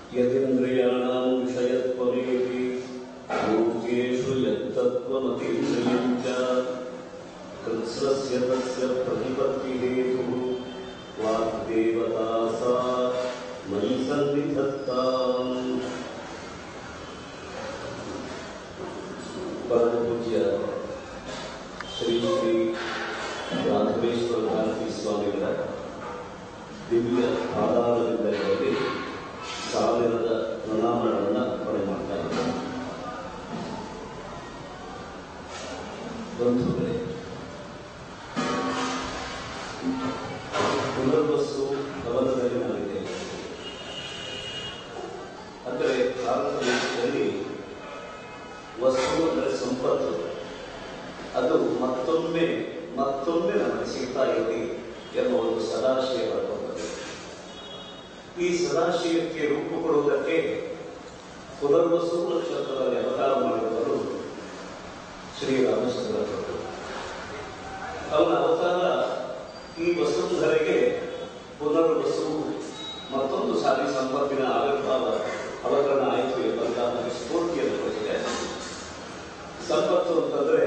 यदिन्द्रियाणां विषयत्वमेति लोकेषु यत्तत्त्वमतीन्द्रियं च कृत्स्नस्य तस्य प्रतिपत्तिहेतुः वाग्देवता सा मयि सन्निधत्ताम् ಪರಮಪೂಜ್ಯ ಶ್ರೀ ಶ್ರೀ ರಾಘವೇಶ್ವರ ಭಾರತಿ ಸ್ವಾಮಿಗಳ ದಿವ್ಯ ಆಧಾರದಿಂದಲೇ ಸಾವಿರದ ಪ್ರಣಾಮಗಳನ್ನು ಅರ್ಪಣೆ ಮಾಡ್ತಾ ಇದ್ದಾರೆ ಬಂಧುಗಳೇ ಪುನರ್ವಸ್ತು ಭವನದಲ್ಲಿ ನಾವಿದೆ ಅಂದರೆ ಭಾರತ ದೇಶದಲ್ಲಿ ವಸ್ತು ಅಂದರೆ ಸಂಪತ್ತು ಅದು ಮತ್ತೊಮ್ಮೆ ಮತ್ತೊಮ್ಮೆ ನಮಗೆ ಸಿಗ್ತಾ ಇದೆ ಎನ್ನುವ ಒಂದು ಸದಾಶಯ ಬರ್ತದೆ ಈ ಸದಾಶಯಕ್ಕೆ ರೂಪು ಕೊಡುವುದಕ್ಕೆ ಪುನರ್ವಸು ನಕ್ಷತ್ರದಲ್ಲಿ ಅವತಾರ ಮಾಡಿದವರು ಶ್ರೀರಾಮಚಂದ್ರ ಪ್ರಭು ಅವನ ಅವತಾರ ಈ ವಸುಂಧರೆಗೆ ಪುನರ್ವಸು ಮತ್ತೊಂದು ಸಾರಿ ಸಂಪತ್ತಿನ ಆವಿರ್ಭಾವ ಅವತರಣ ಆಯಿತು ಎಂಬಂತಹ ನಮಗೆ ಸ್ಫೂರ್ತಿಯನ್ನು ಕೊಟ್ಟಿದೆ ಸಂಪತ್ತು ಅಂತಂದ್ರೆ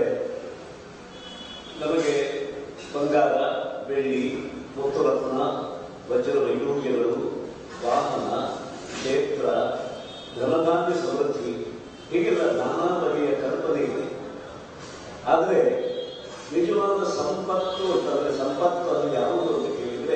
ನಮಗೆ ಬಂಗಾರ ಬೆಳ್ಳಿ ಮುತ್ತುರತ್ನ ವಜ್ರ ವೈಡೂರ್ಯಗಳು ವಾಹನ ಕ್ಷೇತ್ರ ಧನಧಾನ್ಯ ಸಮೃದ್ಧಿ ಹೀಗೆಲ್ಲ ನಾನಾ ಬಗೆಯ ಕಲ್ಪನೆ ಇದೆ ಆದರೆ ನಿಜವಾದ ಸಂಪತ್ತು ಅಂತಂದ್ರೆ ಸಂಪತ್ತು ಅದು ಯಾವುದು ಅಂತ ಕೇಳಿದ್ರೆ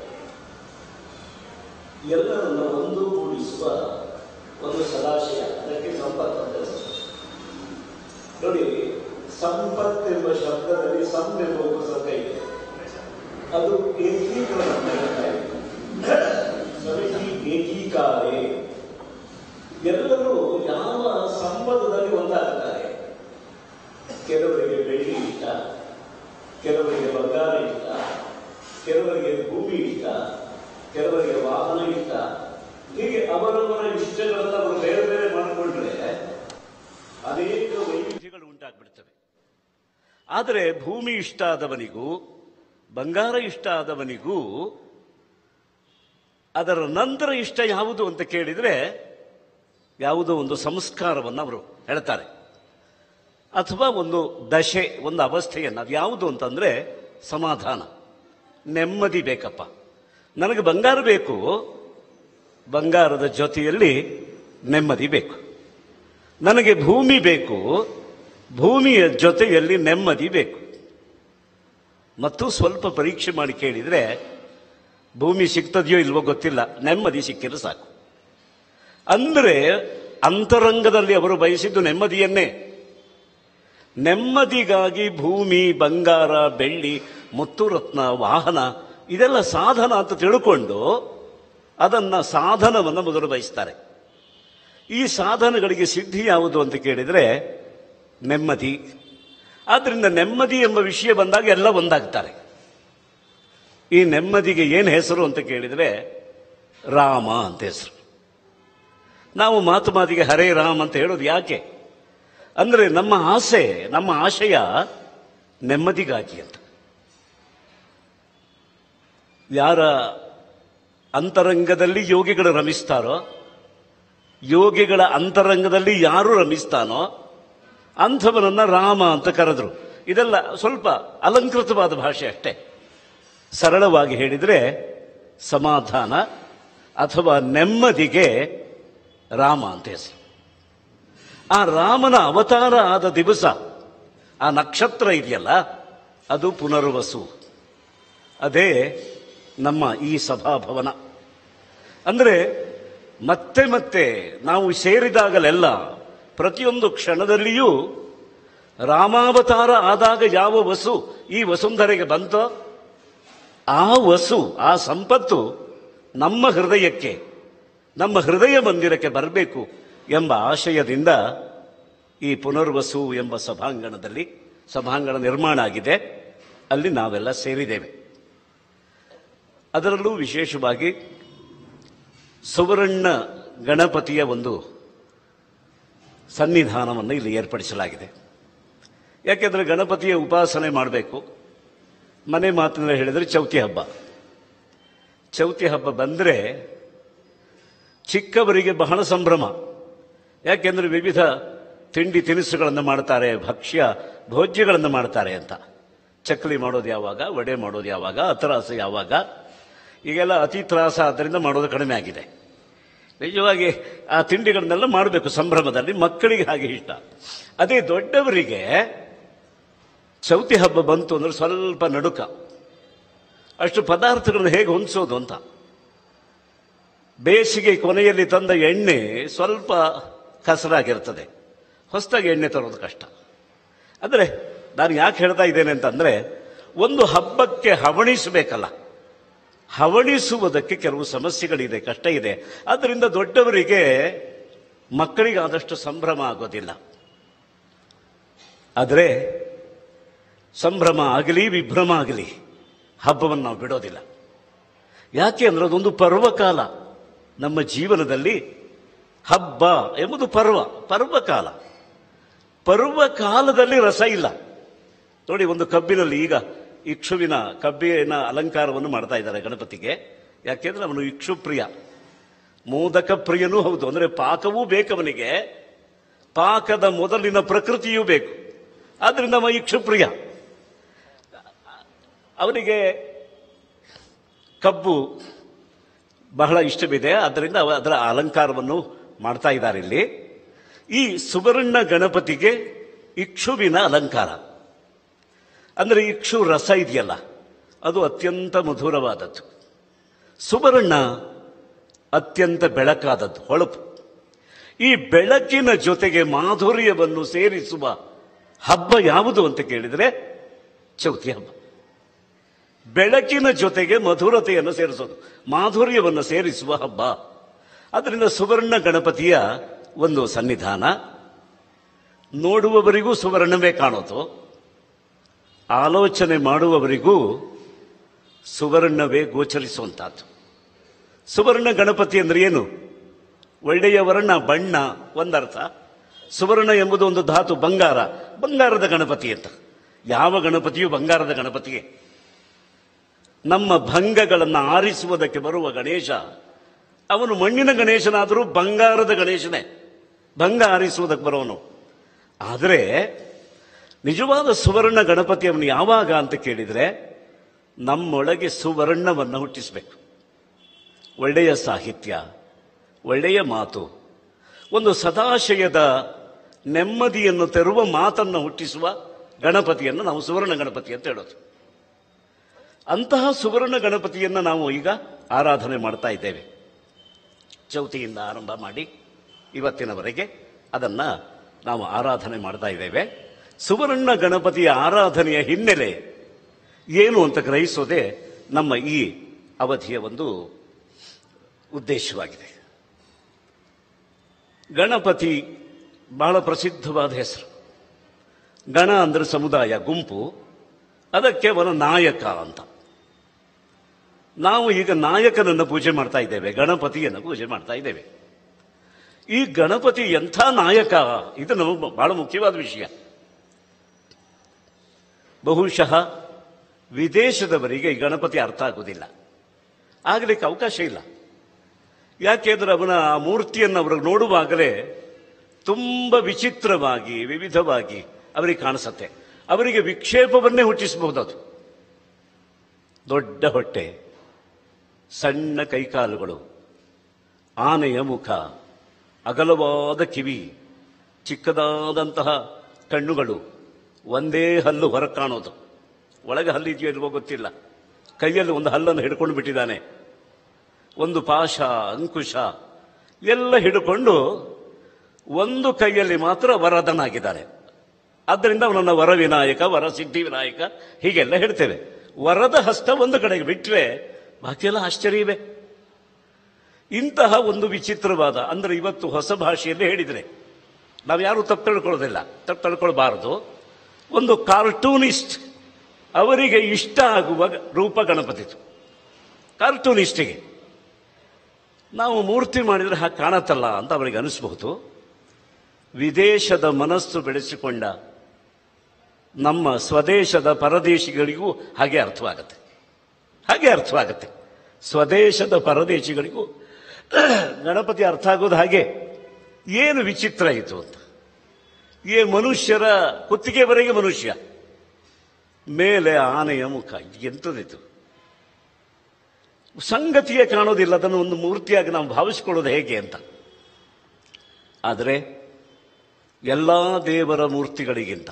ಎಲ್ಲರನ್ನ ಒಂದುಗೂಡಿಸುವ ಒಂದು ಸದಾಶಯ ಅದಕ್ಕೆ ಸಂಪತ್ತು ಅಂತ ಹೆಸರು. ನೋಡಿ ಸಂಪತ್ ಎಂಬ ಶಬ್ದದಲ್ಲಿ ಸಂ ಎಂಬ ಉಪಸರ್ಗ ಇದೆ ಅದು ಏಕೀಕರಣ ಅಂತ ಹೇಳ್ತಾ ಇದೆ ಸಮಿತಿ ಏಕೀಕಾರೆ ಎಲ್ಲರೂ ಯಾವ ಸಂಬಂಧದಲ್ಲಿ ಒಂದಾಗುತ್ತಾರೆ ಕೆಲವರಿಗೆ ಬೆಳ್ಳಿ ಇಷ್ಟ ಕೆಲವರಿಗೆ ಬಂಗಾರ ಇಷ್ಟ ಕೆಲವರಿಗೆ ಭೂಮಿ ಇಷ್ಟ ಕೆಲವರಿಗೆ ವಾಹನ ಇಷ್ಟ ಹೀಗೆ ಅವರವರ ಇಷ್ಟಗಳನ್ನ ಅವರು ಬೇರೆ ಬೇರೆ ಮಾಡಿಕೊಂಡ್ರೆ ಅನೇಕ ವೈವಿಧ್ಯಗಳು ಉಂಟಾಗ್ಬಿಡ್ತವೆ ಆದರೆ ಭೂಮಿ ಇಷ್ಟ ಆದವನಿಗೂ ಬಂಗಾರ ಇಷ್ಟ ಆದವನಿಗೂ ಅದರ ನಂತರ ಇಷ್ಟ ಯಾವುದು ಅಂತ ಕೇಳಿದ್ರೆ ಯಾವುದೋ ಒಂದು ಸಂಸ್ಕಾರವನ್ನು ಅವರು ಹೇಳ್ತಾರೆ ಅಥವಾ ಒಂದು ದಶೆ ಒಂದು ಅವಸ್ಥೆಯನ್ನು ಅದು ಯಾವುದು ಅಂತಂದ್ರೆ ಸಮಾಧಾನ ನೆಮ್ಮದಿ ಬೇಕಪ್ಪ ನನಗೆ ಬಂಗಾರ ಬೇಕು ಬಂಗಾರದ ಜೊತೆಯಲ್ಲಿ ನೆಮ್ಮದಿ ಬೇಕು ನನಗೆ ಭೂಮಿ ಬೇಕು ಭೂಮಿಯ ಜೊತೆಯಲ್ಲಿ ನೆಮ್ಮದಿ ಬೇಕು ಮತ್ತು ಸ್ವಲ್ಪ ಪರೀಕ್ಷೆ ಮಾಡಿ ಕೇಳಿದರೆ ಭೂಮಿ ಸಿಗ್ತದೆಯೋ ಇಲ್ವೋ ಗೊತ್ತಿಲ್ಲ ನೆಮ್ಮದಿ ಸಿಕ್ಕಿದ್ರೆ ಸಾಕು ಅಂದರೆ ಅಂತರಂಗದಲ್ಲಿ ಅವರು ಬಯಸಿದ್ದು ನೆಮ್ಮದಿಯನ್ನೇ ನೆಮ್ಮದಿಗಾಗಿ ಭೂಮಿ ಬಂಗಾರ ಬೆಳ್ಳಿ ಮುತ್ತು ರತ್ನ ವಾಹನ ಇದೆಲ್ಲ ಸಾಧನ ಅಂತ ತಿಳ್ಕೊಂಡು ಅದನ್ನ ಸಾಧನವನ್ನು ಮೊದಲು ಬಯಸ್ತಾರೆ ಈ ಸಾಧನಗಳಿಗೆ ಸಿದ್ಧಿ ಯಾವುದು ಅಂತ ಕೇಳಿದರೆ ನೆಮ್ಮದಿ ಆದ್ರಿಂದ ನೆಮ್ಮದಿ ಎಂಬ ವಿಷಯ ಬಂದಾಗ ಎಲ್ಲ ಒಂದಾಗ್ತಾರೆ ಈ ನೆಮ್ಮದಿಗೆ ಏನು ಹೆಸರು ಅಂತ ಕೇಳಿದರೆ ರಾಮ ಅಂತ ಹೆಸರು ನಾವು ಮಾತು ಮಾತಿಗೆ ಹರೇ ರಾಮ್ ಅಂತ ಹೇಳೋದು ಯಾಕೆ ಅಂದರೆ ನಮ್ಮ ಆಸೆ ನಮ್ಮ ಆಶಯ ನೆಮ್ಮದಿಗಾಗಿ ಅಂತ ಯಾರ ಅಂತರಂಗದಲ್ಲಿ ಯೋಗಿಗಳು ರಮಿಸ್ತಾರೋ ಯೋಗಿಗಳ ಅಂತರಂಗದಲ್ಲಿ ಯಾರು ರಮಿಸ್ತಾನೋ ಅಂಥವನನ್ನ ರಾಮ ಅಂತ ಕರೆದ್ರು ಇದೆಲ್ಲ ಸ್ವಲ್ಪ ಅಲಂಕೃತವಾದ ಭಾಷೆ ಅಷ್ಟೇ ಸರಳವಾಗಿ ಹೇಳಿದರೆ ಸಮಾಧಾನ ಅಥವಾ ನೆಮ್ಮದಿಗೆ ರಾಮ ಅಂತ ಹೆಸರು ಆ ರಾಮನ ಅವತಾರ ಆದ ದಿವಸ ಆ ನಕ್ಷತ್ರ ಇದೆಯಲ್ಲ ಅದು ಪುನರ್ವಸು ಅದೇ ನಮ್ಮ ಈ ಸಭಾಭವನ ಅಂದರೆ ಮತ್ತೆ ಮತ್ತೆ ನಾವು ಸೇರಿದಾಗಲೆಲ್ಲ ಪ್ರತಿಯೊಂದು ಕ್ಷಣದಲ್ಲಿಯೂ ರಾಮಾವತಾರ ಆದಾಗ ಯಾವ ವಸು ಈ ವಸುಂಧರೆಗೆ ಬಂತೋ ಆ ವಸು ಆ ಸಂಪತ್ತು ನಮ್ಮ ಹೃದಯಕ್ಕೆ ನಮ್ಮ ಹೃದಯ ಮಂದಿರಕ್ಕೆ ಬರಬೇಕು ಎಂಬ ಆಶಯದಿಂದ ಈ ಪುನರ್ವಸು ಎಂಬ ಸಭಾಂಗಣದಲ್ಲಿ ಸಭಾಂಗಣ ನಿರ್ಮಾಣ ಆಗಿದೆ ಅಲ್ಲಿ ನಾವೆಲ್ಲ ಸೇರಿದ್ದೇವೆ ಅದರಲ್ಲೂ ವಿಶೇಷವಾಗಿ ಸುವರ್ಣ ಗಣಪತಿಯ ಒಂದು ಸನ್ನಿಧಾನವನ್ನು ಇಲ್ಲಿ ಏರ್ಪಡಿಸಲಾಗಿದೆ ಯಾಕೆಂದರೆ ಗಣಪತಿಯ ಉಪಾಸನೆ ಮಾಡಬೇಕು ಮನೆ ಮಾತಿನಲ್ಲಿ ಹೇಳಿದರೆ ಚೌತಿ ಹಬ್ಬ ಚೌತಿ ಹಬ್ಬ ಬಂದರೆ ಚಿಕ್ಕವರಿಗೆ ಬಹಳ ಸಂಭ್ರಮ ಯಾಕೆಂದ್ರೆ ವಿವಿಧ ತಿಂಡಿ ತಿನಿಸುಗಳನ್ನು ಮಾಡ್ತಾರೆ ಭಕ್ಷ್ಯ ಭೋಜ್ಯಗಳನ್ನು ಮಾಡ್ತಾರೆ ಅಂತ ಚಕ್ಕಲಿ ಮಾಡೋದು ಯಾವಾಗ ವಡೆ ಮಾಡೋದು ಯಾವಾಗ ಅತರಾಸ ಯಾವಾಗ ಈಗೆಲ್ಲ ಅತಿ ತ್ರಾಸ ಆದ್ದರಿಂದ ಮಾಡೋದು ಕಡಿಮೆ ಆಗಿದೆ ನಿಜವಾಗಿ ಆ ತಿಂಡಿಗಳನ್ನೆಲ್ಲ ಮಾಡಬೇಕು ಸಂಭ್ರಮದಲ್ಲಿ ಮಕ್ಕಳಿಗೆ ಹಾಗೆ ಇಷ್ಟ ಅದೇ ದೊಡ್ಡವರಿಗೆ ಚೌತಿ ಹಬ್ಬ ಬಂತು ಅಂದ್ರೆ ಸ್ವಲ್ಪ ನಡುಕ ಅಷ್ಟು ಪದಾರ್ಥಗಳನ್ನು ಹೇಗೆ ಹೊಂದಿಸೋದು ಅಂತ ಬೇಸಿಗೆ ಕೊನೆಯಲ್ಲಿ ತಂದ ಎಣ್ಣೆ ಸ್ವಲ್ಪ ಕಸರಾಗಿರ್ತದೆ ಹೊಸದಾಗಿ ಎಣ್ಣೆ ತರೋದು ಕಷ್ಟ ಅಂದರೆ ನಾನು ಯಾಕೆ ಹೇಳ್ತಾ ಇದ್ದೇನೆ ಅಂತಂದ್ರೆ ಒಂದು ಹಬ್ಬಕ್ಕೆ ಹವಣಿಸಬೇಕಲ್ಲ ಹವಣಿಸುವುದಕ್ಕೆ ಕೆಲವು ಸಮಸ್ಯೆಗಳಿದೆ ಕಷ್ಟ ಇದೆ ಆದ್ದರಿಂದ ದೊಡ್ಡವರಿಗೆ ಮಕ್ಕಳಿಗೆ ಆದಷ್ಟು ಸಂಭ್ರಮ ಆಗೋದಿಲ್ಲ ಆದರೆ ಸಂಭ್ರಮ ಆಗಲಿ ವಿಭ್ರಮ ಆಗಲಿ ಹಬ್ಬವನ್ನು ನಾವು ಬಿಡೋದಿಲ್ಲ ಯಾಕೆ ಅಂದ್ರೆ ಅದೊಂದು ಪರ್ವಕಾಲ ನಮ್ಮ ಜೀವನದಲ್ಲಿ ಹಬ್ಬ ಎಂಬುದು ಪರ್ವ ಪರ್ವಕಾಲ ಪರ್ವಕಾಲದಲ್ಲಿ ರಸ ಇಲ್ಲ ನೋಡಿ ಒಂದು ಕಬ್ಬಿನಲ್ಲಿ ಈಗ ಇಕ್ಷುವಿನ ಕಬ್ಬಿನ ಅಲಂಕಾರವನ್ನು ಮಾಡ್ತಾ ಇದ್ದಾರೆ ಗಣಪತಿಗೆ ಯಾಕೆಂದ್ರೆ ಅವನು ಇಕ್ಷು ಪ್ರಿಯ ಮೋದಕ ಪ್ರಿಯನೂ ಹೌದು ಅಂದ್ರೆ ಪಾಕವೂ ಬೇಕವನಿಗೆ ಪಾಕದ ಮೊದಲಿನ ಪ್ರಕೃತಿಯೂ ಬೇಕು ಆದ್ರಿಂದ ಅವ ಇಕ್ಷು ಪ್ರಿಯ ಅವನಿಗೆ ಕಬ್ಬು ಬಹಳ ಇಷ್ಟವಿದೆ ಆದ್ದರಿಂದ ಅವ ಅದರ ಅಲಂಕಾರವನ್ನು ಮಾಡ್ತಾ ಇದ್ದಾರೆ ಇಲ್ಲಿ ಈ ಸುವರ್ಣ ಗಣಪತಿಗೆ ಇಕ್ಷುವಿನ ಅಲಂಕಾರ ಅಂದರೆ ಇಕ್ಷು ರಸ ಇದೆಯಲ್ಲ ಅದು ಅತ್ಯಂತ ಮಧುರವಾದದ್ದು ಸುವರ್ಣ ಅತ್ಯಂತ ಬೆಳಕಾದದ್ದು ಹೊಳಪು ಈ ಬೆಳಕಿನ ಜೊತೆಗೆ ಮಾಧುರ್ಯವನ್ನು ಸೇರಿಸುವ ಹಬ್ಬ ಯಾವುದು ಅಂತ ಕೇಳಿದರೆ ಚೌತಿ ಹಬ್ಬ ಬೆಳಕಿನ ಜೊತೆಗೆ ಮಧುರತೆಯನ್ನು ಸೇರಿಸೋದು ಮಾಧುರ್ಯವನ್ನು ಸೇರಿಸುವ ಹಬ್ಬ ಅದರಿಂದ ಸುವರ್ಣ ಗಣಪತಿಯ ಒಂದು ಸನ್ನಿಧಾನ ನೋಡುವವರಿಗೂ ಸುವರ್ಣವೇ ಕಾಣೋದು ಆಲೋಚನೆ ಮಾಡುವವರಿಗೂ ಸುವರ್ಣವೇ ಗೋಚರಿಸುವಂತಹದ್ದು ಸುವರ್ಣ ಗಣಪತಿ ಅಂದ್ರೆ ಏನು ಒಳ್ಳೆಯ ವರ್ಣ ಬಣ್ಣ ಒಂದರ್ಥ ಸುವರ್ಣ ಎಂಬುದು ಒಂದು ಧಾತು ಬಂಗಾರ ಬಂಗಾರದ ಗಣಪತಿ ಅಂತ ಯಾವ ಗಣಪತಿಯು ಬಂಗಾರದ ಗಣಪತಿಗೆ ನಮ್ಮ ಭಂಗಗಳನ್ನು ಆರಿಸುವುದಕ್ಕೆ ಬರುವ ಗಣೇಶ ಅವನು ಮಣ್ಣಿನ ಗಣೇಶನಾದರೂ ಬಂಗಾರದ ಗಣೇಶನೇ ಭಂಗ ಆರಿಸುವುದಕ್ಕೆ ಬರೋನು ಆದರೆ ನಿಜವಾದ ಸುವರ್ಣ ಗಣಪತಿ ಅವನು ಯಾವಾಗ ಅಂತ ಕೇಳಿದರೆ ನಮ್ಮೊಳಗೆ ಸುವರ್ಣವನ್ನು ಹುಟ್ಟಿಸಬೇಕು ಒಳ್ಳೆಯ ಸಾಹಿತ್ಯ ಒಳ್ಳೆಯ ಮಾತು ಒಂದು ಸದಾಶಯದ ನೆಮ್ಮದಿಯನ್ನು ತೆರುವ ಮಾತನ್ನು ಹುಟ್ಟಿಸುವ ಗಣಪತಿಯನ್ನು ನಾವು ಸುವರ್ಣ ಗಣಪತಿ ಅಂತ ಹೇಳೋದು ಅಂತಹ ಸುವರ್ಣ ಗಣಪತಿಯನ್ನು ನಾವು ಈಗ ಆರಾಧನೆ ಮಾಡ್ತಾ ಇದ್ದೇವೆ ಚೌತಿಯಿಂದ ಆರಂಭ ಮಾಡಿ ಇವತ್ತಿನವರೆಗೆ ಅದನ್ನ ನಾವು ಆರಾಧನೆ ಮಾಡ್ತಾ ಇದ್ದೇವೆ ಸುವರ್ಣ ಗಣಪತಿಯ ಆರಾಧನೆಯ ಹಿನ್ನೆಲೆ ಏನು ಅಂತ ಗ್ರಹಿಸೋದೇ ನಮ್ಮ ಈ ಅವಧಿಯ ಒಂದು ಉದ್ದೇಶವಾಗಿದೆ ಗಣಪತಿ ಬಹಳ ಪ್ರಸಿದ್ಧವಾದ ಹೆಸರು ಗಣ ಅಂದ್ರೆ ಸಮುದಾಯ ಗುಂಪು ಅದಕ್ಕೆ ಅವನ ನಾಯಕ ಅಂತ ನಾವು ಈಗ ನಾಯಕನನ್ನು ಪೂಜೆ ಮಾಡ್ತಾ ಇದ್ದೇವೆ ಗಣಪತಿಯನ್ನು ಪೂಜೆ ಮಾಡ್ತಾ ಇದ್ದೇವೆ ಈ ಗಣಪತಿ ಎಂಥ ನಾಯಕ ಇದು ನಮ್ಮ ಬಹಳ ಮುಖ್ಯವಾದ ವಿಷಯ ಬಹುಶಃ ವಿದೇಶದವರಿಗೆ ಈ ಗಣಪತಿ ಅರ್ಥ ಆಗುವುದಿಲ್ಲ ಆಗಲಿಕ್ಕೆ ಅವಕಾಶ ಇಲ್ಲ ಯಾಕೆಂದ್ರೆ ಅವನ ಆ ಮೂರ್ತಿಯನ್ನು ಅವರು ನೋಡುವಾಗಲೇ ತುಂಬ ವಿಚಿತ್ರವಾಗಿ ವಿವಿಧವಾಗಿ ಅವರಿಗೆ ಕಾಣಿಸುತ್ತೆ ಅವರಿಗೆ ವಿಕ್ಷೇಪವನ್ನೇ ಹುಟ್ಟಿಸಬಹುದು ಅದು ದೊಡ್ಡ ಹೊಟ್ಟೆ ಸಣ್ಣ ಕೈಕಾಲುಗಳು ಆನೆಯ ಮುಖ ಅಗಲವಾದ ಕಿವಿ ಚಿಕ್ಕದಾದಂತಹ ಕಣ್ಣುಗಳು ಒಂದೇ ಹಲ್ಲು ಹೊರ ಕಾಣೋದು ಒಳಗೆ ಹಲ್ಲಿದೆಯೋ ಇಲ್ವೋ ಗೊತ್ತಿಲ್ಲ ಕೈಯಲ್ಲಿ ಒಂದು ಹಲ್ಲನ್ನು ಹಿಡ್ಕೊಂಡು ಬಿಟ್ಟಿದ್ದಾನೆ ಒಂದು ಪಾಶ ಅಂಕುಶ ಎಲ್ಲ ಹಿಡ್ಕೊಂಡು ಒಂದು ಕೈಯಲ್ಲಿ ಮಾತ್ರ ವರದನಾಗಿದ್ದಾನೆ ಆದ್ದರಿಂದ ಅವನನ್ನ ವರ ವಿನಾಯಕ ವರ ಸಿದ್ಧಿ ವಿನಾಯಕ ಹೀಗೆಲ್ಲ ಹೇಳ್ತೇವೆ ವರದ ಹಸ್ತ ಒಂದು ಕಡೆಗೆ ಬಿಟ್ಟರೆ ಬಾಕಿಯೆಲ್ಲ ಆಶ್ಚರ್ಯವೇ ಇಂತಹ ಒಂದು ವಿಚಿತ್ರವಾದ ಅಂದ್ರೆ ಇವತ್ತು ಹೊಸ ಭಾಷೆಯಲ್ಲಿ ಹೇಳಿದರೆ ನಾವು ಯಾರು ತಪ್ಪು ತಿಳ್ಕೊಳ್ಳೋದಿಲ್ಲ ತಪ್ಪು ತಿಳ್ಕೊಳ್ಬಾರದು ಒಂದು ಕಾರ್ಟೂನಿಸ್ಟ್ ಅವರಿಗೆ ಇಷ್ಟ ಆಗುವ ರೂಪ ಗಣಪತಿತು ಕಾರ್ಟೂನಿಸ್ಟಿಗೆ ನಾವು ಮೂರ್ತಿ ಮಾಡಿದರೆ ಹಾಗೆ ಕಾಣತ್ತಲ್ಲ ಅಂತ ಅವರಿಗೆ ಅನಿಸಬಹುದು ವಿದೇಶದ ಮನಸ್ಸು ಬೆಳೆಸಿಕೊಂಡ ನಮ್ಮ ಸ್ವದೇಶದ ಪರದೇಶಿಗಳಿಗೂ ಹಾಗೆ ಅರ್ಥವಾಗುತ್ತೆ ಹಾಗೆ ಅರ್ಥವಾಗುತ್ತೆ ಸ್ವದೇಶದ ಪರದೇಶಿಗಳಿಗೂ ಗಣಪತಿ ಅರ್ಥ ಆಗೋದು ಹಾಗೆ ಏನು ವಿಚಿತ್ರ ಇತ್ತು ಅಂತ ಈ ಮನುಷ್ಯರ ಕುತ್ತಿಗೆವರೆಗೆ ಮನುಷ್ಯ ಮೇಲೆ ಆನೆಯ ಮುಖ ಎಂಥದಿತ್ತು ಸಂಗತಿಯೇ ಕಾಣೋದಿಲ್ಲ ಅದನ್ನು ಒಂದು ಮೂರ್ತಿಯಾಗಿ ನಾವು ಭಾವಿಸಿಕೊಳ್ಳೋದು ಹೇಗೆ ಅಂತ ಆದರೆ ಎಲ್ಲ ದೇವರ ಮೂರ್ತಿಗಳಿಗಿಂತ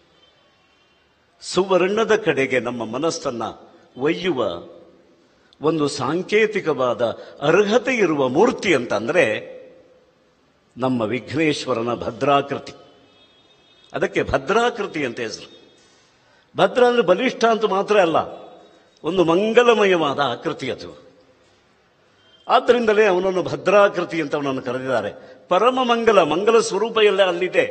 ಸುವರ್ಣದ ಕಡೆಗೆ ನಮ್ಮ ಮನಸ್ಸನ್ನ ಒಯ್ಯುವ ಒಂದು ಸಾಂಕೇತಿಕವಾದ ಅರ್ಹತೆ ಇರುವ ಮೂರ್ತಿ ಅಂತಂದ್ರೆ ನಮ್ಮ ವಿಘ್ನೇಶ್ವರನ ಭದ್ರಾಕೃತಿ ಅದಕ್ಕೆ ಭದ್ರಾಕೃತಿ ಅಂತ ಹೆಸರು ಭದ್ರ ಅಂದ್ರೆ ಬಲಿಷ್ಠ ಅಂತ ಮಾತ್ರ ಅಲ್ಲ ಒಂದು ಮಂಗಲಮಯವಾದ ಆಕೃತಿ ಅದು ಆದ್ದರಿಂದಲೇ ಅವನನ್ನು ಭದ್ರಾಕೃತಿ ಅಂತ ಅವನನ್ನು ಕರೆದಿದ್ದಾರೆ ಪರಮ ಮಂಗಲ ಮಂಗಲ ಸ್ವರೂಪ ಎಲ್ಲ ಅಲ್ಲಿದೆ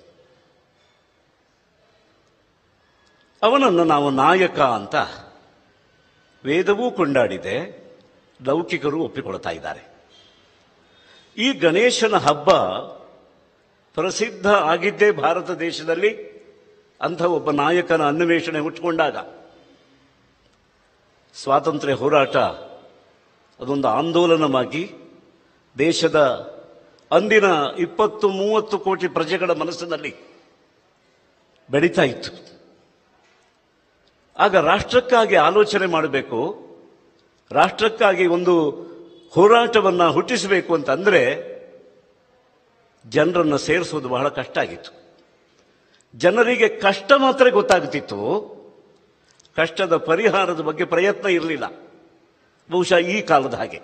ಅವನನ್ನು ನಾವು ನಾಯಕ ಅಂತ ವೇದವೂ ಕೊಂಡಾಡಿದೆ ಲೌಕಿಕರು ಒಪ್ಪಿಕೊಳ್ತಾ ಇದ್ದಾರೆ ಈ ಗಣೇಶನ ಹಬ್ಬ ಪ್ರಸಿದ್ಧ ಆಗಿದ್ದೇ ಭಾರತ ದೇಶದಲ್ಲಿ ಅಂಥ ಒಬ್ಬ ನಾಯಕನ ಅನ್ವೇಷಣೆ ಹುಟ್ಟುಕೊಂಡಾಗ ಸ್ವಾತಂತ್ರ್ಯ ಹೋರಾಟ ಅದೊಂದು ಆಂದೋಲನವಾಗಿ ದೇಶದ ಅಂದಿನ ಇಪ್ಪತ್ತು ಮೂವತ್ತು ಕೋಟಿ ಪ್ರಜೆಗಳ ಮನಸ್ಸಿನಲ್ಲಿ ಬೆಳೀತಾ ಇತ್ತು ಆಗ ರಾಷ್ಟ್ರಕ್ಕಾಗಿ ಆಲೋಚನೆ ಮಾಡಬೇಕು ರಾಷ್ಟ್ರಕ್ಕಾಗಿ ಒಂದು ಹೋರಾಟವನ್ನ ಹುಟ್ಟಿಸಬೇಕು ಅಂತಂದ್ರೆ ಜನರನ್ನು ಸೇರಿಸೋದು ಬಹಳ ಕಷ್ಟ ಆಗಿತ್ತು ಜನರಿಗೆ ಕಷ್ಟ ಮಾತ್ರ ಗೊತ್ತಾಗ್ತಿತ್ತು ಕಷ್ಟದ ಪರಿಹಾರದ ಬಗ್ಗೆ ಪ್ರಯತ್ನ ಇರಲಿಲ್ಲ ಬಹುಶಃ ಈ ಕಾಲದ ಹಾಗೆ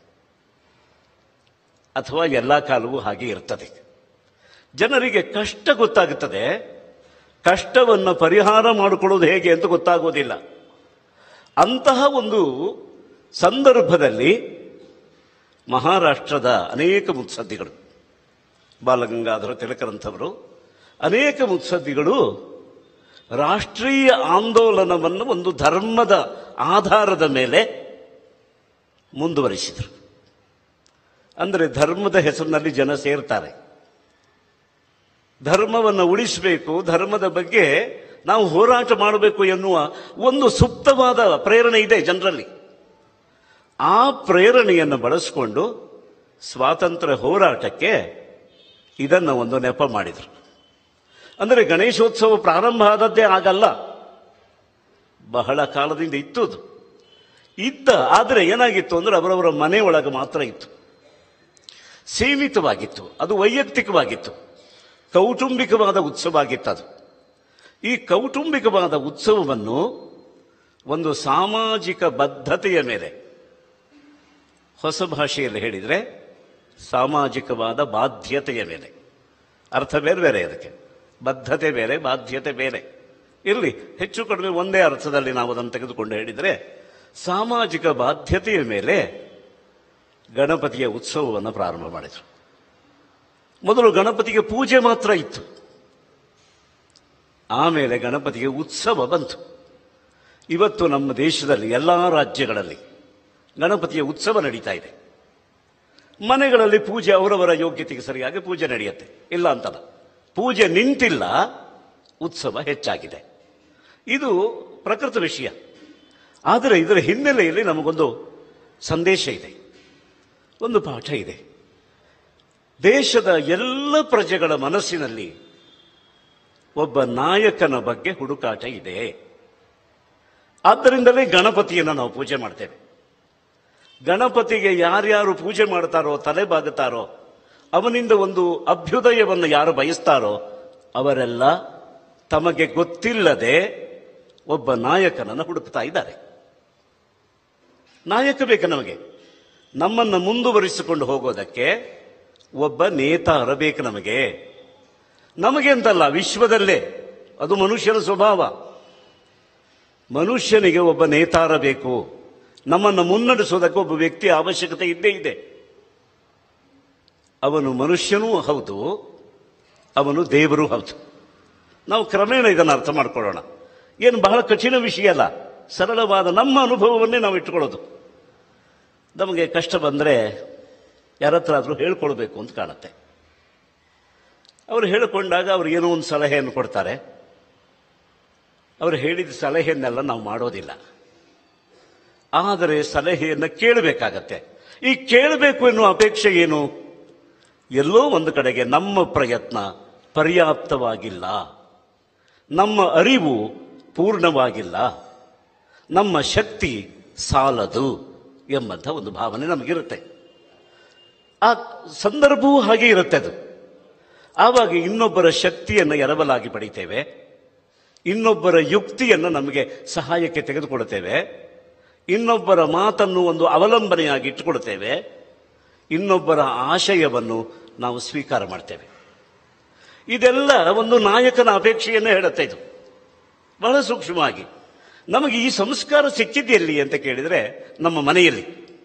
ಅಥವಾ ಎಲ್ಲ ಕಾಲವೂ ಹಾಗೆ ಇರ್ತದೆ ಜನರಿಗೆ ಕಷ್ಟ ಗೊತ್ತಾಗುತ್ತದೆ ಕಷ್ಟವನ್ನು ಪರಿಹಾರ ಮಾಡಿಕೊಳ್ಳೋದು ಹೇಗೆ ಅಂತ ಗೊತ್ತಾಗೋದಿಲ್ಲ ಅಂತಹ ಒಂದು ಸಂದರ್ಭದಲ್ಲಿ ಮಹಾರಾಷ್ಟ್ರದ ಅನೇಕ ಮುತ್ಸದ್ದಿಗಳು ಬಾಲಗಂಗಾಧರ ತಿಲಕರಂಥವರು ಅನೇಕ ಮುತ್ಸದ್ದಿಗಳು ರಾಷ್ಟ್ರೀಯ ಆಂದೋಲನವನ್ನು ಒಂದು ಧರ್ಮದ ಆಧಾರದ ಮೇಲೆ ಮುಂದುವರಿಸಿದರು ಅಂದರೆ ಧರ್ಮದ ಹೆಸರಿನಲ್ಲಿ ಜನ ಸೇರ್ತಾರೆ ಧರ್ಮವನ್ನು ಉಳಿಸಬೇಕು ಧರ್ಮದ ಬಗ್ಗೆ ನಾವು ಹೋರಾಟ ಮಾಡಬೇಕು ಎನ್ನುವ ಒಂದು ಸುಪ್ತವಾದ ಪ್ರೇರಣೆ ಇದೆ ಜನರಲ್ಲಿ ಆ ಪ್ರೇರಣೆಯನ್ನು ಬಳಸಿಕೊಂಡು ಸ್ವಾತಂತ್ರ್ಯ ಹೋರಾಟಕ್ಕೆ ಇದನ್ನು ಒಂದು ನೆಪ ಮಾಡಿದರು ಅಂದರೆ ಗಣೇಶೋತ್ಸವ ಪ್ರಾರಂಭ ಆದದ್ದೇ ಆಗಲ್ಲ ಬಹಳ ಕಾಲದಿಂದ ಇತ್ತು ಅದು ಇದ್ದ ಆದರೆ ಏನಾಗಿತ್ತು ಅಂದ್ರೆ ಅವರವರ ಮನೆಯೊಳಗೆ ಮಾತ್ರ ಇತ್ತು ಸೀಮಿತವಾಗಿತ್ತು ಅದು ವೈಯಕ್ತಿಕವಾಗಿತ್ತು ಕೌಟುಂಬಿಕವಾದ ಉತ್ಸವ ಆಗಿತ್ತು ಅದು ಈ ಕೌಟುಂಬಿಕವಾದ ಉತ್ಸವವನ್ನು ಒಂದು ಸಾಮಾಜಿಕ ಬದ್ಧತೆಯ ಮೇಲೆ ಹೊಸ ಭಾಷೆಯಲ್ಲಿ ಹೇಳಿದರೆ ಸಾಮಾಜಿಕವಾದ ಬಾಧ್ಯತೆಯ ಮೇಲೆ ಅರ್ಥ ಬೇರೆ ಬೇರೆ ಅದಕ್ಕೆ ಬದ್ಧತೆ ಬೇರೆ ಬಾಧ್ಯತೆ ಬೇರೆ ಇರಲಿ ಹೆಚ್ಚು ಕಡಿಮೆ ಒಂದೇ ಅರ್ಥದಲ್ಲಿ ನಾವು ಅದನ್ನು ತೆಗೆದುಕೊಂಡು ಹೇಳಿದರೆ ಸಾಮಾಜಿಕ ಬಾಧ್ಯತೆಯ ಮೇಲೆ ಗಣಪತಿಯ ಉತ್ಸವವನ್ನು ಪ್ರಾರಂಭ ಮಾಡಿದರು ಮೊದಲು ಗಣಪತಿಗೆ ಪೂಜೆ ಮಾತ್ರ ಇತ್ತು ಆಮೇಲೆ ಗಣಪತಿಗೆ ಉತ್ಸವ ಬಂತು ಇವತ್ತು ನಮ್ಮ ದೇಶದಲ್ಲಿ ಎಲ್ಲ ರಾಜ್ಯಗಳಲ್ಲಿ ಗಣಪತಿಯ ಉತ್ಸವ ನಡೀತಾ ಇದೆ ಮನೆಗಳಲ್ಲಿ ಪೂಜೆ ಅವರವರ ಯೋಗ್ಯತೆಗೆ ಸರಿಯಾಗಿ ಪೂಜೆ ನಡೆಯುತ್ತೆ ಇಲ್ಲ ಅಂತಲ್ಲ ಪೂಜೆ ನಿಂತಿಲ್ಲ ಉತ್ಸವ ಹೆಚ್ಚಾಗಿದೆ ಇದು ಪ್ರಕೃತ ವಿಷಯ ಆದರೆ ಇದರ ಹಿನ್ನೆಲೆಯಲ್ಲಿ ನಮಗೊಂದು ಸಂದೇಶ ಇದೆ ಒಂದು ಪಾಠ ಇದೆ ದೇಶದ ಎಲ್ಲ ಪ್ರಜೆಗಳ ಮನಸ್ಸಿನಲ್ಲಿ ಒಬ್ಬ ನಾಯಕನ ಬಗ್ಗೆ ಹುಡುಕಾಟ ಇದೆ ಆದ್ದರಿಂದಲೇ ಗಣಪತಿಯನ್ನು ನಾವು ಪೂಜೆ ಮಾಡ್ತೇವೆ ಗಣಪತಿಗೆ ಯಾರ್ಯಾರು ಪೂಜೆ ಮಾಡ್ತಾರೋ ತಲೆ ಬಾಗುತ್ತಾರೋ ಅವನಿಂದ ಒಂದು ಅಭ್ಯುದಯವನ್ನು ಯಾರು ಬಯಸ್ತಾರೋ ಅವರೆಲ್ಲ ತಮಗೆ ಗೊತ್ತಿಲ್ಲದೆ ಒಬ್ಬ ನಾಯಕನನ್ನು ಹುಡುಕ್ತಾ ಇದ್ದಾರೆ ನಾಯಕ ಬೇಕು ನಮಗೆ ನಮ್ಮನ್ನು ಮುಂದುವರಿಸಿಕೊಂಡು ಹೋಗೋದಕ್ಕೆ ಒಬ್ಬ ನೇತಾರ ಬೇಕು ನಮಗೆ ನಮಗೆ ಅಂತಲ್ಲ ವಿಶ್ವದಲ್ಲೇ ಅದು ಮನುಷ್ಯನ ಸ್ವಭಾವ ಮನುಷ್ಯನಿಗೆ ಒಬ್ಬ ನೇತಾರ ಬೇಕು ನಮ್ಮನ್ನು ಮುನ್ನಡೆಸೋದಕ್ಕೆ ಒಬ್ಬ ವ್ಯಕ್ತಿ ಅವಶ್ಯಕತೆ ಇದ್ದೇ ಇದೆ ಅವನು ಮನುಷ್ಯನೂ ಹೌದು ಅವನು ದೇವರು ಹೌದು ನಾವು ಕ್ರಮೇಣ ಇದನ್ನು ಅರ್ಥ ಮಾಡ್ಕೊಳ್ಳೋಣ ಏನು ಬಹಳ ಕಠಿಣ ವಿಷಯ ಅಲ್ಲ ಸರಳವಾದ ನಮ್ಮ ಅನುಭವವನ್ನೇ ನಾವು ಇಟ್ಕೊಳ್ಳೋದು ನಮಗೆ ಕಷ್ಟ ಬಂದರೆ ಯಾರತ್ರ ಆದರೂ ಹೇಳ್ಕೊಳ್ಬೇಕು ಅಂತ ಕಾಣುತ್ತೆ ಅವರು ಹೇಳಿಕೊಂಡಾಗ ಅವ್ರು ಏನೋ ಒಂದು ಸಲಹೆಯನ್ನು ಕೊಡ್ತಾರೆ ಅವರು ಹೇಳಿದ ಸಲಹೆಯನ್ನೆಲ್ಲ ನಾವು ಮಾಡೋದಿಲ್ಲ ಆದರೆ ಸಲಹೆಯನ್ನು ಕೇಳಬೇಕಾಗತ್ತೆ ಈ ಕೇಳಬೇಕು ಎನ್ನುವ ಅಪೇಕ್ಷೆ ಏನು ಎಲ್ಲೋ ಒಂದು ಕಡೆಗೆ ನಮ್ಮ ಪ್ರಯತ್ನ ಪರ್ಯಾಪ್ತವಾಗಿಲ್ಲ ನಮ್ಮ ಅರಿವು ಪೂರ್ಣವಾಗಿಲ್ಲ ನಮ್ಮ ಶಕ್ತಿ ಸಾಲದು ಎಂಬಂಥ ಒಂದು ಭಾವನೆ ನಮಗಿರುತ್ತೆ ಆ ಸಂದರ್ಭವೂ ಹಾಗೆ ಇರುತ್ತೆ ಅದು ಆವಾಗ ಇನ್ನೊಬ್ಬರ ಶಕ್ತಿಯನ್ನು ಎರವಲಾಗಿ ಪಡಿತೇವೆ ಇನ್ನೊಬ್ಬರ ಯುಕ್ತಿಯನ್ನು ನಮಗೆ ಸಹಾಯಕ್ಕೆ ತೆಗೆದುಕೊಡುತ್ತೇವೆ ಇನ್ನೊಬ್ಬರ ಮಾತನ್ನು ಒಂದು ಅವಲಂಬನೆಯಾಗಿ ಇಟ್ಟುಕೊಡುತ್ತೇವೆ ಇನ್ನೊಬ್ಬರ ಆಶಯವನ್ನು ನಾವು ಸ್ವೀಕಾರ ಮಾಡ್ತೇವೆ ಇದೆಲ್ಲ ಒಂದು ನಾಯಕನ ಅಪೇಕ್ಷೆಯನ್ನು ಹೇಳುತ್ತೆ ಇದು ಬಹಳ ಸೂಕ್ಷ್ಮವಾಗಿ ನಮಗೆ ಈ ಸಂಸ್ಕಾರ ಸಿಕ್ಕಿದೆಯಲ್ಲಿ ಅಂತ ಕೇಳಿದರೆ ನಮ್ಮ ಮನೆಯಲ್ಲಿ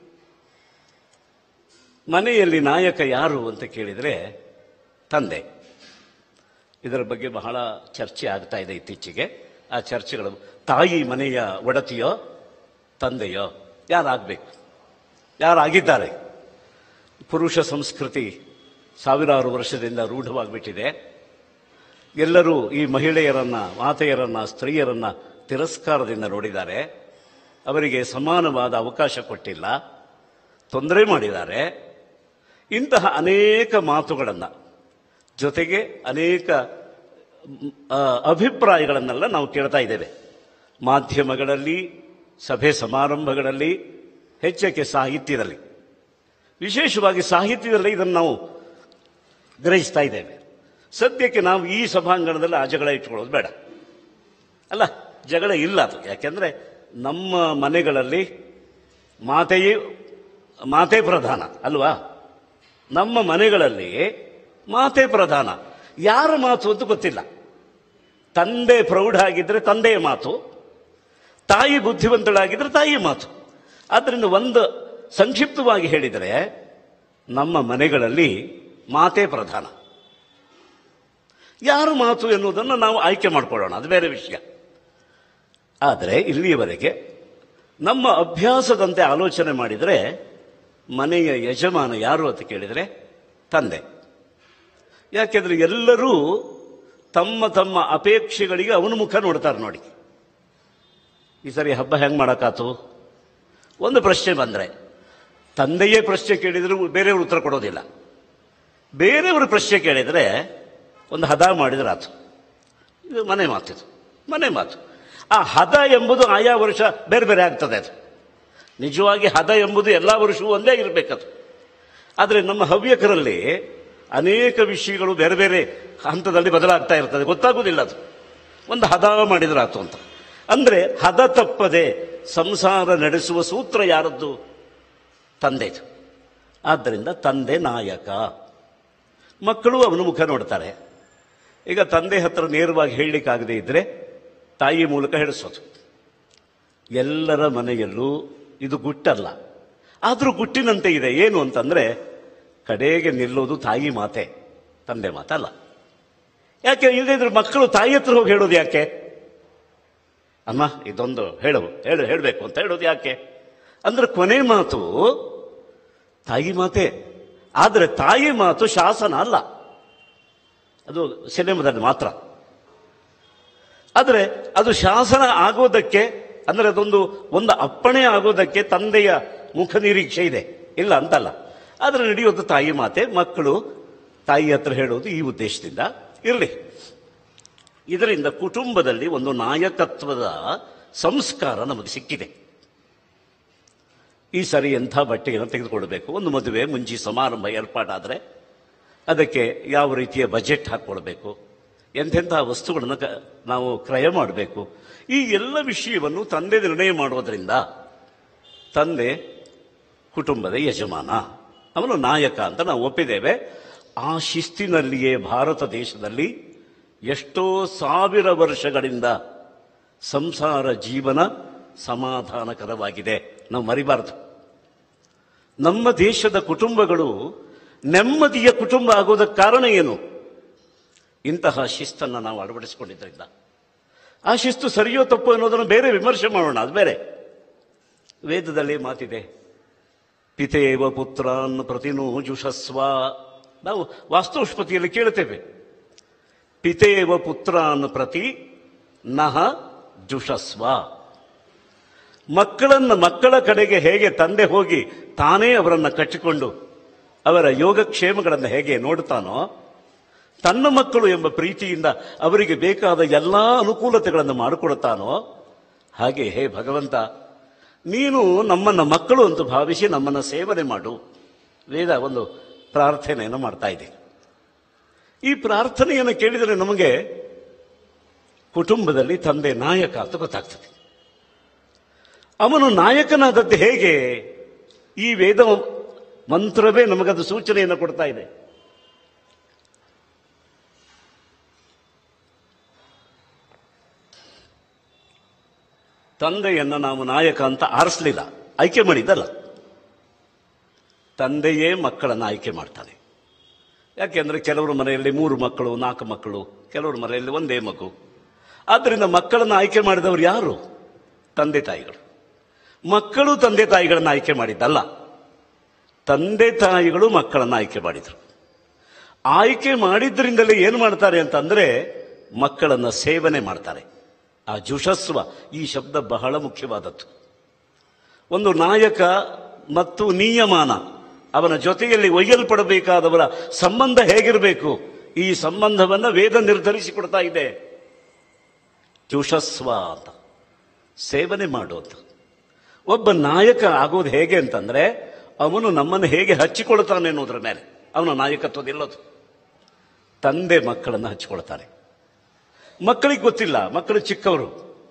ಮನೆಯಲ್ಲಿ ನಾಯಕ ಯಾರು ಅಂತ ಕೇಳಿದರೆ ತಂದೆ ಇದರ ಬಗ್ಗೆ ಬಹಳ ಚರ್ಚೆ ಆಗ್ತಾ ಇದೆ ಇತ್ತೀಚೆಗೆ ಆ ಚರ್ಚೆಗಳು ತಾಯಿ ಮನೆಯ ಒಡತಿಯೋ ತಂದೆಯೋ ಯಾರಾಗಬೇಕು ಯಾರಾಗಿದ್ದಾರೆ ಪುರುಷ ಸಂಸ್ಕೃತಿ ಸಾವಿರಾರು ವರ್ಷದಿಂದ ರೂಢವಾಗಿಬಿಟ್ಟಿದೆ ಎಲ್ಲರೂ ಈ ಮಹಿಳೆಯರನ್ನ ಮಾತೆಯರನ್ನ ಸ್ತ್ರೀಯರನ್ನ ತಿರಸ್ಕಾರದಿಂದ ನೋಡಿದ್ದಾರೆ ಅವರಿಗೆ ಸಮಾನವಾದ ಅವಕಾಶ ಕೊಟ್ಟಿಲ್ಲ ತೊಂದರೆ ಮಾಡಿದ್ದಾರೆ ಇಂತಹ ಅನೇಕ ಮಾತುಗಳನ್ನು ಜೊತೆಗೆ ಅನೇಕ ಮ್, ಆ, ಅಭಿಪ್ರಾಯಗಳನ್ನೆಲ್ಲ ನಾವು ಕೇಳ್ತಾ ಇದ್ದೇವೆ ಮಾಧ್ಯಮಗಳಲ್ಲಿ ಸಭೆ ಸಮಾರಂಭಗಳಲ್ಲಿ ಹೆಚ್ಚಕ್ಕೆ ಸಾಹಿತ್ಯದಲ್ಲಿ ವಿಶೇಷವಾಗಿ ಸಾಹಿತ್ಯದಲ್ಲಿ ಇದನ್ನು ನಾವು ಗ್ರಹಿಸ್ತಾ ಇದ್ದೇವೆ ಸದ್ಯಕ್ಕೆ ನಾವು ಈ ಸಭಾಂಗಣದಲ್ಲಿ ಆ ಜಗಳ ಇಟ್ಕೊಳ್ಳೋದು ಬೇಡ ಅಲ್ಲ ಜಗಳ ಇಲ್ಲ ಅದು ಯಾಕೆಂದ್ರೆ ನಮ್ಮ ಮನೆಗಳಲ್ಲಿ ಮಾತೆಯೇ ಮಾತೆ ಪ್ರಧಾನ ಅಲ್ವಾ ನಮ್ಮ ಮನೆಗಳಲ್ಲಿ ಮಾತೆ ಪ್ರಧಾನ ಯಾರ ಮಾತು ಅಂತ ಗೊತ್ತಿಲ್ಲ ತಂದೆ ಪ್ರೌಢ ಆಗಿದ್ರೆ ತಂದೆಯ ಮಾತು ತಾಯಿ ಬುದ್ಧಿವಂತಳಾಗಿದ್ರೆ ತಾಯಿಯ ಮಾತು ಆದ್ದರಿಂದ ಒಂದು ಸಂಕ್ಷಿಪ್ತವಾಗಿ ಹೇಳಿದರೆ ನಮ್ಮ ಮನೆಗಳಲ್ಲಿ ಮಾತೆ ಪ್ರಧಾನ ಯಾರ ಮಾತು ಎನ್ನುವುದನ್ನು ನಾವು ಆಯ್ಕೆ ಮಾಡಿಕೊಳ್ಳೋಣ ಅದು ಬೇರೆ ವಿಷಯ ಆದರೆ ಇಲ್ಲಿಯವರೆಗೆ ನಮ್ಮ ಅಭ್ಯಾಸದಂತೆ ಆಲೋಚನೆ ಮಾಡಿದರೆ ಮನೆಯ ಯಜಮಾನ ಯಾರು ಅಂತ ಕೇಳಿದರೆ ತಂದೆ ಯಾಕೆಂದ್ರೆ ಎಲ್ಲರೂ ತಮ್ಮ ತಮ್ಮ ಅಪೇಕ್ಷೆಗಳಿಗೆ ಅವನ ಮುಖ ನೋಡ್ತಾರೆ ನೋಡಿ ಈ ಸರಿ ಹಬ್ಬ ಹೆಂಗೆ ಮಾಡೋಕ್ಕಾತು ಒಂದು ಪ್ರಶ್ನೆ ಬಂದರೆ ತಂದೆಯೇ ಪ್ರಶ್ನೆ ಕೇಳಿದರೂ ಬೇರೆಯವರು ಉತ್ತರ ಕೊಡೋದಿಲ್ಲ ಬೇರೆಯವರು ಪ್ರಶ್ನೆ ಕೇಳಿದರೆ ಒಂದು ಹದ ಮಾಡಿದ್ರೆ ಆತು ಇದು ಮನೆ ಮಾತಿದು ಮನೆ ಮಾತು ಆ ಹದ ಎಂಬುದು ಆಯಾ ವರ್ಷ ಬೇರೆ ಬೇರೆ ಆಗ್ತದೆ ಅದು ನಿಜವಾಗಿ ಹದ ಎಂಬುದು ಎಲ್ಲ ವರ್ಷವೂ ಒಂದೇ ಇರಬೇಕದು ಆದರೆ ನಮ್ಮ ಹವ್ಯಕರಲ್ಲಿ ಅನೇಕ ವಿಷಯಗಳು ಬೇರೆ ಬೇರೆ ಹಂತದಲ್ಲಿ ಬದಲಾಗ್ತಾ ಇರ್ತದೆ ಗೊತ್ತಾಗೋದಿಲ್ಲ ಅದು ಒಂದು ಹದ ಮಾಡಿದ್ರಾತು ಅಂತ ಅಂದ್ರೆ ಹದ ತಪ್ಪದೆ ಸಂಸಾರ ನಡೆಸುವ ಸೂತ್ರ ಯಾರದ್ದು ತಂದೆದು ಆದ್ದರಿಂದ ತಂದೆ ನಾಯಕ ಮಕ್ಕಳು ಅವನ ಮುಖ ನೋಡ್ತಾರೆ ಈಗ ತಂದೆ ಹತ್ರ ನೇರವಾಗಿ ಹೇಳಲಿಕ್ಕಾಗದೇ ಇದ್ರೆ ತಾಯಿ ಮೂಲಕ ಹೇಳಿಸೋದು ಎಲ್ಲರ ಮನೆಯಲ್ಲೂ ಇದು ಗುಟ್ಟಲ್ಲ ಆದರೂ ಗುಟ್ಟಿನಂತೆ ಇದೆ ಏನು ಅಂತಂದ್ರೆ ಕಡೆಗೆ ನಿಲ್ಲೋದು ತಾಯಿ ಮಾತೆ ತಂದೆ ಮಾತಲ್ಲ ಯಾಕೆ ಇಲ್ಲದಿದ್ರೆ ಮಕ್ಕಳು ತಾಯಿ ಹತ್ರ ಹೋಗಿ ಹೇಳೋದು ಯಾಕೆ ಅಮ್ಮ ಇದೊಂದು ಹೇಳು ಹೇಳು ಹೇಳಬೇಕು ಅಂತ ಹೇಳೋದು ಯಾಕೆ ಅಂದ್ರೆ ಕೊನೆ ಮಾತು ತಾಯಿ ಮಾತೆ ಆದರೆ ತಾಯಿ ಮಾತು ಶಾಸನ ಅಲ್ಲ ಅದು ಸಿನಿಮಾದಲ್ಲಿ ಮಾತ್ರ ಆದರೆ ಅದು ಶಾಸನ ಆಗೋದಕ್ಕೆ ಅಂದ್ರೆ ಅದೊಂದು ಒಂದು ಅಪ್ಪಣೆ ಆಗೋದಕ್ಕೆ ತಂದೆಯ ಮುಖ ನಿರೀಕ್ಷೆ ಇದೆ ಇಲ್ಲ ಅಂತಲ್ಲ ಆದರೆ ನಡೆಯೋದು ತಾಯಿ ಮಾತೆ ಮಕ್ಕಳು ತಾಯಿ ಹತ್ರ ಹೇಳೋದು ಈ ಉದ್ದೇಶದಿಂದ ಇರಲಿ ಇದರಿಂದ ಕುಟುಂಬದಲ್ಲಿ ಒಂದು ನಾಯಕತ್ವದ ಸಂಸ್ಕಾರ ನಮಗೆ ಸಿಕ್ಕಿದೆ ಈ ಸರಿ ಎಂಥ ಬಟ್ಟೆಯನ್ನು ತೆಗೆದುಕೊಳ್ಬೇಕು ಒಂದು ಮದುವೆ ಮುಂಜಿ ಸಮಾರಂಭ ಏರ್ಪಾಟಾದರೆ ಅದಕ್ಕೆ ಯಾವ ರೀತಿಯ ಬಜೆಟ್ ಹಾಕ್ಕೊಳ್ಬೇಕು ಎಂತೆಂಥ ವಸ್ತುಗಳನ್ನು ಕ- ನಾವು ಕ್ರಯ ಮಾಡಬೇಕು ಈ ಎಲ್ಲ ವಿಷಯವನ್ನು ತಂದೆ ನಿರ್ಣಯ ಮಾಡೋದ್ರಿಂದ ತಂದೆ ಕುಟುಂಬದ ಯಜಮಾನ ಅವನು ನಾಯಕ ಅಂತ ನಾವು ಒಪ್ಪಿದ್ದೇವೆ ಆ ಶಿಸ್ತಿನಲ್ಲಿಯೇ ಭಾರತ ದೇಶದಲ್ಲಿ ಎಷ್ಟೋ ಸಾವಿರ ವರ್ಷಗಳಿಂದ ಸಂಸಾರ ಜೀವನ ಸಮಾಧಾನಕರವಾಗಿದೆ ನಾವು ಮರಿಬಾರದು ನಮ್ಮ ದೇಶದ ಕುಟುಂಬಗಳು ನೆಮ್ಮದಿಯ ಕುಟುಂಬ ಆಗೋದಕ್ಕೆ ಕಾರಣ ಏನು ಇಂತಹ ಶಿಸ್ತನ್ನು ನಾವು ಅಳವಡಿಸಿಕೊಂಡಿದ್ದರಿಂದ ಆ ಶಿಸ್ತು ಸರಿಯೋ ತಪ್ಪು ಅನ್ನೋದನ್ನು ಬೇರೆ ವಿಮರ್ಶೆ ಮಾಡೋಣ ಅದು ಬೇರೆ ವೇದದಲ್ಲಿ ಮಾತಿದೆ ಪಿತೇವ ಪುತ್ರಾನ್ ಪ್ರತಿನೋ ಜುಷಸ್ವ ನಾವು ವಾಸ್ತುಷ್ಪತಿಯಲ್ಲಿ ಕೇಳುತ್ತೇವೆ ಪಿತೇವ ಪುತ್ರಾನ್ ಪ್ರತಿ ನಹ ಜುಷಸ್ವ ಮಕ್ಕಳನ್ನ ಮಕ್ಕಳ ಕಡೆಗೆ ಹೇಗೆ ತಂದೆ ಹೋಗಿ ತಾನೇ ಅವರನ್ನ ಕಟ್ಟಿಕೊಂಡು ಅವರ ಯೋಗಕ್ಷೇಮಗಳನ್ನು ಹೇಗೆ ನೋಡ್ತಾನೋ ತನ್ನ ಮಕ್ಕಳು ಎಂಬ ಪ್ರೀತಿಯಿಂದ ಅವರಿಗೆ ಬೇಕಾದ ಎಲ್ಲಾ ಅನುಕೂಲತೆಗಳನ್ನು ಮಾಡಿಕೊಡುತ್ತಾನೋ ಹಾಗೆ ಹೇ ಭಗವಂತ ನೀನು ನಮ್ಮನ್ನ ಮಕ್ಕಳು ಅಂತ ಭಾವಿಸಿ ನಮ್ಮನ್ನ ಸೇವನೆ ಮಾಡು ವೇದ ಒಂದು ಪ್ರಾರ್ಥನೆಯನ್ನು ಮಾಡ್ತಾ ಇದೆ ಈ ಪ್ರಾರ್ಥನೆಯನ್ನು ಕೇಳಿದರೆ ನಮಗೆ ಕುಟುಂಬದಲ್ಲಿ ತಂದೆ ನಾಯಕ ಅಂತ ಗೊತ್ತಾಗ್ತದೆ ಅವನು ನಾಯಕನಾದದ್ದು ಹೇಗೆ ಈ ವೇದ ಮಂತ್ರವೇ ನಮಗದು ಸೂಚನೆಯನ್ನು ಕೊಡ್ತಾ ಇದೆ ತಂದೆಯನ್ನ ನಾವು ನಾಯಕ ಅಂತ ಆರಿಸಲಿಲ್ಲ ಆಯ್ಕೆ ಮಾಡಿದ್ದಲ್ಲ ತಂದೆಯೇ ಮಕ್ಕಳನ್ನು ಆಯ್ಕೆ ಮಾಡ್ತಾನೆ ಯಾಕೆಂದ್ರೆ ಕೆಲವರು ಮನೆಯಲ್ಲಿ ಮೂರು ಮಕ್ಕಳು ನಾಲ್ಕು ಮಕ್ಕಳು ಕೆಲವರು ಮನೆಯಲ್ಲಿ ಒಂದೇ ಮಗು ಆದ್ದರಿಂದ ಮಕ್ಕಳನ್ನು ಆಯ್ಕೆ ಮಾಡಿದವರು ಯಾರು ತಂದೆ ತಾಯಿಗಳು ಮಕ್ಕಳು ತಂದೆ ತಾಯಿಗಳನ್ನು ಆಯ್ಕೆ ಮಾಡಿದ್ದಲ್ಲ ತಂದೆ ತಾಯಿಗಳು ಮಕ್ಕಳನ್ನು ಆಯ್ಕೆ ಮಾಡಿದರು ಆಯ್ಕೆ ಮಾಡಿದ್ರಿಂದಲೇ ಏನು ಮಾಡ್ತಾರೆ ಅಂತಂದ್ರೆ ಮಕ್ಕಳನ್ನ ಸೇವನೆ ಮಾಡ್ತಾರೆ ಆ ಜುಷಸ್ವ ಈ ಶಬ್ದ ಬಹಳ ಮುಖ್ಯವಾದದ್ದು ಒಂದು ನಾಯಕ ಮತ್ತು ನಿಯಮಾನ ಅವನ ಜೊತೆಯಲ್ಲಿ ಒಯ್ಯಲ್ಪಡಬೇಕಾದವರ ಸಂಬಂಧ ಹೇಗಿರಬೇಕು ಈ ಸಂಬಂಧವನ್ನ ವೇದ ನಿರ್ಧರಿಸಿಕೊಡ್ತಾ ಇದೆ ಜುಷಸ್ವ ಅಂತ ಸೇವನೆ ಮಾಡೋದು ಒಬ್ಬ ನಾಯಕ ಆಗೋದು ಹೇಗೆ ಅಂತಂದ್ರೆ ಅವನು ನಮ್ಮನ್ನು ಹೇಗೆ ಹಚ್ಚಿಕೊಳ್ತಾನೆ ಅನ್ನೋದ್ರ ಮೇಲೆ ಅವನ ನಾಯಕತ್ವದಿಲ್ಲದು ತಂದೆ ಮಕ್ಕಳನ್ನು ಹಚ್ಚಿಕೊಳ್ತಾನೆ ಮಕ್ಕಳಿಗೆ ಗೊತ್ತಿಲ್ಲ ಮಕ್ಕಳು ಚಿಕ್ಕವರು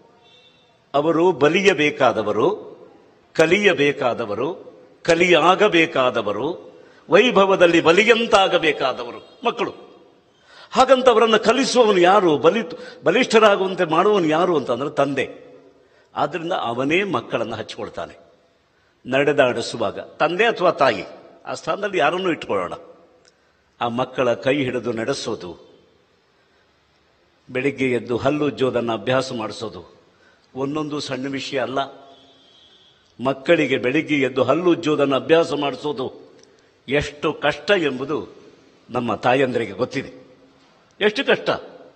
ಅವರು ಬಲಿಯಬೇಕಾದವರು ಕಲಿಯಬೇಕಾದವರು ಕಲಿಯಾಗಬೇಕಾದವರು ವೈಭವದಲ್ಲಿ ಬಲಿಯಂತಾಗಬೇಕಾದವರು ಮಕ್ಕಳು ಹಾಗಂತ ಅವರನ್ನು ಕಲಿಸುವವನು ಯಾರು ಬಲಿ ಬಲಿಷ್ಠರಾಗುವಂತೆ ಮಾಡುವವನು ಯಾರು ಅಂತಂದ್ರೆ ತಂದೆ ಆದ್ರಿಂದ ಅವನೇ ಮಕ್ಕಳನ್ನು ಹಚ್ಚಿಕೊಳ್ತಾನೆ ನಡೆದಾಡಿಸುವಾಗ ತಂದೆ ಅಥವಾ ತಾಯಿ ಆ ಸ್ಥಾನದಲ್ಲಿ ಯಾರನ್ನೂ ಇಟ್ಕೊಳ್ಳೋಣ ಆ ಮಕ್ಕಳ ಕೈ ಹಿಡಿದು ನಡೆಸೋದು ಬೆಳಿಗ್ಗೆ ಎದ್ದು ಹಲ್ಲು ಉಜ್ಜೋದನ್ನು ಅಭ್ಯಾಸ ಮಾಡಿಸೋದು ಒಂದೊಂದು ಸಣ್ಣ ವಿಷಯ ಅಲ್ಲ ಮಕ್ಕಳಿಗೆ ಬೆಳಿಗ್ಗೆ ಎದ್ದು ಹಲ್ಲು ಉಜ್ಜೋದನ್ನು ಅಭ್ಯಾಸ ಮಾಡಿಸೋದು ಎಷ್ಟು ಕಷ್ಟ ಎಂಬುದು ನಮ್ಮ ತಾಯಂದರಿಗೆ ಗೊತ್ತಿದೆ ಎಷ್ಟು ಕಷ್ಟ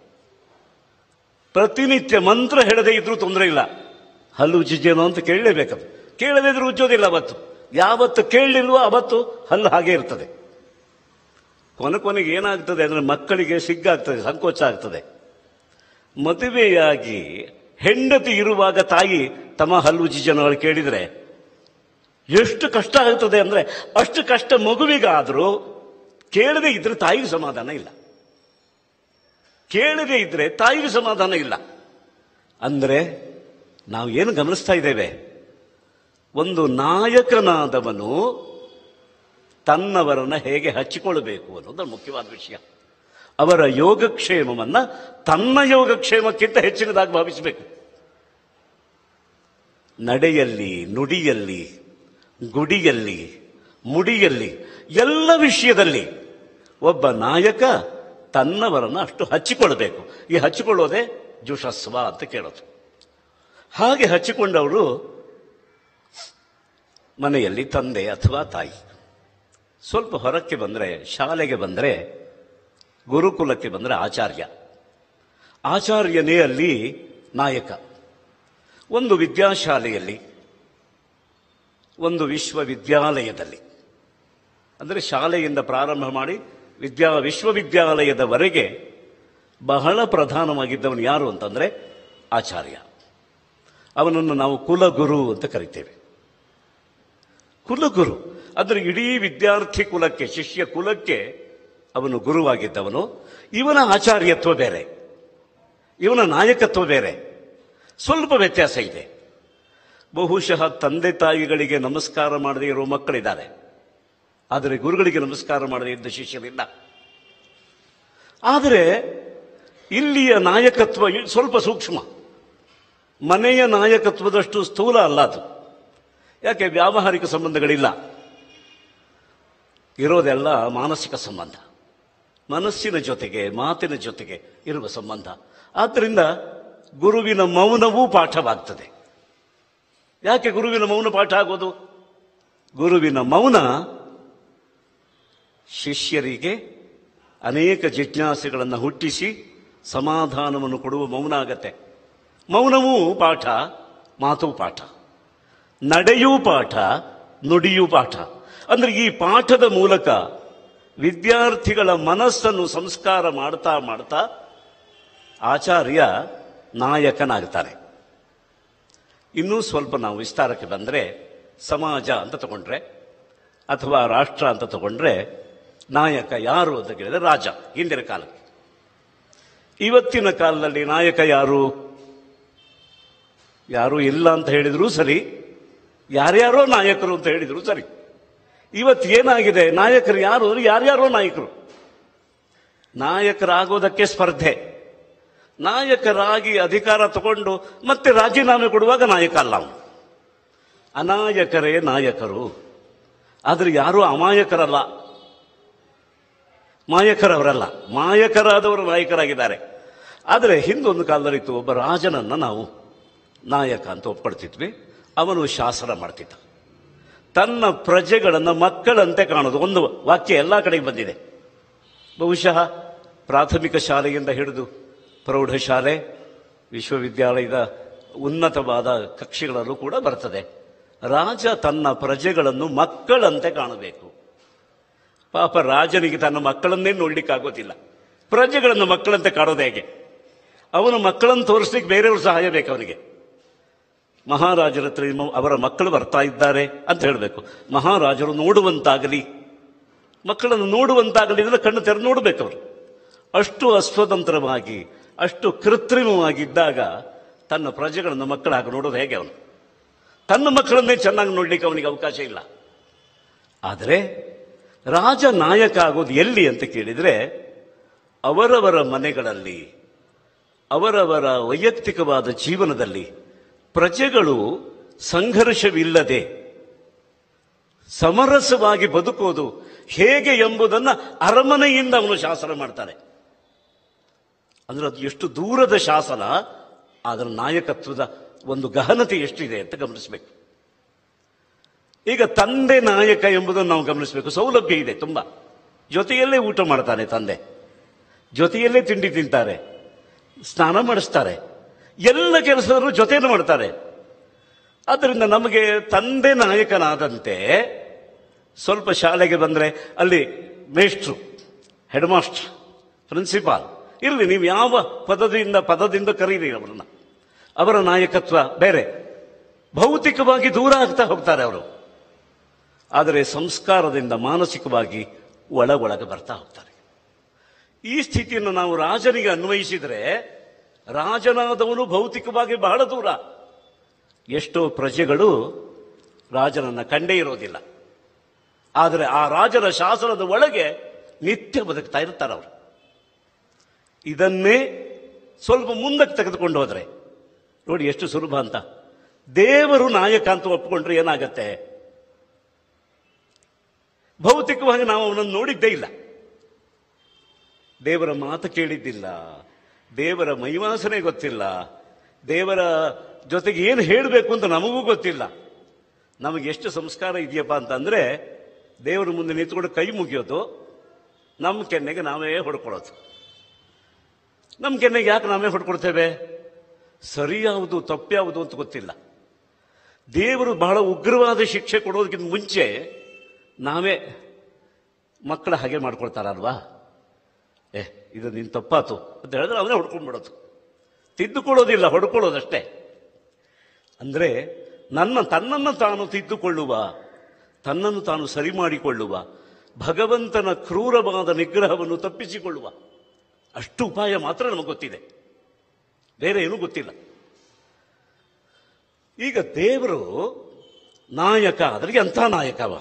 ಪ್ರತಿನಿತ್ಯ ಮಂತ್ರ ಹೇಳದೇ ಇದ್ರೂ ತೊಂದರೆ ಇಲ್ಲ ಹಲ್ಲು ಉಜ್ಜಿಜೇನೋ ಅಂತ ಕೇಳಲೇಬೇಕದು ಕೇಳದೇ ಇದ್ರೂ ಉಜ್ಜೋದಿಲ್ಲ ಅವತ್ತು ಯಾವತ್ತು ಕೇಳಲಿಲ್ವೋ ಅವತ್ತು ಹಲ್ಲು ಹಾಗೆ ಇರ್ತದೆ ಕೊನೆ ಕೊನೆಗೆ ಏನಾಗ್ತದೆ ಅಂದ್ರೆ ಮಕ್ಕಳಿಗೆ ಸಿಗ್ಗಾಗ್ತದೆ ಸಂಕೋಚ ಆಗ್ತದೆ ಮದುವೆಯಾಗಿ ಹೆಂಡತಿ ಇರುವಾಗ ತಾಯಿ ತಮ್ಮ ಹಲ್ಲು ಜಿಜನಗಳು ಕೇಳಿದ್ರೆ ಎಷ್ಟು ಕಷ್ಟ ಆಗ್ತದೆ ಅಂದ್ರೆ ಅಷ್ಟು ಕಷ್ಟ ಮಗುವಿಗಾದರೂ ಕೇಳದೆ ಇದ್ರೆ ತಾಯಿಗೆ ಸಮಾಧಾನ ಇಲ್ಲ ಕೇಳದೆ ಇದ್ರೆ ತಾಯಿಗೆ ಸಮಾಧಾನ ಇಲ್ಲ ಅಂದ್ರೆ ನಾವು ಏನು ಗಮನಿಸ್ತಾ ಇದ್ದೇವೆ ಒಂದು ನಾಯಕನಾದವನು ತನ್ನವರನ್ನ ಹೇಗೆ ಹಚ್ಚಿಕೊಳ್ಳಬೇಕು ಅನ್ನೋದು ಮುಖ್ಯವಾದ ವಿಷಯ ಅವರ ಯೋಗಕ್ಷೇಮವನ್ನ ತನ್ನ ಯೋಗಕ್ಷೇಮಕ್ಕಿಂತ ಹೆಚ್ಚಿನದಾಗಿ ಭಾವಿಸಬೇಕು ನಡೆಯಲ್ಲಿ ನುಡಿಯಲ್ಲಿ ಗುಡಿಯಲ್ಲಿ ಮುಡಿಯಲ್ಲಿ ಎಲ್ಲ ವಿಷಯದಲ್ಲಿ ಒಬ್ಬ ನಾಯಕ ತನ್ನವರನ್ನ ಅಷ್ಟು ಹಚ್ಚಿಕೊಳ್ಬೇಕು ಈ ಹಚ್ಚಿಕೊಳ್ಳೋದೇ ಜುಷಸ್ವ ಅಂತ ಕೇಳೋದು ಹಾಗೆ ಹಚ್ಚಿಕೊಂಡವರು ಮನೆಯಲ್ಲಿ ತಂದೆ ಅಥವಾ ತಾಯಿ ಸ್ವಲ್ಪ ಹೊರಕ್ಕೆ ಬಂದರೆ ಶಾಲೆಗೆ ಬಂದರೆ ಗುರುಕುಲಕ್ಕೆ ಬಂದರೆ ಆಚಾರ್ಯ ಆಚಾರ್ಯನೇ ಅಲ್ಲಿ ನಾಯಕ ಒಂದು ವಿದ್ಯಾಶಾಲೆಯಲ್ಲಿ ಒಂದು ವಿಶ್ವವಿದ್ಯಾಲಯದಲ್ಲಿ ಅಂದರೆ ಶಾಲೆಯಿಂದ ಪ್ರಾರಂಭ ಮಾಡಿ ವಿದ್ಯಾ ವಿಶ್ವವಿದ್ಯಾಲಯದವರೆಗೆ ಬಹಳ ಪ್ರಧಾನವಾಗಿದ್ದವನು ಯಾರು ಅಂತಂದ್ರೆ ಆಚಾರ್ಯ ಅವನನ್ನು ನಾವು ಕುಲಗುರು ಅಂತ ಕರಿತೇವೆ ಕುಲಗುರು ಅಂದ್ರೆ ಇಡೀ ವಿದ್ಯಾರ್ಥಿ ಕುಲಕ್ಕೆ ಶಿಷ್ಯ ಕುಲಕ್ಕೆ ಅವನು ಗುರುವಾಗಿದ್ದವನು ಇವನ ಆಚಾರ್ಯತ್ವ ಬೇರೆ ಇವನ ನಾಯಕತ್ವ ಬೇರೆ ಸ್ವಲ್ಪ ವ್ಯತ್ಯಾಸ ಇದೆ ಬಹುಶಃ ತಂದೆ ತಾಯಿಗಳಿಗೆ ನಮಸ್ಕಾರ ಮಾಡದೇ ಇರುವ ಮಕ್ಕಳಿದ್ದಾರೆ ಆದರೆ ಗುರುಗಳಿಗೆ ನಮಸ್ಕಾರ ಮಾಡದೇ ಇದ್ದ ಶಿಷ್ಯರಿಲ್ಲ ಆದರೆ ಇಲ್ಲಿಯ ನಾಯಕತ್ವ ಇ- ಸ್ವಲ್ಪ ಸೂಕ್ಷ್ಮ ಮನೆಯ ನಾಯಕತ್ವದಷ್ಟು ಸ್ಥೂಲ ಅಲ್ಲ ಅದು ಯಾಕೆ ವ್ಯಾವಹಾರಿಕ ಸಂಬಂಧಗಳಿಲ್ಲ ಇರೋದೆಲ್ಲ ಮಾನಸಿಕ ಸಂಬಂಧ ಮನಸ್ಸಿನ ಜೊತೆಗೆ ಮಾತಿನ ಜೊತೆಗೆ ಇರುವ ಸಂಬಂಧ ಆದ್ದರಿಂದ ಗುರುವಿನ ಮೌನವೂ ಪಾಠವಾಗ್ತದೆ ಯಾಕೆ ಗುರುವಿನ ಮೌನ ಪಾಠ ಆಗೋದು ಗುರುವಿನ ಮೌನ ಶಿಷ್ಯರಿಗೆ ಅನೇಕ ಜಿಜ್ಞಾಸೆಗಳನ್ನು ಹುಟ್ಟಿಸಿ ಸಮಾಧಾನವನ್ನು ಕೊಡುವ ಮೌನ ಆಗತ್ತೆ ಮೌನವೂ ಪಾಠ ಮಾತು ಪಾಠ ನಡೆಯೂ ಪಾಠ ನುಡಿಯೂ ಪಾಠ ಅಂದ್ರೆ ಈ ಪಾಠದ ಮೂಲಕ ವಿದ್ಯಾರ್ಥಿಗಳ ಮನಸ್ಸನ್ನು ಸಂಸ್ಕಾರ ಮಾಡ್ತಾ ಮಾಡ್ತಾ ಆಚಾರ್ಯ ನಾಯಕನಾಗ್ತಾನೆ ಇನ್ನೂ ಸ್ವಲ್ಪ ನಾವು ವಿಸ್ತಾರಕ್ಕೆ ಬಂದರೆ ಸಮಾಜ ಅಂತ ತಗೊಂಡ್ರೆ ಅಥವಾ ರಾಷ್ಟ್ರ ಅಂತ ತಗೊಂಡ್ರೆ ನಾಯಕ ಯಾರು ಅಂತ ಕೇಳಿದ್ರೆ ರಾಜ ಹಿಂದಿನ ಕಾಲಕ್ಕೆ ಇವತ್ತಿನ ಕಾಲದಲ್ಲಿ ನಾಯಕ ಯಾರು ಯಾರು ಇಲ್ಲ ಅಂತ ಹೇಳಿದ್ರು ಸರಿ ಯಾರ್ಯಾರೋ ನಾಯಕರು ಅಂತ ಹೇಳಿದ್ರು ಸರಿ ಇವತ್ತು ಏನಾಗಿದೆ ನಾಯಕರು ಯಾರು ಅಂದ್ರೆ ಯಾರ್ಯಾರೋ ನಾಯಕರು ನಾಯಕರಾಗೋದಕ್ಕೆ ಸ್ಪರ್ಧೆ ನಾಯಕರಾಗಿ ಅಧಿಕಾರ ತಗೊಂಡು ಮತ್ತೆ ರಾಜೀನಾಮೆ ಕೊಡುವಾಗ ನಾಯಕ ಅಲ್ಲ ಅವನು ಅನಾಯಕರೇ ನಾಯಕರು ಆದ್ರೆ ಯಾರೂ ಅಮಾಯಕರಲ್ಲ ಮಾಯಕರವರಲ್ಲ ಮಾಯಕರಾದವರು ನಾಯಕರಾಗಿದ್ದಾರೆ ಆದರೆ ಹಿಂದೊಂದು ಕಾಲದಲ್ಲಿತ್ತು ಒಬ್ಬ ರಾಜನನ್ನ ನಾವು ನಾಯಕ ಅಂತ ಒಪ್ಕೊಳ್ತಿದ್ವಿ ಅವನು ಶಾಸನ ಮಾಡ್ತಿದ್ದ ತನ್ನ ಪ್ರಜೆಗಳನ್ನು ಮಕ್ಕಳಂತೆ ಕಾಣೋದು ಒಂದು ವಾಕ್ಯ ಎಲ್ಲ ಕಡೆಗೆ ಬಂದಿದೆ ಬಹುಶಃ ಪ್ರಾಥಮಿಕ ಶಾಲೆಯಿಂದ ಹಿಡಿದು ಪ್ರೌಢಶಾಲೆ ವಿಶ್ವವಿದ್ಯಾಲಯದ ಉನ್ನತವಾದ ಕಕ್ಷೆಗಳಲ್ಲೂ ಕೂಡ ಬರ್ತದೆ ರಾಜ ತನ್ನ ಪ್ರಜೆಗಳನ್ನು ಮಕ್ಕಳಂತೆ ಕಾಣಬೇಕು ಪಾಪ ರಾಜನಿಗೆ ತನ್ನ ಮಕ್ಕಳನ್ನೇ ನೋಡ್ಲಿಕ್ಕಾಗೋದಿಲ್ಲ ಪ್ರಜೆಗಳನ್ನು ಮಕ್ಕಳಂತೆ ಕಾಣೋದು ಹೇಗೆ ಅವನು ಮಕ್ಕಳನ್ನು ತೋರಿಸ್ಲಿಕ್ಕೆ ಬೇರೆಯವರು ಸಹಾಯ ಬೇಕು ಅವನಿಗೆ ಮಹಾರಾಜರ ಹತ್ರ ನಿಮ್ಮ ಅವರ ಮಕ್ಕಳು ಬರ್ತಾ ಇದ್ದಾರೆ ಅಂತ ಹೇಳಬೇಕು ಮಹಾರಾಜರು ನೋಡುವಂತಾಗಲಿ ಮಕ್ಕಳನ್ನು ನೋಡುವಂತಾಗಲಿ ಇದನ್ನ ಕಣ್ಣು ತೆರೆದು ನೋಡಬೇಕು ಅವರು ಅಷ್ಟು ಅಸ್ವತಂತ್ರವಾಗಿ ಅಷ್ಟು ಕೃತ್ರಿಮವಾಗಿದ್ದಾಗ ತನ್ನ ಪ್ರಜೆಗಳನ್ನು ಮಕ್ಕಳಾಗಿ ನೋಡೋದು ಹೇಗೆ ಅವನು ತನ್ನ ಮಕ್ಕಳನ್ನೇ ಚೆನ್ನಾಗಿ ನೋಡ್ಲಿಕ್ಕೆ ಅವನಿಗೆ ಅವಕಾಶ ಇಲ್ಲ ಆದರೆ ರಾಜ ನಾಯಕ ಆಗೋದು ಎಲ್ಲಿ ಅಂತ ಕೇಳಿದ್ರೆ ಅವರವರ ಮನೆಗಳಲ್ಲಿ ಅವರವರ ವೈಯಕ್ತಿಕವಾದ ಜೀವನದಲ್ಲಿ ಪ್ರಜೆಗಳು ಸಂಘರ್ಷವಿಲ್ಲದೆ ಸಮರಸವಾಗಿ ಬದುಕೋದು ಹೇಗೆ ಎಂಬುದನ್ನ ಅರಮನೆಯಿಂದ ಅವನು ಶಾಸನ ಮಾಡ್ತಾನೆ ಅಂದ್ರೆ ಅದು ಎಷ್ಟು ದೂರದ ಶಾಸನ ಅದರ ನಾಯಕತ್ವದ ಒಂದು ಗಹನತೆ ಎಷ್ಟಿದೆ ಅಂತ ಗಮನಿಸಬೇಕು ಈಗ ತಂದೆ ನಾಯಕ ಎಂಬುದನ್ನು ನಾವು ಗಮನಿಸಬೇಕು ಸೌಲಭ್ಯ ಇದೆ ತುಂಬಾ ಜೊತೆಯಲ್ಲೇ ಊಟ ಮಾಡ್ತಾನೆ ತಂದೆ ಜೊತೆಯಲ್ಲೇ ತಿಂಡಿ ತಿಂತಾರೆ ಸ್ನಾನ ಮಾಡಿಸ್ತಾರೆ ಎಲ್ಲ ಕೆಲಸದಲ್ಲೂ ಜೊತೆಯನ್ನು ಮಾಡ್ತಾರೆ ಆದ್ದರಿಂದ ನಮಗೆ ತಂದೆ ನಾಯಕನಾದಂತೆ ಸ್ವಲ್ಪ ಶಾಲೆಗೆ ಬಂದರೆ ಅಲ್ಲಿ ಮೇಷ್ಟ್ರು ಹೆಡ್ ಮಾಸ್ಟರ್ ಪ್ರಿನ್ಸಿಪಾಲ್ ಇರಲಿ ನೀವು ಯಾವ ಪದದಿಂದ ಪದದಿಂದ ಕರೀರಿ ಅವರನ್ನ ಅವರ ನಾಯಕತ್ವ ಬೇರೆ ಭೌತಿಕವಾಗಿ ದೂರ ಆಗ್ತಾ ಹೋಗ್ತಾರೆ ಅವರು ಆದರೆ ಸಂಸ್ಕಾರದಿಂದ ಮಾನಸಿಕವಾಗಿ ಒಳ ಒಳಗೆ ಬರ್ತಾ ಹೋಗ್ತಾರೆ ಈ ಸ್ಥಿತಿಯನ್ನು ನಾವು ರಾಜನಿಗೆ ಅನ್ವಯಿಸಿದರೆ ರಾಜನಾದವನು ಭೌತಿಕವಾಗಿ ಬಹಳ ದೂರ ಎಷ್ಟೋ ಪ್ರಜೆಗಳು ರಾಜನನ್ನ ಕಂಡೇ ಇರೋದಿಲ್ಲ ಆದರೆ ಆ ರಾಜನ ಶಾಸನದ ಒಳಗೆ ನಿತ್ಯ ಬದುಕ್ತಾ ಇರ್ತಾರೆ ಅವರು ಇದನ್ನೇ ಸ್ವಲ್ಪ ಮುಂದಕ್ಕೆ ತೆಗೆದುಕೊಂಡು ಹೋದ್ರೆ ನೋಡಿ ಎಷ್ಟು ಸುಲಭ ಅಂತ ದೇವರು ನಾಯಕ ಅಂತ ಒಪ್ಪಿಕೊಂಡ್ರೆ ಏನಾಗತ್ತೆ ಭೌತಿಕವಾಗಿ ನಾವು ಅವನನ್ನು ನೋಡಿದ್ದೇ ಇಲ್ಲ ದೇವರ ಮಾತು ಕೇಳಿದ್ದಿಲ್ಲ ದೇವರ ಮೈವಾಸನೆ ಗೊತ್ತಿಲ್ಲ ದೇವರ ಜೊತೆಗೆ ಏನು ಹೇಳಬೇಕು ಅಂತ ನಮಗೂ ಗೊತ್ತಿಲ್ಲ ನಮಗೆ ಎಷ್ಟು ಸಂಸ್ಕಾರ ಇದೆಯಪ್ಪ ಅಂತಂದ್ರೆ ದೇವರ ಮುಂದೆ ನಿಂತ್ಕೊಂಡು ಕೈ ಮುಗಿಯೋದು ನಮ್ಮ ಕೆನ್ನೆಗೆ ನಾವೇ ಹೊಡ್ಕೊಳ್ಳೋದು ನಮ್ಮ ಕೆನ್ನೆಗೆ ಯಾಕೆ ನಾವೇ ಹೊಡ್ಕೊಳ್ತೇವೆ ಸರಿ ಯಾವುದು ತಪ್ಪ್ಯಾವುದು ಅಂತ ಗೊತ್ತಿಲ್ಲ ದೇವರು ಬಹಳ ಉಗ್ರವಾದ ಶಿಕ್ಷೆ ಕೊಡೋದಕ್ಕಿಂತ ಮುಂಚೆ ನಾವೇ ಮಕ್ಕಳ ಹಾಗೆ ಮಾಡ್ಕೊಳ್ತಾರಲ್ವಾ ಏ ಇದು ನಿನ್ ತಪ್ಪಾತು ಅಂತ ಹೇಳಿದ್ರೆ ಅವನೇ ಹೊಡ್ಕೊಂಡ್ಬಿಡೋದು ತಿದ್ದುಕೊಳ್ಳೋದಿಲ್ಲ ಹೊಡ್ಕೊಳ್ಳೋದಷ್ಟೇ ಅಂದ್ರೆ ನನ್ನ ತನ್ನನ್ನು ತಾನು ತಿದ್ದುಕೊಳ್ಳುವ ತನ್ನನ್ನು ತಾನು ಸರಿ ಮಾಡಿಕೊಳ್ಳುವ ಭಗವಂತನ ಕ್ರೂರವಾದ ನಿಗ್ರಹವನ್ನು ತಪ್ಪಿಸಿಕೊಳ್ಳುವ ಅಷ್ಟು ಉಪಾಯ ಮಾತ್ರ ನಮಗೆ ಗೊತ್ತಿದೆ ಬೇರೆ ಏನೂ ಗೊತ್ತಿಲ್ಲ ಈಗ ದೇವರು ನಾಯಕ ಅದರಿಗೆ ಅಂಥ ನಾಯಕವ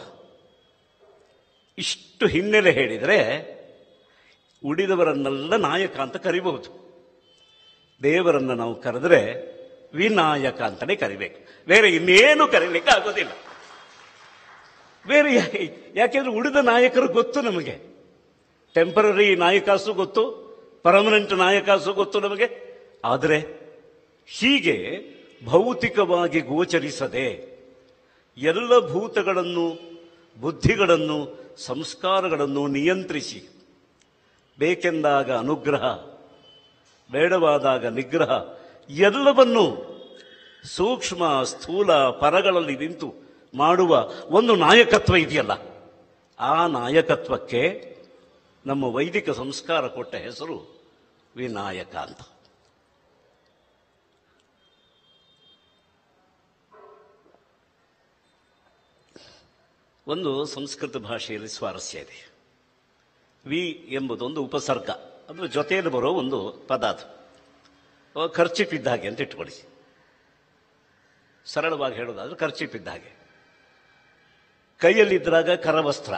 ಇಷ್ಟು ಹಿನ್ನೆಲೆ ಹೇಳಿದರೆ ಉಳಿದವರನ್ನೆಲ್ಲ ನಾಯಕ ಅಂತ ಕರಿಬಹುದು ದೇವರನ್ನ ನಾವು ಕರೆದ್ರೆ ವಿನಾಯಕ ಅಂತಲೇ ಕರಿಬೇಕು ಬೇರೆ ಇನ್ನೇನು ಕರೀಲಿಕ್ಕೆ ಆಗೋದಿಲ್ಲ ಬೇರೆ ಯಾ- ಯಾಕೆಂದ್ರೆ ಉಳಿದ ನಾಯಕರು ಗೊತ್ತು ನಮಗೆ ಟೆಂಪರರಿ ನಾಯಕಾಸು ಗೊತ್ತು ಪರ್ಮನೆಂಟ್ ನಾಯಕಾಸು ಗೊತ್ತು ನಮಗೆ ಆದರೆ ಹೀಗೆ ಭೌತಿಕವಾಗಿ ಗೋಚರಿಸದೆ ಎಲ್ಲ ಭೂತಗಳನ್ನು ಬುದ್ಧಿಗಳನ್ನು ಸಂಸ್ಕಾರಗಳನ್ನು ನಿಯಂತ್ರಿಸಿ ಬೇಕೆಂದಾಗ ಅನುಗ್ರಹ ಬೇಡವಾದಾಗ ನಿಗ್ರಹ ಎಲ್ಲವನ್ನೂ ಸೂಕ್ಷ್ಮ ಸ್ಥೂಲ ಪರಗಳಲ್ಲಿ ನಿಂತು ಮಾಡುವ ಒಂದು ನಾಯಕತ್ವ ಇದೆಯಲ್ಲ ಆ ನಾಯಕತ್ವಕ್ಕೆ ನಮ್ಮ ವೈದಿಕ ಸಂಸ್ಕಾರ ಕೊಟ್ಟ ಹೆಸರು ವಿನಾಯಕ ಅಂತ ಒಂದು ಸಂಸ್ಕೃತ ಭಾಷೆಯಲ್ಲಿ ಸ್ವಾರಸ್ಯ ಇದೆ ವಿ ಎಂಬುದೊಂದು ಉಪಸರ್ಗ ಅದರ ಜೊತೆಯಲ್ಲಿ ಬರೋ ಒಂದು ಪದ ಅದು ಅವಾಗ ಖರ್ಚಿಪಿದ್ದ ಹಾಗೆ ಅಂತ ಇಟ್ಕೊಳ್ಳಿ ಸರಳವಾಗಿ ಹೇಳೋದಾದ್ರೆ ಖರ್ಚಿಪಿದ್ದ ಹಾಗೆ ಕೈಯಲ್ಲಿದ್ದಾಗ ಕರವಸ್ತ್ರ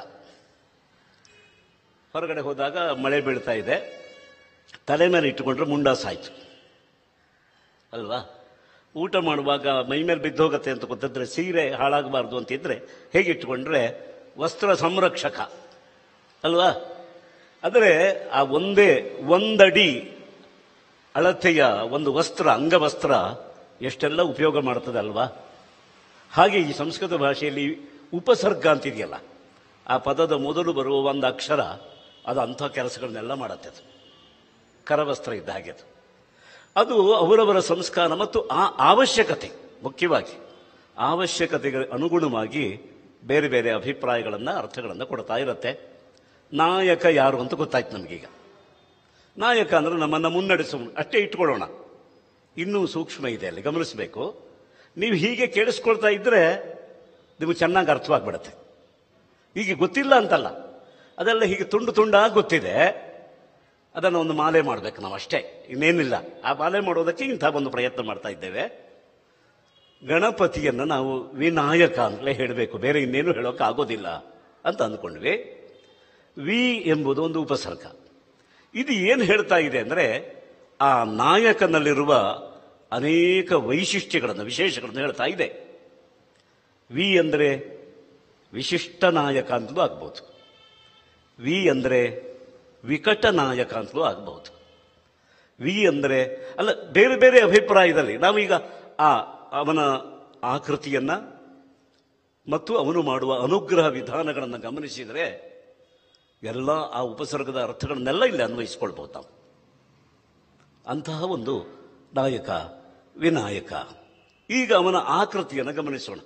ಹೊರಗಡೆ ಹೋದಾಗ ಮಳೆ ಬೀಳ್ತಾ ಇದೆ ತಲೆ ಮೇಲೆ ಇಟ್ಟುಕೊಂಡ್ರೆ ಮುಂಡಾಸಾಯ್ತು ಅಲ್ವಾ ಊಟ ಮಾಡುವಾಗ ಮೈ ಮೇಲೆ ಬಿದ್ದೋಗತ್ತೆ ಅಂತ ಗೊತ್ತಿದ್ರೆ ಸೀರೆ ಹಾಳಾಗಬಾರ್ದು ಅಂತಿದ್ರೆ ಹೇಗೆ ಇಟ್ಕೊಂಡ್ರೆ ವಸ್ತ್ರ ಸಂರಕ್ಷಕ ಅಲ್ವಾ ಆದರೆ ಆ ಒಂದೇ ಒಂದಡಿ ಅಳತೆಯ ಒಂದು ವಸ್ತ್ರ ಅಂಗವಸ್ತ್ರ ಎಷ್ಟೆಲ್ಲ ಉಪಯೋಗ ಮಾಡ್ತದೆ ಅಲ್ವಾ ಹಾಗೆ ಈ ಸಂಸ್ಕೃತ ಭಾಷೆಯಲ್ಲಿ ಉಪಸರ್ಗ ಅಂತಿದೆಯಲ್ಲ ಆ ಪದದ ಮೊದಲು ಬರುವ ಒಂದು ಅಕ್ಷರ ಅದು ಅಂಥ ಕೆಲಸಗಳನ್ನೆಲ್ಲ ಮಾಡತ್ತೆ ಅದು ಕರವಸ್ತ್ರ ಇದ್ದ ಹಾಗೆ ಅದು ಅದು ಅವರವರ ಸಂಸ್ಕಾರ ಮತ್ತು ಆ ಅವಶ್ಯಕತೆ ಮುಖ್ಯವಾಗಿ ಅವಶ್ಯಕತೆಗೆ ಅನುಗುಣವಾಗಿ ಬೇರೆ ಬೇರೆ ಅಭಿಪ್ರಾಯಗಳನ್ನು ಅರ್ಥಗಳನ್ನು ಕೊಡ್ತಾ ಇರುತ್ತೆ ನಾಯಕ ಯಾರು ಅಂತ ಗೊತ್ತಾಯ್ತು ನಮಗೀಗ ನಾಯಕ ಅಂದ್ರೆ ನಮ್ಮನ್ನು ಮುನ್ನಡೆಸುವ ಅಷ್ಟೇ ಇಟ್ಕೊಳ್ಳೋಣ ಇನ್ನೂ ಸೂಕ್ಷ್ಮ ಇದೆ ಅಲ್ಲಿ ಗಮನಿಸಬೇಕು ನೀವು ಹೀಗೆ ಕೇಳಿಸ್ಕೊಳ್ತಾ ಇದ್ರೆ ನಿಮಗೆ ಚೆನ್ನಾಗಿ ಅರ್ಥವಾಗ್ಬಿಡತ್ತೆ ಈಗ ಗೊತ್ತಿಲ್ಲ ಅಂತಲ್ಲ ಅದೆಲ್ಲ ಹೀಗೆ ತುಂಡು ತುಂಡಾಗಿ ಗೊತ್ತಿದೆ ಅದನ್ನು ಒಂದು ಮಾಲೆ ಮಾಡಬೇಕು ನಾವು ಅಷ್ಟೇ ಇನ್ನೇನಿಲ್ಲ ಆ ಮಾಲೆ ಮಾಡೋದಕ್ಕೆ ಇಂಥ ಒಂದು ಪ್ರಯತ್ನ ಮಾಡ್ತಾ ಇದ್ದೇವೆ ಗಣಪತಿಯನ್ನು ನಾವು ವಿನಾಯಕ ಅಂತಲೇ ಹೇಳಬೇಕು ಬೇರೆ ಇನ್ನೇನು ಹೇಳೋಕೆ ಆಗೋದಿಲ್ಲ ಅಂತ ಅಂದ್ಕೊಂಡ್ವಿ ವಿ ಎಂಬುದು ಒಂದು ಉಪಸರ್ಗ ಇದು ಏನು ಹೇಳ್ತಾ ಇದೆ ಅಂದರೆ ಆ ನಾಯಕನಲ್ಲಿರುವ ಅನೇಕ ವೈಶಿಷ್ಟ್ಯಗಳನ್ನು ವಿಶೇಷಗಳನ್ನು ಹೇಳ್ತಾ ಇದೆ ವಿ ಅಂದರೆ ವಿಶಿಷ್ಟ ನಾಯಕ ಅಂತಲೂ ಆಗ್ಬೋದು ವಿ ಅಂದರೆ ವಿಕಟ ನಾಯಕ ಅಂತಲೂ ಆಗಬಹುದು ವಿ ಅಂದರೆ ಅಲ್ಲ ಬೇರೆ ಬೇರೆ ಅಭಿಪ್ರಾಯದಲ್ಲಿ ನಾವೀಗ ಆ ಅವನ ಆಕೃತಿಯನ್ನ ಮತ್ತು ಅವನು ಮಾಡುವ ಅನುಗ್ರಹ ವಿಧಾನಗಳನ್ನು ಗಮನಿಸಿದರೆ ಎಲ್ಲ ಆ ಉಪಸರ್ಗದ ಅರ್ಥಗಳನ್ನೆಲ್ಲ ಇಲ್ಲಿ ಅನ್ವಯಿಸ್ಕೊಳ್ಬಹುದು ನಾವು ಅಂತಹ ಒಂದು ನಾಯಕ ವಿನಾಯಕ ಈಗ ಅವನ ಆಕೃತಿಯನ್ನು ಗಮನಿಸೋಣ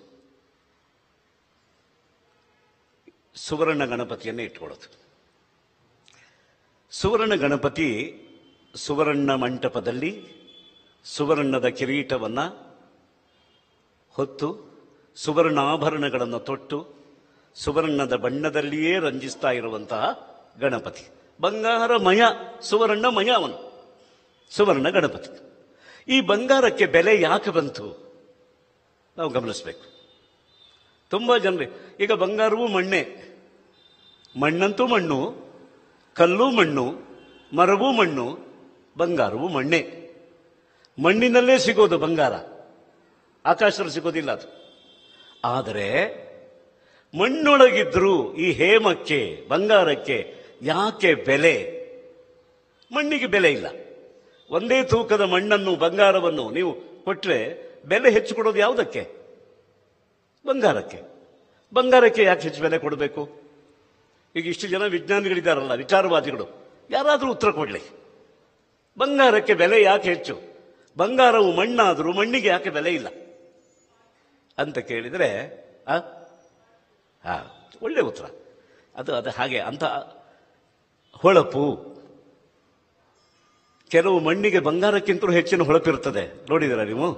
ಸುವರ್ಣ ಗಣಪತಿಯನ್ನೇ ಇಟ್ಕೊಳ್ಳೋದು ಸುವರ್ಣ ಗಣಪತಿ ಸುವರ್ಣ ಮಂಟಪದಲ್ಲಿ ಸುವರ್ಣದ ಕಿರೀಟವನ್ನ ಹೊತ್ತು ಸುವರ್ಣಾಭರಣಗಳನ್ನು ತೊಟ್ಟು ಸುವರ್ಣದ ಬಣ್ಣದಲ್ಲಿಯೇ ರಂಜಿಸ್ತಾ ಇರುವಂತಹ ಗಣಪತಿ ಬಂಗಾರಮಯ ಸುವರ್ಣಮಯ ಅವನು ಸುವರ್ಣ ಗಣಪತಿ ಈ ಬಂಗಾರಕ್ಕೆ ಬೆಲೆ ಯಾಕೆ ಬಂತು ನಾವು ಗಮನಿಸಬೇಕು ತುಂಬ ಜನರು ಈಗ ಬಂಗಾರವೂ ಮಣ್ಣೆ ಮಣ್ಣಂತೂ ಮಣ್ಣು ಕಲ್ಲು ಮಣ್ಣು ಮರವೂ ಮಣ್ಣು ಬಂಗಾರವೂ ಮಣ್ಣೆ ಮಣ್ಣಿನಲ್ಲೇ ಸಿಗೋದು ಬಂಗಾರ ಆಕಾಶದಲ್ಲಿ ಸಿಗೋದಿಲ್ಲ ಅದು ಆದರೆ ಮಣ್ಣೊಳಗಿದ್ರೂ ಈ ಹೇಮಕ್ಕೆ ಬಂಗಾರಕ್ಕೆ ಯಾಕೆ ಬೆಲೆ ಮಣ್ಣಿಗೆ ಬೆಲೆ ಇಲ್ಲ ಒಂದೇ ತೂಕದ ಮಣ್ಣನ್ನು ಬಂಗಾರವನ್ನು ನೀವು ಕೊಟ್ಟರೆ ಬೆಲೆ ಹೆಚ್ಚು ಕೊಡೋದು ಯಾವುದಕ್ಕೆ ಬಂಗಾರಕ್ಕೆ ಬಂಗಾರಕ್ಕೆ ಯಾಕೆ ಹೆಚ್ಚು ಬೆಲೆ ಕೊಡಬೇಕು ಈಗ ಇಷ್ಟು ಜನ ವಿಜ್ಞಾನಿಗಳಿದ್ದಾರಲ್ಲ ವಿಚಾರವಾದಿಗಳು ಯಾರಾದರೂ ಉತ್ತರ ಕೊಡಲಿ ಬಂಗಾರಕ್ಕೆ ಬೆಲೆ ಯಾಕೆ ಹೆಚ್ಚು ಬಂಗಾರವು ಮಣ್ಣಾದರೂ ಮಣ್ಣಿಗೆ ಯಾಕೆ ಬೆಲೆ ಇಲ್ಲ ಅಂತ ಕೇಳಿದರೆ ಆ ಹಾ ಒಳ್ಳೆ ಉತ್ತರ ಅದು ಅದು ಹಾಗೆ ಅಂತ ಹೊಳಪು ಕೆಲವು ಮಣ್ಣಿಗೆ ಬಂಗಾರಕ್ಕಿಂತಲೂ ಹೆಚ್ಚಿನ ಹೊಳಪಿರುತ್ತದೆ ನೋಡಿದಿರ ನೀವು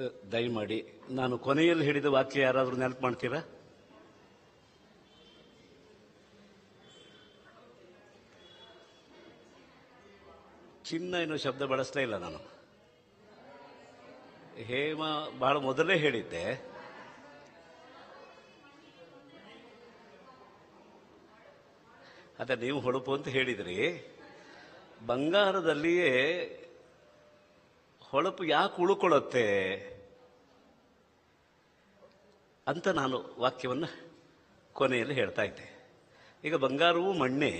ಅ, ದಯಮಾಡಿ ನಾನು ಕೊನೆಯಲ್ಲಿ ಹೇಳಿದ ವಾಕ್ಯ ಯಾರಾದರೂ ನೆನಪು ಮಾಡ್ತೀರಾ ಚಿನ್ನ ಏನೋ ಶಬ್ದ ಬಳಸ್ತಾ ಇಲ್ಲ ನಾನು ಹೇಮ ಬಹಳ ಮೊದಲೇ ಹೇಳಿದ್ದೆ ಅದೇ ನೀವು ಹೊಳಪು ಅಂತ ಹೇಳಿದ್ರಿ ಬಂಗಾರದಲ್ಲಿಯೇ ಹೊಳಪು ಯಾಕೆ ಉಳ್ಕೊಳ್ಳುತ್ತೆ ಅಂತ ನಾನು ವಾಕ್ಯವನ್ನು ಕೊನೆಯಲ್ಲಿ ಹೇಳ್ತಾ ಇದ್ದೆ ಈಗ ಬಂಗಾರವು ಮಣ್ಣೆ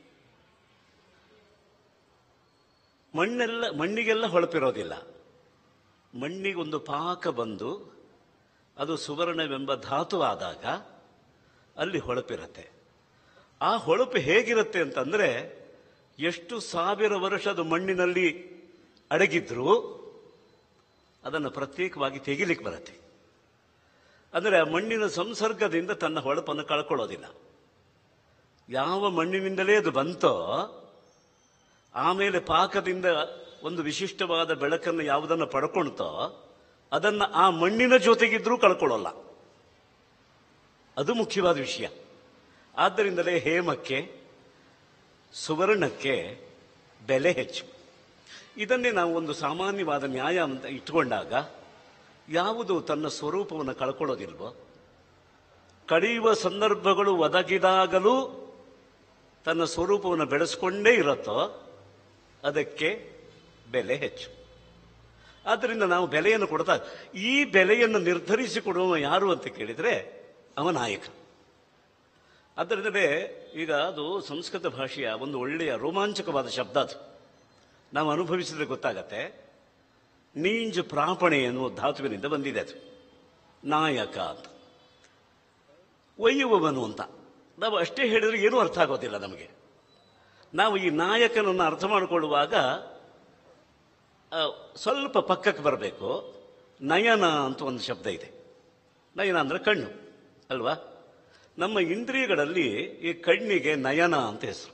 ಮಣ್ಣೆಲ್ಲ ಮಣ್ಣಿಗೆಲ್ಲ ಹೊಳಪಿರೋದಿಲ್ಲ ಮಣ್ಣಿಗೊಂದು ಪಾಕ ಬಂದು ಅದು ಸುವರ್ಣವೆಂಬ ಧಾತು ಆದಾಗ ಅಲ್ಲಿ ಹೊಳಪಿರುತ್ತೆ ಆ ಹೊಳಪು ಹೇಗಿರುತ್ತೆ ಅಂತಂದ್ರೆ ಎಷ್ಟು ಸಾವಿರ ವರ್ಷದ ಮಣ್ಣಿನಲ್ಲಿ ಅಡಗಿದ್ರು ಅದನ್ನು ಪ್ರತ್ಯೇಕವಾಗಿ ತೆಗಿಲಿಕ್ಕೆ ಬರುತ್ತೆ ಅಂದರೆ ಆ ಮಣ್ಣಿನ ಸಂಸರ್ಗದಿಂದ ತನ್ನ ಹೊಳಪನ್ನು ಕಳ್ಕೊಳ್ಳೋದಿಲ್ಲ ಯಾವ ಮಣ್ಣಿನಿಂದಲೇ ಅದು ಬಂತೋ ಆಮೇಲೆ ಪಾಕದಿಂದ ಒಂದು ವಿಶಿಷ್ಟವಾದ ಬೆಳಕನ್ನು ಯಾವುದನ್ನು ಪಡ್ಕೊಳ್ತೋ ಅದನ್ನ ಆ ಮಣ್ಣಿನ ಜೊತೆಗಿದ್ರೂ ಕಳ್ಕೊಳ್ಳೋಲ್ಲ ಅದು ಮುಖ್ಯವಾದ ವಿಷಯ ಆದ್ದರಿಂದಲೇ ಹೇಮಕ್ಕೆ ಸುವರ್ಣಕ್ಕೆ ಬೆಲೆ ಹೆಚ್ಚು ಇದನ್ನೇ ನಾವು ಒಂದು ಸಾಮಾನ್ಯವಾದ ನ್ಯಾಯ ಅಂತ ಇಟ್ಕೊಂಡಾಗ ಯಾವುದು ತನ್ನ ಸ್ವರೂಪವನ್ನು ಕಳ್ಕೊಳ್ಳೋದಿಲ್ವೋ ಕಳೆಯುವ ಸಂದರ್ಭಗಳು ಒದಗಿದಾಗಲೂ ತನ್ನ ಸ್ವರೂಪವನ್ನು ಬೆಳೆಸ್ಕೊಂಡೇ ಇರುತ್ತೋ ಅದಕ್ಕೆ ಬೆಲೆ ಹೆಚ್ಚು ಆದ್ದರಿಂದ ನಾವು ಬೆಲೆಯನ್ನು ಕೊಡ್ತಾ ಈ ಬೆಲೆಯನ್ನು ನಿರ್ಧರಿಸಿ ಕೊಡುವ ಯಾರು ಅಂತ ಕೇಳಿದರೆ ಅವ ನಾಯಕ ಆದ್ದರಿಂದಲೇ ಈಗ ಅದು ಸಂಸ್ಕೃತ ಭಾಷೆಯ ಒಂದು ಒಳ್ಳೆಯ ರೋಮಾಂಚಕವಾದ ಶಬ್ದ ಅದು ನಾವು ಅನುಭವಿಸಿದ್ರೆ ಗೊತ್ತಾಗತ್ತೆ ನೀಂಜ್ ಪ್ರಾಪಣೆ ಎನ್ನುವ ಧಾತುವಿನಿಂದ ಬಂದಿದೆ ಅದು ನಾಯಕ ಅಂತ ಒಯ್ಯುವವನು ಅಂತ ನಾವು ಅಷ್ಟೇ ಹೇಳಿದ್ರೆ ಏನೂ ಅರ್ಥ ಆಗೋದಿಲ್ಲ ನಮಗೆ ನಾವು ಈ ನಾಯಕನನ್ನು ಅರ್ಥ ಮಾಡಿಕೊಳ್ಳುವಾಗ ಆ, ಸ್ವಲ್ಪ ಪಕ್ಕಕ್ಕೆ ಬರಬೇಕು ನಯನ ಅಂತ ಒಂದು ಶಬ್ದ ಇದೆ ನಯನ ಅಂದ್ರೆ ಕಣ್ಣು ಅಲ್ವಾ ನಮ್ಮ ಇಂದ್ರಿಯಗಳಲ್ಲಿ ಈ ಕಣ್ಣಿಗೆ ನಯನ ಅಂತ ಹೆಸರು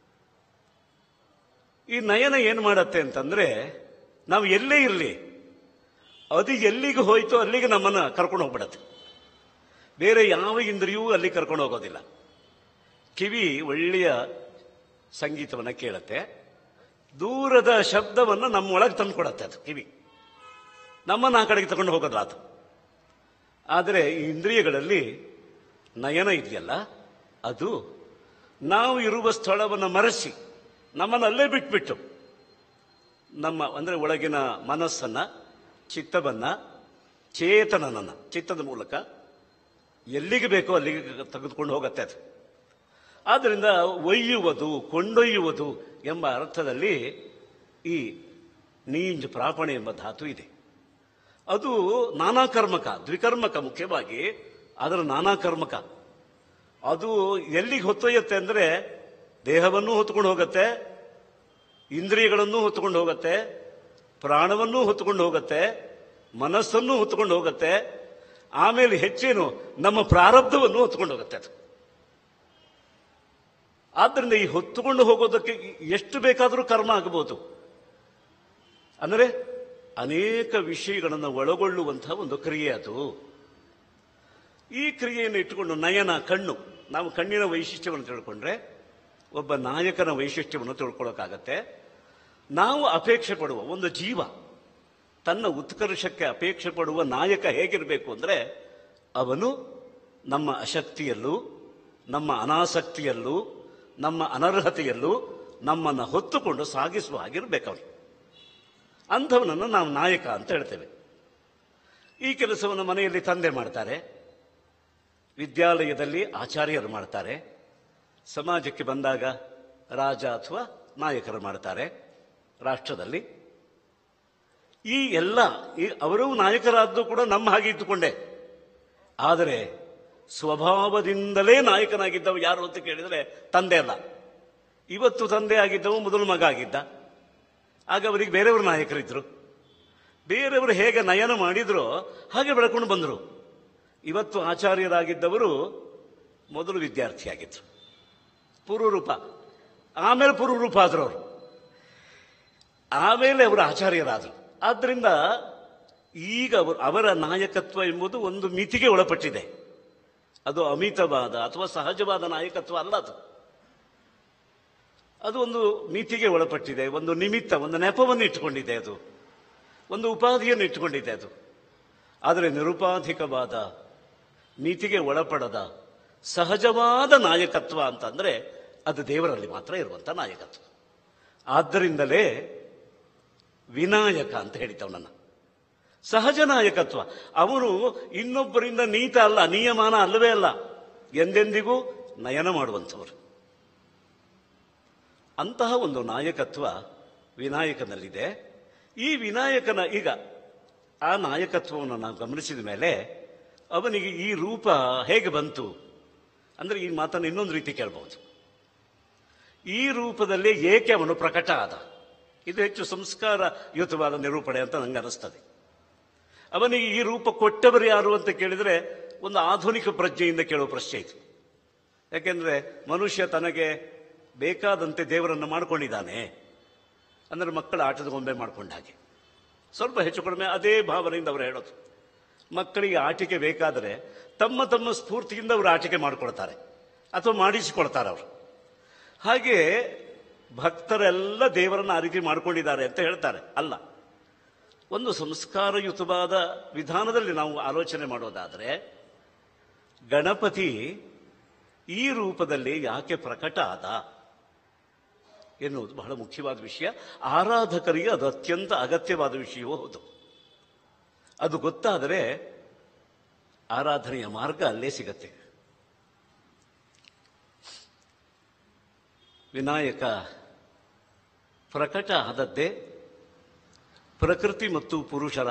ಈ ನಯನ ಏನು ಮಾಡತ್ತೆ ಅಂತಂದ್ರೆ ನಾವು ಎಲ್ಲೇ ಇರಲಿ ಅದು ಎಲ್ಲಿಗೆ ಹೋಯ್ತೋ ಅಲ್ಲಿಗೆ ನಮ್ಮನ್ನ ಕರ್ಕೊಂಡು ಹೋಗ್ಬಿಡತ್ತೆ ಬೇರೆ ಯಾವ ಇಂದ್ರಿಯೂ ಅಲ್ಲಿ ಕರ್ಕೊಂಡು ಹೋಗೋದಿಲ್ಲ ಕಿವಿ ಒಳ್ಳೆಯ ಸಂಗೀತವನ್ನು ಕೇಳುತ್ತೆ ದೂರದ ಶಬ್ದವನ್ನು ನಮ್ಮೊಳಗೆ ತಂದು ಕೊಡತ್ತೆ ಅದು ಕಿವಿ ನಮ್ಮನ್ನು ಆ ಕಡೆಗೆ ತಗೊಂಡು ಹೋಗೋದು ಅದು ಆದರೆ ಈ ಇಂದ್ರಿಯಗಳಲ್ಲಿ ನಯನ ಇದೆಯಲ್ಲ ಅದು ನಾವು ಇರುವ ಸ್ಥಳವನ್ನು ಮರೆಸಿ ನಮ್ಮನ್ನು ಅಲ್ಲೇ ಬಿಟ್ಬಿಟ್ಟು ನಮ್ಮ ಅಂದರೆ ಒಳಗಿನ ಮನಸ್ಸನ್ನ ಚಿತ್ತವನ್ನ ಚೇತನನನ್ನ ಚಿತ್ತದ ಮೂಲಕ ಎಲ್ಲಿಗೆ ಬೇಕೋ ಅಲ್ಲಿಗೆ ತೆಗೆದುಕೊಂಡು ಹೋಗತ್ತೆ ಅದು ಆದ್ದರಿಂದ ಒಯ್ಯುವುದು ಕೊಂಡೊಯ್ಯುವುದು ಎಂಬ ಅರ್ಥದಲ್ಲಿ ಈ ನೀಂಜ್ ಪ್ರಾಪಣೆ ಎಂಬ ಧಾತು ಇದೆ ಅದು ನಾನಾಕರ್ಮಕ ದ್ವಿಕರ್ಮಕ ಮುಖ್ಯವಾಗಿ ಅದರ ನಾನಾಕರ್ಮಕ ಅದು ಎಲ್ಲಿಗೆ ಹೊತ್ತೊಯ್ಯುತ್ತೆ ಅಂದರೆ ದೇಹವನ್ನೂ ಹೊತ್ಕೊಂಡು ಹೋಗುತ್ತೆ ಇಂದ್ರಿಯಗಳನ್ನೂ ಹೊತ್ಕೊಂಡು ಹೋಗುತ್ತೆ ಪ್ರಾಣವನ್ನೂ ಹೊತ್ಕೊಂಡು ಹೋಗುತ್ತೆ ಮನಸ್ಸನ್ನೂ ಹೊತ್ಕೊಂಡು ಹೋಗುತ್ತೆ ಆಮೇಲೆ ಹೆಚ್ಚೇನು ನಮ್ಮ ಪ್ರಾರಬ್ಧವನ್ನು ಹೊತ್ಕೊಂಡು ಹೋಗುತ್ತೆ ಅದು ಆದ್ದರಿಂದ ಈ ಹೊತ್ತುಕೊಂಡು ಹೋಗೋದಕ್ಕೆ ಎಷ್ಟು ಬೇಕಾದರೂ ಕರ್ಮ ಆಗಬಹುದು ಅಂದರೆ ಅನೇಕ ವಿಷಯಗಳನ್ನು ಒಳಗೊಳ್ಳುವಂತಹ ಒಂದು ಕ್ರಿಯೆ ಅದು ಈ ಕ್ರಿಯೆಯನ್ನು ಇಟ್ಟುಕೊಂಡು ನಯನ ಕಣ್ಣು ನಾವು ಕಣ್ಣಿನ ವೈಶಿಷ್ಟ್ಯವನ್ನು ತಿಳ್ಕೊಂಡ್ರೆ ಒಬ್ಬ ನಾಯಕನ ವೈಶಿಷ್ಟ್ಯವನ್ನು ತಿಳ್ಕೊಳ್ಳೋಕ್ಕಾಗತ್ತೆ ನಾವು ಅಪೇಕ್ಷೆ ಪಡುವ ಒಂದು ಜೀವ ತನ್ನ ಉತ್ಕರ್ಷಕ್ಕೆ ಅಪೇಕ್ಷೆ ಪಡುವ ನಾಯಕ ಹೇಗಿರಬೇಕು ಅಂದರೆ ಅವನು ನಮ್ಮ ಅಶಕ್ತಿಯಲ್ಲೂ ನಮ್ಮ ಅನಾಸಕ್ತಿಯಲ್ಲೂ ನಮ್ಮ ಅನರ್ಹತೆಯಲ್ಲೂ ನಮ್ಮನ್ನು ಹೊತ್ತುಕೊಂಡು ಸಾಗಿಸುವ ಹಾಗಿರ್ಬೇಕವನು ಅಂಥವನನ್ನು ನಾವು ನಾಯಕ ಅಂತ ಹೇಳ್ತೇವೆ ಈ ಕೆಲಸವನ್ನು ಮನೆಯಲ್ಲಿ ತಂದೆ ಮಾಡ್ತಾರೆ ವಿದ್ಯಾಲಯದಲ್ಲಿ ಆಚಾರ್ಯರು ಮಾಡ್ತಾರೆ ಸಮಾಜಕ್ಕೆ ಬಂದಾಗ ರಾಜ ಅಥವಾ ನಾಯಕರು ಮಾಡ್ತಾರೆ ರಾಷ್ಟ್ರದಲ್ಲಿ ಈ ಎಲ್ಲ ಈ ಅವರೂ ನಾಯಕರಾದ್ದು ಕೂಡ ನಮ್ಮ ಹಾಗೆ ಇದ್ದುಕೊಂಡೆ ಆದರೆ ಸ್ವಭಾವದಿಂದಲೇ ನಾಯಕನಾಗಿದ್ದವ ಯಾರು ಅಂತ ಕೇಳಿದರೆ ತಂದೆ ಅಲ್ಲ ಇವತ್ತು ತಂದೆ ಆಗಿದ್ದವ ಮೊದಲು ಮಗ ಆಗಿದ್ದ ಆಗ ಅವರಿಗೆ ಬೇರೆಯವರು ನಾಯಕರಿದ್ರು ಬೇರೆಯವರು ಹೇಗೆ ನಯನ ಮಾಡಿದ್ರೋ ಹಾಗೆ ಬೆಳ್ಕೊಂಡು ಬಂದರು ಇವತ್ತು ಆಚಾರ್ಯರಾಗಿದ್ದವರು ಮೊದಲು ವಿದ್ಯಾರ್ಥಿಯಾಗಿದ್ರು ಪೂರ್ವರೂಪ ಆಮೇಲೆ ಪೂರ್ವರೂಪ ಆದರು ಅವರು ಆಮೇಲೆ ಅವರು ಆಚಾರ್ಯರಾದರು ಆದ್ದರಿಂದ ಈಗ ಅವರು ಅವರ ನಾಯಕತ್ವ ಎಂಬುದು ಒಂದು ಮಿತಿಗೆ ಒಳಪಟ್ಟಿದೆ ಅದು ಅಮಿತವಾದ ಅಥವಾ ಸಹಜವಾದ ನಾಯಕತ್ವ ಅಲ್ಲ ಅದು ಅದು ಒಂದು ಮಿತಿಗೆ ಒಳಪಟ್ಟಿದೆ ಒಂದು ನಿಮಿತ್ತ ಒಂದು ನೆಪವನ್ನು ಇಟ್ಟುಕೊಂಡಿದೆ ಅದು ಒಂದು ಉಪಾಧಿಯನ್ನು ಇಟ್ಟುಕೊಂಡಿದೆ ಅದು ಆದರೆ ನಿರುಪಾಧಿಕವಾದ ಮಿತಿಗೆ ಒಳಪಡದ ಸಹಜವಾದ ನಾಯಕತ್ವ ಅಂತಂದ್ರೆ ಅದು ದೇವರಲ್ಲಿ ಮಾತ್ರ ಇರುವಂತ ನಾಯಕತ್ವ ಆದ್ದರಿಂದಲೇ ವಿನಾಯಕ ಅಂತ ಹೇಳಿದ್ದವನನ್ನ ಸಹಜ ನಾಯಕತ್ವ ಅವನು ಇನ್ನೊಬ್ಬರಿಂದ ನೀತ ಅಲ್ಲ ನಿಯಮಾನ ಅಲ್ಲವೇ ಅಲ್ಲ ಎಂದೆಂದಿಗೂ ನಯನ ಮಾಡುವಂಥವರು ಅಂತಹ ಒಂದು ನಾಯಕತ್ವ ವಿನಾಯಕನಲ್ಲಿದೆ ಈ ವಿನಾಯಕನ ಈಗ ಆ ನಾಯಕತ್ವವನ್ನು ನಾವು ಗಮನಿಸಿದ ಮೇಲೆ ಅವನಿಗೆ ಈ ರೂಪ ಹೇಗೆ ಬಂತು ಅಂದ್ರೆ ಈ ಮಾತನ್ನು ಇನ್ನೊಂದು ರೀತಿ ಕೇಳಬಹುದು ಈ ರೂಪದಲ್ಲಿ ಏಕೆ ಅವನು ಪ್ರಕಟ ಆದ ಇದು ಹೆಚ್ಚು ಸಂಸ್ಕಾರಯುತವಾದ ನಿರೂಪಣೆ ಅಂತ ನಂಗೆ ಅನಿಸ್ತದೆ ಅವನಿಗೆ ಈ ರೂಪ ಕೊಟ್ಟವರು ಯಾರು ಅಂತ ಕೇಳಿದ್ರೆ ಒಂದು ಆಧುನಿಕ ಪ್ರಜ್ಞೆಯಿಂದ ಕೇಳುವ ಪ್ರಶ್ನೆ ಇದು ಯಾಕೆಂದ್ರೆ ಮನುಷ್ಯ ತನಗೆ ಬೇಕಾದಂತೆ ದೇವರನ್ನು ಮಾಡ್ಕೊಂಡಿದ್ದಾನೆ ಅಂದ್ರೆ ಮಕ್ಕಳ ಆಟದ ಗೊಂಬೆ ಮಾಡ್ಕೊಂಡ ಹಾಗೆ ಸ್ವಲ್ಪ ಹೆಚ್ಚು ಕಡಿಮೆ ಅದೇ ಭಾವನೆಯಿಂದ ಅವರು ಹೇಳೋದು ಮಕ್ಕಳಿಗೆ ಆಟಿಕೆ ಬೇಕಾದರೆ ತಮ್ಮ ತಮ್ಮ ಸ್ಫೂರ್ತಿಯಿಂದ ಅವರು ಆಟಿಕೆ ಮಾಡಿಕೊಳ್ತಾರೆ ಅಥವಾ ಮಾಡಿಸಿಕೊಳ್ತಾರೆ ಅವರು ಹಾಗೆ ಭಕ್ತರೆಲ್ಲ ದೇವರನ್ನ ಆ ರೀತಿ ಮಾಡ್ಕೊಂಡಿದ್ದಾರೆ ಅಂತ ಹೇಳ್ತಾರೆ ಅಲ್ಲ ಒಂದು ಸಂಸ್ಕಾರಯುತವಾದ ವಿಧಾನದಲ್ಲಿ ನಾವು ಆಲೋಚನೆ ಮಾಡೋದಾದರೆ ಗಣಪತಿ ಈ ರೂಪದಲ್ಲಿ ಯಾಕೆ ಪ್ರಕಟ ಆದ ಎನ್ನುವುದು ಬಹಳ ಮುಖ್ಯವಾದ ವಿಷಯ ಆರಾಧಕರಿಗೆ ಅದು ಅತ್ಯಂತ ಅಗತ್ಯವಾದ ವಿಷಯವೂ ಹೌದು ಅದು ಗೊತ್ತಾದರೆ ಆರಾಧನೆಯ ಮಾರ್ಗ ಅಲ್ಲೇ ಸಿಗತ್ತೆ ವಿನಾಯಕ ಪ್ರಕಟ ಆದದ್ದೇ ಪ್ರಕೃತಿ ಮತ್ತು ಪುರುಷರ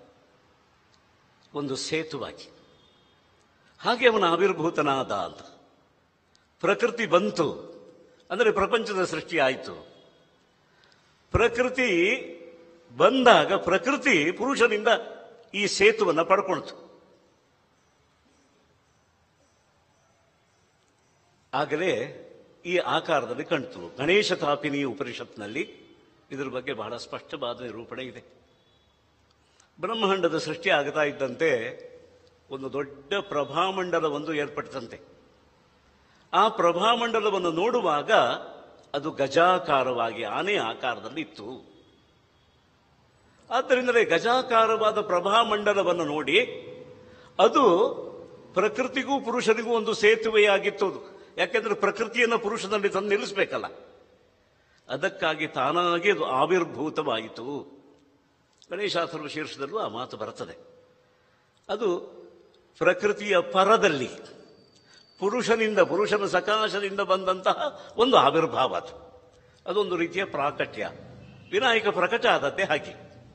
ಒಂದು ಸೇತುವಾಗಿ ಹಾಗೆ ಅವನ ಆವಿರ್ಭೂತನಾದ ಅಂತ ಪ್ರಕೃತಿ ಬಂತು ಅಂದರೆ ಪ್ರಪಂಚದ ಸೃಷ್ಟಿ ಆಯಿತು ಪ್ರಕೃತಿ ಬಂದಾಗ ಪ್ರಕೃತಿ ಪುರುಷನಿಂದ ಈ ಸೇತುವನ್ನು ಪಡ್ಕೊಳ್ತು ಆಗಲೇ ಈ ಆಕಾರದಲ್ಲಿ ಕಾಣ್ತು ಗಣೇಶ ತಾಪಿನಿ ಉಪನಿಷತ್ನಲ್ಲಿ ಇದರ ಬಗ್ಗೆ ಬಹಳ ಸ್ಪಷ್ಟವಾದ ನಿರೂಪಣೆ ಇದೆ ಬ್ರಹ್ಮಾಂಡದ ಸೃಷ್ಟಿ ಆಗ್ತಾ ಇದ್ದಂತೆ ಒಂದು ದೊಡ್ಡ ಪ್ರಭಾಮಂಡಲವೊಂದು ಏರ್ಪಟ್ಟಂತೆ ಆ ಪ್ರಭಾಮಂಡಲವನ್ನು ನೋಡುವಾಗ ಅದು ಗಜಾಕಾರವಾಗಿ ಆನೆ ಆಕಾರದಲ್ಲಿ ಇತ್ತು ಆದ್ದರಿಂದಲೇ ಗಜಾಕಾರವಾದ ಪ್ರಭಾಮಂಡಲವನ್ನು ನೋಡಿ ಅದು ಪ್ರಕೃತಿಗೂ ಪುರುಷನಿಗೂ ಒಂದು ಸೇತುವೆಯಾಗಿತ್ತು ಅದು ಯಾಕೆಂದ್ರೆ ಪ್ರಕೃತಿಯನ್ನು ಪುರುಷನಲ್ಲಿ ತಂದು ನಿಲ್ಲಿಸಬೇಕಲ್ಲ ಅದಕ್ಕಾಗಿ ತಾನಾಗಿ ಅದು ಆವಿರ್ಭೂತವಾಯಿತು ಗಣೇಶಾಸುರ ಶೀರ್ಷದಲ್ಲೂ ಆ ಮಾತು ಬರ್ತದೆ ಅದು ಪ್ರಕೃತಿಯ ಪರದಲ್ಲಿ ಪುರುಷನಿಂದ ಪುರುಷನ ಸಕಾಶದಿಂದ ಬಂದಂತಹ ಒಂದು ಆವಿರ್ಭಾವ ಅದು ಅದೊಂದು ರೀತಿಯ ಪ್ರಾಕಟ್ಯ ವಿನಾಯಕ ಪ್ರಕಟ ಆದದ್ದೇ ಹಾಗೆ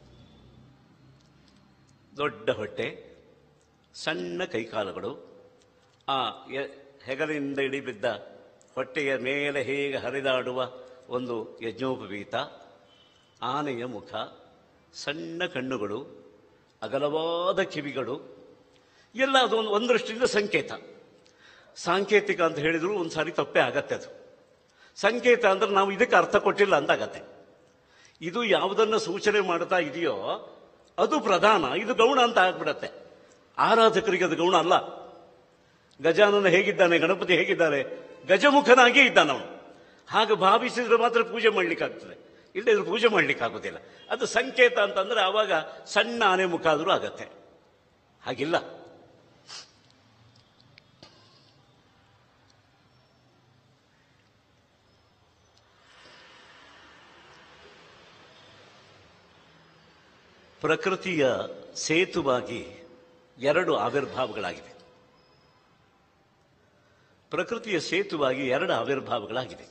ದೊಡ್ಡ ಹೊಟ್ಟೆ ಸಣ್ಣ ಕೈಕಾಲುಗಳು ಆ ಎ- ಹೆಗಲಿನಿಂದ ಇಳಿಬಿದ್ದ ಹೊಟ್ಟೆಯ ಮೇಲೆ ಹೇಗೆ ಹರಿದಾಡುವ ಒಂದು ಯಜ್ಞೋಪವೀತ ಆನೆಯ ಮುಖ ಸಣ್ಣ ಕಣ್ಣುಗಳು ಅಗಲವಾದ ಕಿವಿಗಳು ಎಲ್ಲ ಅದು ಒಂದು ಒಂದರಷ್ಟಿಂದ ಸಂಕೇತ ಸಾಂಕೇತಿಕ ಅಂತ ಹೇಳಿದ್ರು ಒಂದು ಸಾರಿ ತಪ್ಪೇ ಆಗತ್ತೆ ಅದು ಸಂಕೇತ ಅಂದ್ರೆ ನಾವು ಇದಕ್ಕೆ ಅರ್ಥ ಕೊಟ್ಟಿಲ್ಲ ಅಂತ ಆಗತ್ತೆ ಇದು ಯಾವುದನ್ನ ಸೂಚನೆ ಮಾಡ್ತಾ ಇದೆಯೋ ಅದು ಪ್ರಧಾನ ಇದು ಗೌಣ ಅಂತ ಆಗ್ಬಿಡತ್ತೆ ಆರಾಧಕರಿಗೆ ಅದು ಗೌಣ ಅಲ್ಲ ಗಜಾನನ ಹೇಗಿದ್ದಾನೆ ಗಣಪತಿ ಹೇಗಿದ್ದಾರೆ ಗಜಮುಖನಾಗೇ ಇದ್ದಾನವನು ಹಾಗೆ ಭಾವಿಸಿದ್ರೆ ಮಾತ್ರ ಪೂಜೆ ಮಾಡ್ಲಿಕ್ಕಾಗ್ತದೆ ಇಲ್ಲದಿದ್ರೆ ಪೂಜೆ ಮಾಡ್ಲಿಕ್ಕಾಗೋದಿಲ್ಲ ಅದು ಸಂಕೇತ ಅಂತಂದ್ರೆ ಆವಾಗ ಸಣ್ಣ ಆನೆ ಮುಖ ಆದರೂ ಆಗತ್ತೆ ಹಾಗಿಲ್ಲ ಪ್ರಕೃತಿಯ ಸೇತುವಾಗಿ ಎರಡು ಆವಿರ್ಭಾವಗಳಾಗಿವೆ ಪ್ರಕೃತಿಯ ಸೇತುವಾಗಿ ಎರಡು ಆವಿರ್ಭಾವಗಳಾಗಿವೆ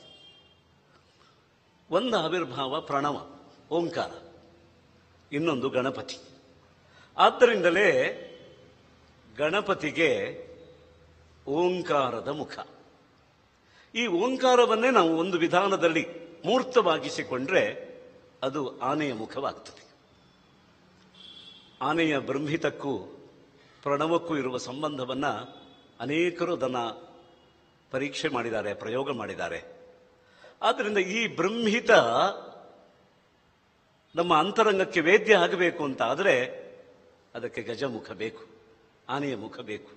ಒಂದು ಆವಿರ್ಭಾವ ಪ್ರಣವ ಓಂಕಾರ ಇನ್ನೊಂದು ಗಣಪತಿ ಆದ್ದರಿಂದಲೇ ಗಣಪತಿಗೆ ಓಂಕಾರದ ಮುಖ ಈ ಓಂಕಾರವನ್ನೇ ನಾವು ಒಂದು ವಿಧಾನದಲ್ಲಿ ಮೂರ್ತವಾಗಿಸಿಕೊಂಡ್ರೆ ಅದು ಆನೆಯ ಮುಖವಾಗ್ತದೆ ಆನೆಯ ಬ್ರಹ್ಮಿತಕ್ಕೂ ಪ್ರಣವಕ್ಕೂ ಇರುವ ಸಂಬಂಧವನ್ನ ಅನೇಕರು ಅದನ್ನ ಪರೀಕ್ಷೆ ಮಾಡಿದ್ದಾರೆ ಪ್ರಯೋಗ ಮಾಡಿದ್ದಾರೆ ಆದ್ದರಿಂದ ಈ ಬ್ರಹ್ಮಿತ ನಮ್ಮ ಅಂತರಂಗಕ್ಕೆ ವೇದ್ಯ ಆಗಬೇಕು ಅಂತ ಆದರೆ ಅದಕ್ಕೆ ಗಜಮುಖ ಬೇಕು ಆನೆಯ ಮುಖ ಬೇಕು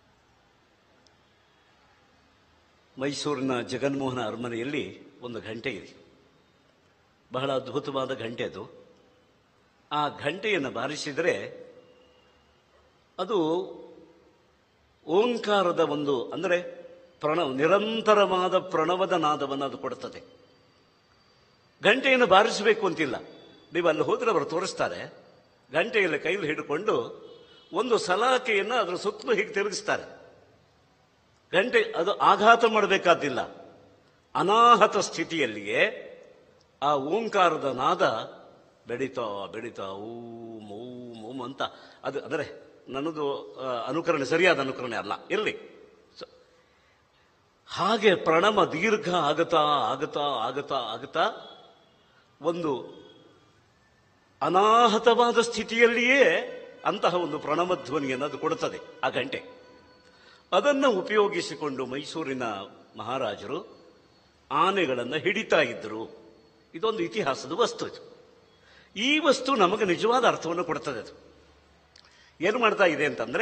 ಮೈಸೂರಿನ ಜಗನ್ಮೋಹನ ಅರಮನೆಯಲ್ಲಿ ಒಂದು ಘಂಟೆ ಇದೆ ಬಹಳ ಅದ್ಭುತವಾದ ಘಂಟೆ ಅದು ಆ ಘಂಟೆಯನ್ನು ಬಾರಿಸಿದರೆ ಅದು ಓಂಕಾರದ ಒಂದು ಅಂದರೆ ಪ್ರಣ ನಿರಂತರವಾದ ಪ್ರಣವದ ನಾದವನ್ನು ಅದು ಕೊಡುತ್ತದೆ ಗಂಟೆಯನ್ನು ಬಾರಿಸಬೇಕು ಅಂತಿಲ್ಲ ನೀವು ಅಲ್ಲಿ ಹೋದ್ರೆ ಅವರು ತೋರಿಸ್ತಾರೆ ಗಂಟೆಯಲ್ಲಿ ಕೈಲಿ ಹಿಡ್ಕೊಂಡು ಒಂದು ಸಲಾಕೆಯನ್ನು ಅದರ ಸುತ್ತಲೂ ಹೀಗೆ ತಿರುಗಿಸ್ತಾರೆ ಗಂಟೆ ಅದು ಆಘಾತ ಮಾಡಬೇಕಾದಿಲ್ಲ ಅನಾಹತ ಸ್ಥಿತಿಯಲ್ಲಿಯೇ ಆ ಓಂಕಾರದ ನಾದ ಬೆಳೀತಾ ಬೆಳೀತಾ ಓಂ ಓಂ ಓಂ ಅಂತ ಅದು ಅಂದರೆ ನನ್ನದು ಆ, ಅನುಕರಣೆ ಸರಿಯಾದ ಅನುಕರಣೆ ಅಲ್ಲ ಇರಲಿ ಸ- ಹಾಗೆ ಪ್ರಣವ ದೀರ್ಘ ಆಗತಾ ಆಗತಾ ಆಗತಾ ಆಗತಾ ಒಂದು ಅನಾಹತವಾದ ಸ್ಥಿತಿಯಲ್ಲಿಯೇ ಅಂತಹ ಒಂದು ಪ್ರಣವ ಧ್ವನಿಯನ್ನು ಅದು ಕೊಡುತ್ತದೆ ಆ ಗಂಟೆ ಅದನ್ನು ಉಪಯೋಗಿಸಿಕೊಂಡು ಮೈಸೂರಿನ ಮಹಾರಾಜರು ಆನೆಗಳನ್ನು ಹಿಡಿತಾ ಇದ್ದರು ಇದೊಂದು ಇತಿಹಾಸದ ವಸ್ತು ಇದು ಈ ವಸ್ತು ನಮಗೆ ನಿಜವಾದ ಅರ್ಥವನ್ನು ಕೊಡ್ತದೆ ಅದು ಏನು ಮಾಡ್ತಾ ಇದೆ ಅಂತಂದ್ರೆ